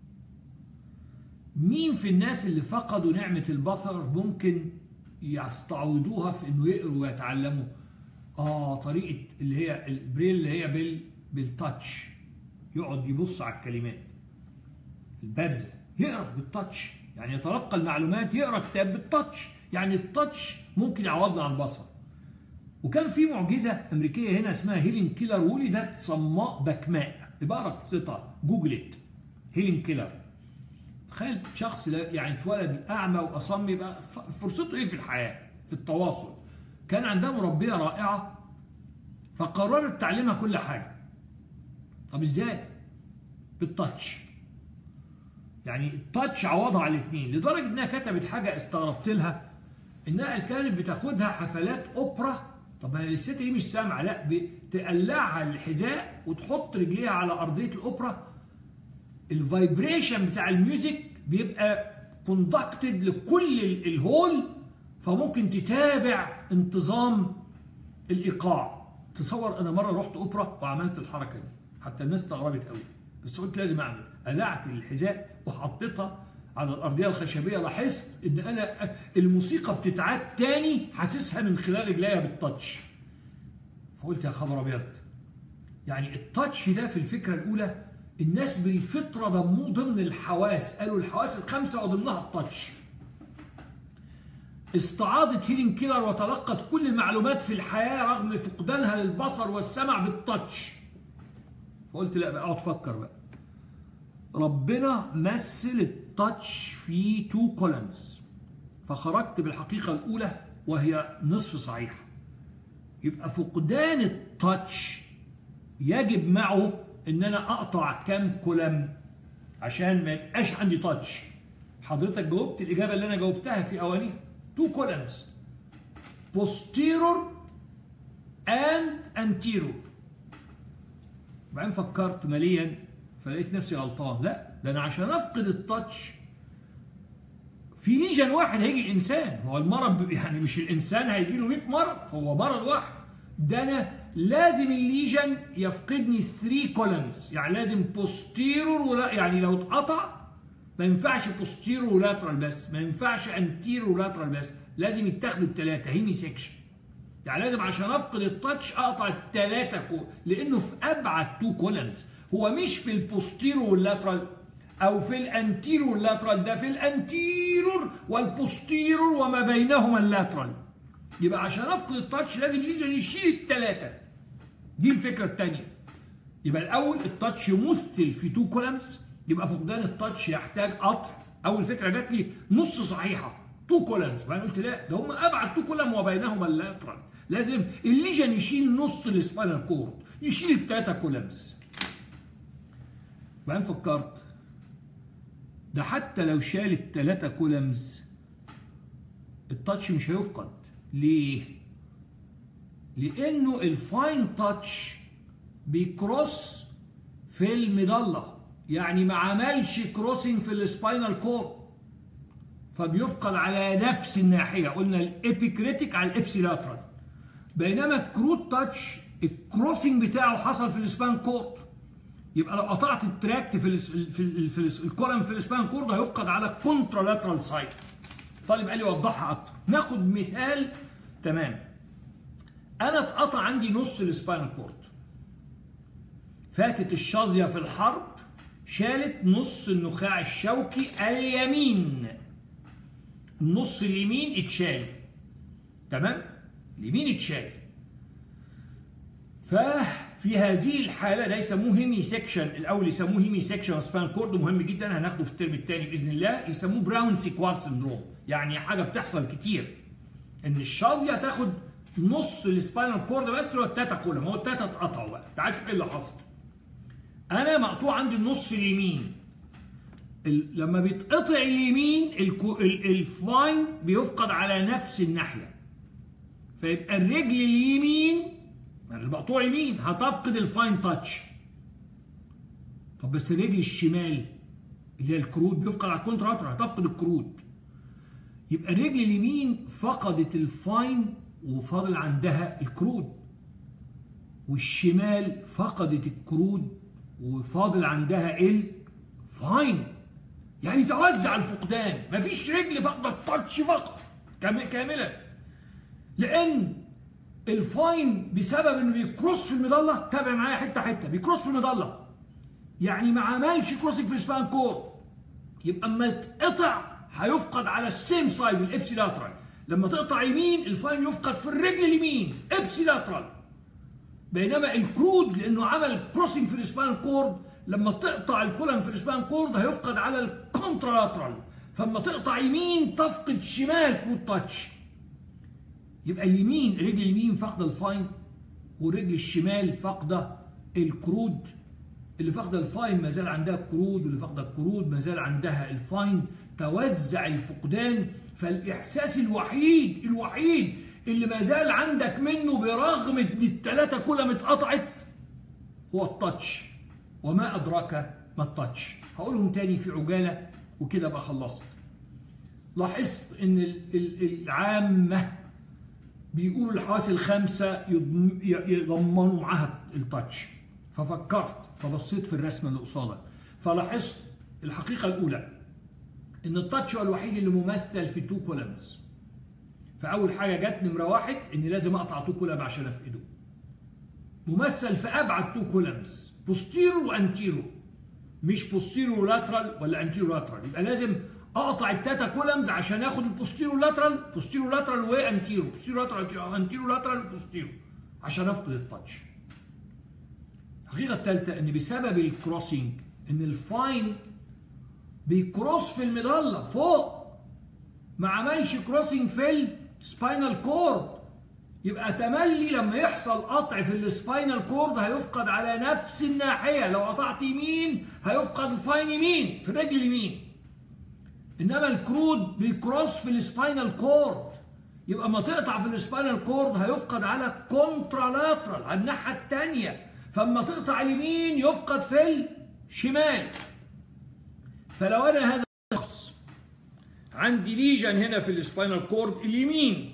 مين في الناس اللي فقدوا نعمه البصر ممكن يستعوضوها في انه يقروا ويتعلموا اه طريقه اللي هي البريل اللي هي بال بالتاتش يقعد يبص على الكلمات البارزه يقرا بالتاتش يعني يتلقى المعلومات يقرا كتاب بالتاتش يعني التاتش ممكن يعوضنا عن البصر وكان في معجزه امريكيه هنا اسمها هيلين كيلر ولدت صماء بكماء بقرا قصتها جوجلت هيلين كيلر تخيل شخص يعني اتولد اعمى واصم يبقى فرصته ايه في الحياه في التواصل كان عندها مربيه رائعه فقررت تعلمها كل حاجه طب ازاي بالتاتش يعني التاتش عوضها على الاثنين لدرجه انها كتبت حاجه استغربت لها انها كانت بتاخدها حفلات اوبرا طب ما الست دي مش سامعه لا بتقلعها الحذاء وتحط رجليها على ارضيه الاوبرا الفايبريشن بتاع الميوزك بيبقى كوندكتد لكل الهول فممكن تتابع انتظام الايقاع تصور انا مره رحت اوبرا وعملت الحركه دي حتى الناس استغربت قوي بس قلت لازم اعمل قلعت الحذاء وحطيتها على الارضيه الخشبيه لاحظت ان انا الموسيقى بتتعاد تاني حاسسها من خلال رجليا بالتاتش فقلت يا خبر ابيض يعني التاتش ده في الفكره الاولى الناس بالفطره ضموه ضمن الحواس قالوا الحواس الخمسه وضمنها التاتش استعاضت هيلين كيلر وتلقت كل المعلومات في الحياه رغم فقدانها للبصر والسمع بالتاتش فقلت لا بقى اقعد افكر بقى ربنا مثل التاتش في تو كولمز فخرجت بالحقيقة الأولى وهي نصف صحيحة يبقى فقدان التاتش يجب معه ان انا اقطع كام كولم عشان ما يبقاش عندي تاتش حضرتك جاوبت الاجابه اللي انا جاوبتها في اوانيها تو كولمز posterior and anterior بعدين فكرت مليا فلقيت نفسي غلطان لا ده انا عشان افقد التاتش في ليجن واحد هيجي الانسان هو المرض يعني مش الانسان هيجي له 100 مرض هو مرض واحد ده انا لازم الليجن يفقدني 3 كولمز يعني لازم بوستيرور ولا يعني لو اتقطع ما ينفعش بوستيرور ولاترال بس ما ينفعش انتيرور ولاترال بس لازم يتاخدوا الثلاثه هيمي سيكشن يعني لازم عشان افقد التاتش اقطع الثلاثه كو لانه في ابعد تو كولمز هو مش في البوستيرور واللاترال او في الانتيرور واللاترال ده في الانتيرور والبوستيرور وما بينهما اللاترال يبقى عشان افقد التاتش لازم ليجن يشيل الثلاثه دي الفكره الثانيه يبقى الاول التاتش يمثل في تو كولمز يبقى فقدان التاتش يحتاج قطع اول فكره جات لي نص صحيحه تو كولمز فانا قلت لا ده هم ابعد تو كولم وبينهما اللاترال لازم الليجن يشيل نص السباينال كورد يشيل التلاته كولمز وبعدين فكرت ده حتى لو شال التلاته كولمز التاتش مش هيفقد ليه؟ لانه الفاين تاتش بيكروس في المضله يعني ما عملش كروسنج في السباينال كورد فبيفقد على نفس الناحيه قلنا الابيكريتيك على الابسيلاترال بينما الكروت تاتش الكروسنج بتاعه حصل في السبان كورد يبقى لو قطعت التراكت في ال في ال في ال الكولم في السبان كورد هيفقد على الكونترالاترال سايد طالب قال لي وضحها اكتر ناخد مثال تمام انا اتقطع عندي نص السباينال كورد فاتت الشظيه في الحرب شالت نص النخاع الشوكي اليمين النص اليمين اتشال تمام اليمين اتشال ففي هذه الحاله ده يسموه هيمي سيكشن الاول يسموه هيمي سيكشن سبان كورد مهم جدا هناخده في الترم الثاني باذن الله يسموه براون سيكوار سندروم يعني حاجه بتحصل كتير ان الشظيه تاخد نص السباينال كورد بس اللي هو التاتا كولم هو التاتا اتقطعوا بقى تعال شوف ايه اللي حصل انا مقطوع عندي النص اليمين ال- لما بيتقطع اليمين الكو- ال- الفاين بيفقد على نفس الناحيه فيبقى الرجل اليمين يعني المقطوع يمين هتفقد الفاين تاتش طب بس الرجل الشمال اللي هي الكرود بيفقد على الكونتراتر هتفقد الكرود يبقى الرجل اليمين فقدت الفاين وفاضل عندها الكرود والشمال فقدت الكرود وفاضل عندها الفاين يعني توزع الفقدان مفيش رجل فاقده التاتش فقط كام- كامله لان الفاين بسبب انه بيكروس في المظله تابع معايا حته حته بيكروس في المظله يعني ما عملش كروسنج في السبان كور يبقى اما يتقطع هيفقد على السيم سايد الابسي لاترال لما تقطع يمين الفاين يفقد في الرجل اليمين ابسي لاترال بينما الكرود لانه عمل كروسنج في الاسبان كورد لما تقطع الكولم في الاسبان كورد هيفقد على الكونترالاترال فلما تقطع يمين تفقد شمال كرود تاتش يبقى اليمين رجل اليمين فاقده الفاين ورجل الشمال فاقده الكرود اللي فاقده الفاين ما زال عندها الكرود واللي فاقده الكرود ما زال عندها الفاين توزع الفقدان فالاحساس الوحيد الوحيد اللي ما زال عندك منه برغم ان الثلاثه كلها اتقطعت هو التاتش وما ادراك ما التاتش هقولهم تاني في عجاله وكده ابقى خلصت لاحظت ان ال- ال- العامه بيقولوا الحواس الخمسه يضم- ي- يضمنوا معاها التاتش ففكرت فبصيت في الرسمه اللي قصادك فلاحظت الحقيقه الاولى ان التاتش هو الوحيد اللي ممثل في تو كولمز فاول حاجه جت نمره واحد ان لازم اقطع تو كولم عشان افقده ممثل في ابعد تو كولمز بوستيرو وانتيرو مش بوستيرو لاترال ولا انتيرو لاترال يبقى لازم اقطع التاتا كولمز عشان اخد البوستيرو لاترال بوستيرو لاترال وانتيرو بوستيرو لاترال انتيرو لاترال وبوستيرو عشان افقد التاتش الحقيقه الثالثه ان بسبب الكروسنج ان الفاين بيكروس في المظله فوق ما عملش كروسنج في السباينال كورد يبقى تملي لما يحصل قطع في السباينال كورد هيفقد على نفس الناحيه لو قطعت يمين هيفقد الفاين يمين في الرجل اليمين انما الكرود بيكروس في السباينال كورد يبقى ما تقطع في السباينال كورد هيفقد على الكونترالاترال على الناحيه الثانيه فاما تقطع اليمين يفقد في الشمال فلو انا هذا الشخص عندي ليجن هنا في السباينال كورد اليمين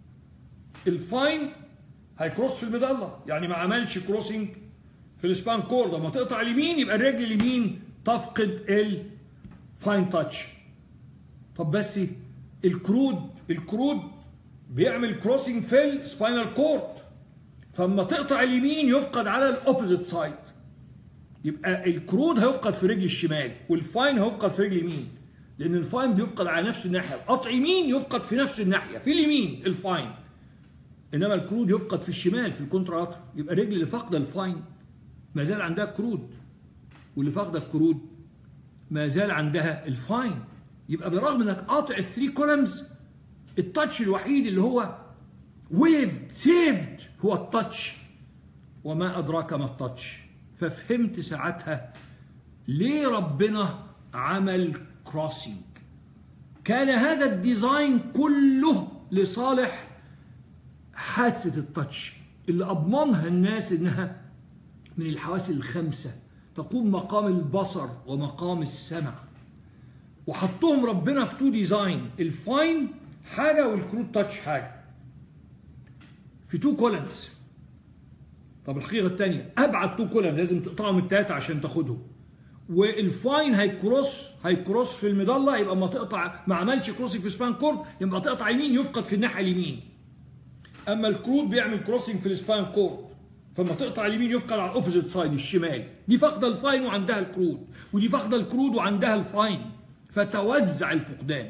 الفاين هيكروس في المظله يعني ما عملش كروسنج في السبان كورد لما تقطع اليمين يبقى الرجل اليمين تفقد الفاين تاتش طب بس الكرود الكرود بيعمل كروسنج في السباينال كورد فاما تقطع اليمين يفقد على الاوبوزيت سايد يبقى الكرود هيفقد في رجل الشمال والفاين هيفقد في رجل اليمين لان الفاين بيفقد على نفس الناحيه القطع يمين يفقد في نفس الناحيه في اليمين الفاين انما الكرود يفقد في الشمال في الكونترا يبقى الرجل اللي فاقده الفاين ما زال عندها كرود واللي فاقده الكرود ما زال عندها الفاين يبقى برغم انك قاطع الثري كولمز التاتش الوحيد اللي هو ويفد سيفد هو التاتش وما ادراك ما التاتش ففهمت ساعتها ليه ربنا عمل كروسنج كان هذا الديزاين كله لصالح حاسة التاتش اللي أضمنها الناس إنها من الحواس الخمسة تقوم مقام البصر ومقام السمع وحطهم ربنا في تو ديزاين الفاين حاجة والكروت تاتش حاجة في تو كولمز طب الخيرة الثانية أبعد تو كولم لازم تقطعهم التلاتة عشان تاخدهم والفاين هيكروس هيكروس في المظله يبقى ما تقطع ما عملش كروسنج في سبان كورد يبقى تقطع يمين يفقد في الناحيه اليمين اما الكرود بيعمل كروسنج في السبان كورد فما تقطع اليمين يفقد على الاوبوزيت سايد الشمال دي فاقده الفاين وعندها الكرود ودي فاقده الكرود وعندها الفاين فتوزع الفقدان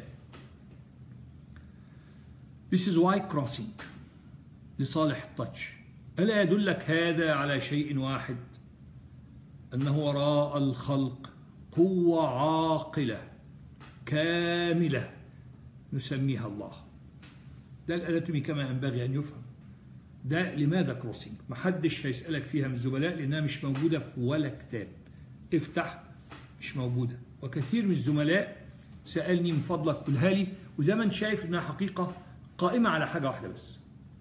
This is why crossing لصالح التاتش ألا يدلك هذا على شيء واحد أنه وراء الخلق قوة عاقلة كاملة نسميها الله ده الاناتومي كما ينبغي أن يفهم ده لماذا كروسنج محدش هيسألك فيها من الزملاء لأنها مش موجودة في ولا كتاب افتح مش موجودة وكثير من الزملاء سألني من فضلك قولها لي وزي ما انت شايف انها حقيقة قائمة على حاجة واحدة بس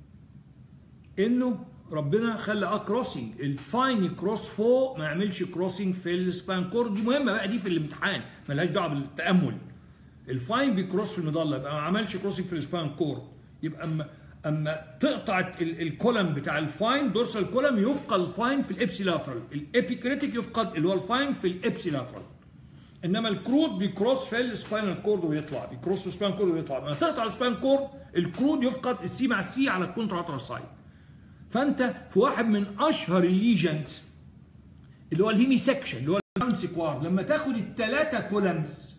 انه ربنا خلى اه كروسنج الفاين يكروس فوق ما يعملش كروسنج في السبان كورد دي مهمه بقى دي في الامتحان ملهاش دعوه بالتامل الفاين بيكروس في المظله يبقى ما عملش كروسنج في السبان كورد يبقى اما اما تقطع الكولم بتاع الفاين دورسال كولم يفقد الفاين في الابسيلاترال الابيكريتيك يفقد اللي هو الفاين في الابسيلاترال انما الكرود بيكروس في السباينال كورد ويطلع بيكروس في السباينال كورد ويطلع لما تقطع السباينال كورد الكرود يفقد السي مع السي على الكونتراترال سايد فانت في واحد من اشهر الليجنز اللي هو الهيمي سكشن اللي هو الكوار لما تاخد الثلاثه كولمز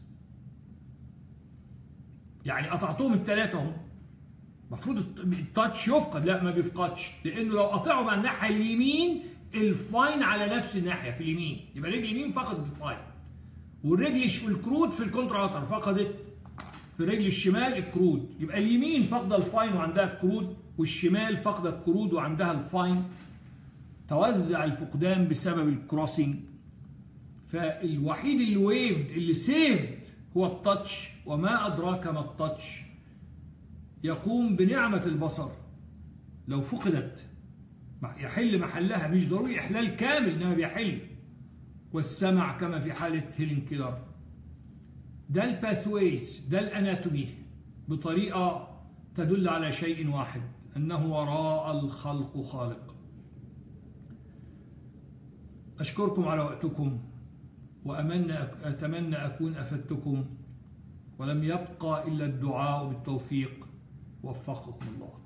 يعني قطعتهم الثلاثه اهو المفروض التاتش يفقد لا ما بيفقدش لانه لو قطعهم على الناحيه اليمين الفاين على نفس الناحيه في اليمين يبقى رجل اليمين فقدت الفاين والرجل الكرود في الكونتراتر فقدت في رجل الشمال الكرود يبقى اليمين فاقده الفاين وعندها الكرود والشمال فاقده الكرود وعندها الفاين توزع الفقدان بسبب الكروسنج فالوحيد اللي ويفد اللي سيفد هو التاتش وما ادراك ما التاتش يقوم بنعمه البصر لو فقدت يحل محلها مش ضروري احلال كامل انما بيحل والسمع كما في حاله هيلين كيلر ده الباثويز ده الاناتومي بطريقه تدل على شيء واحد انه وراء الخلق خالق اشكركم على وقتكم وامنى اتمنى اكون افدتكم ولم يبقى الا الدعاء بالتوفيق وفقكم الله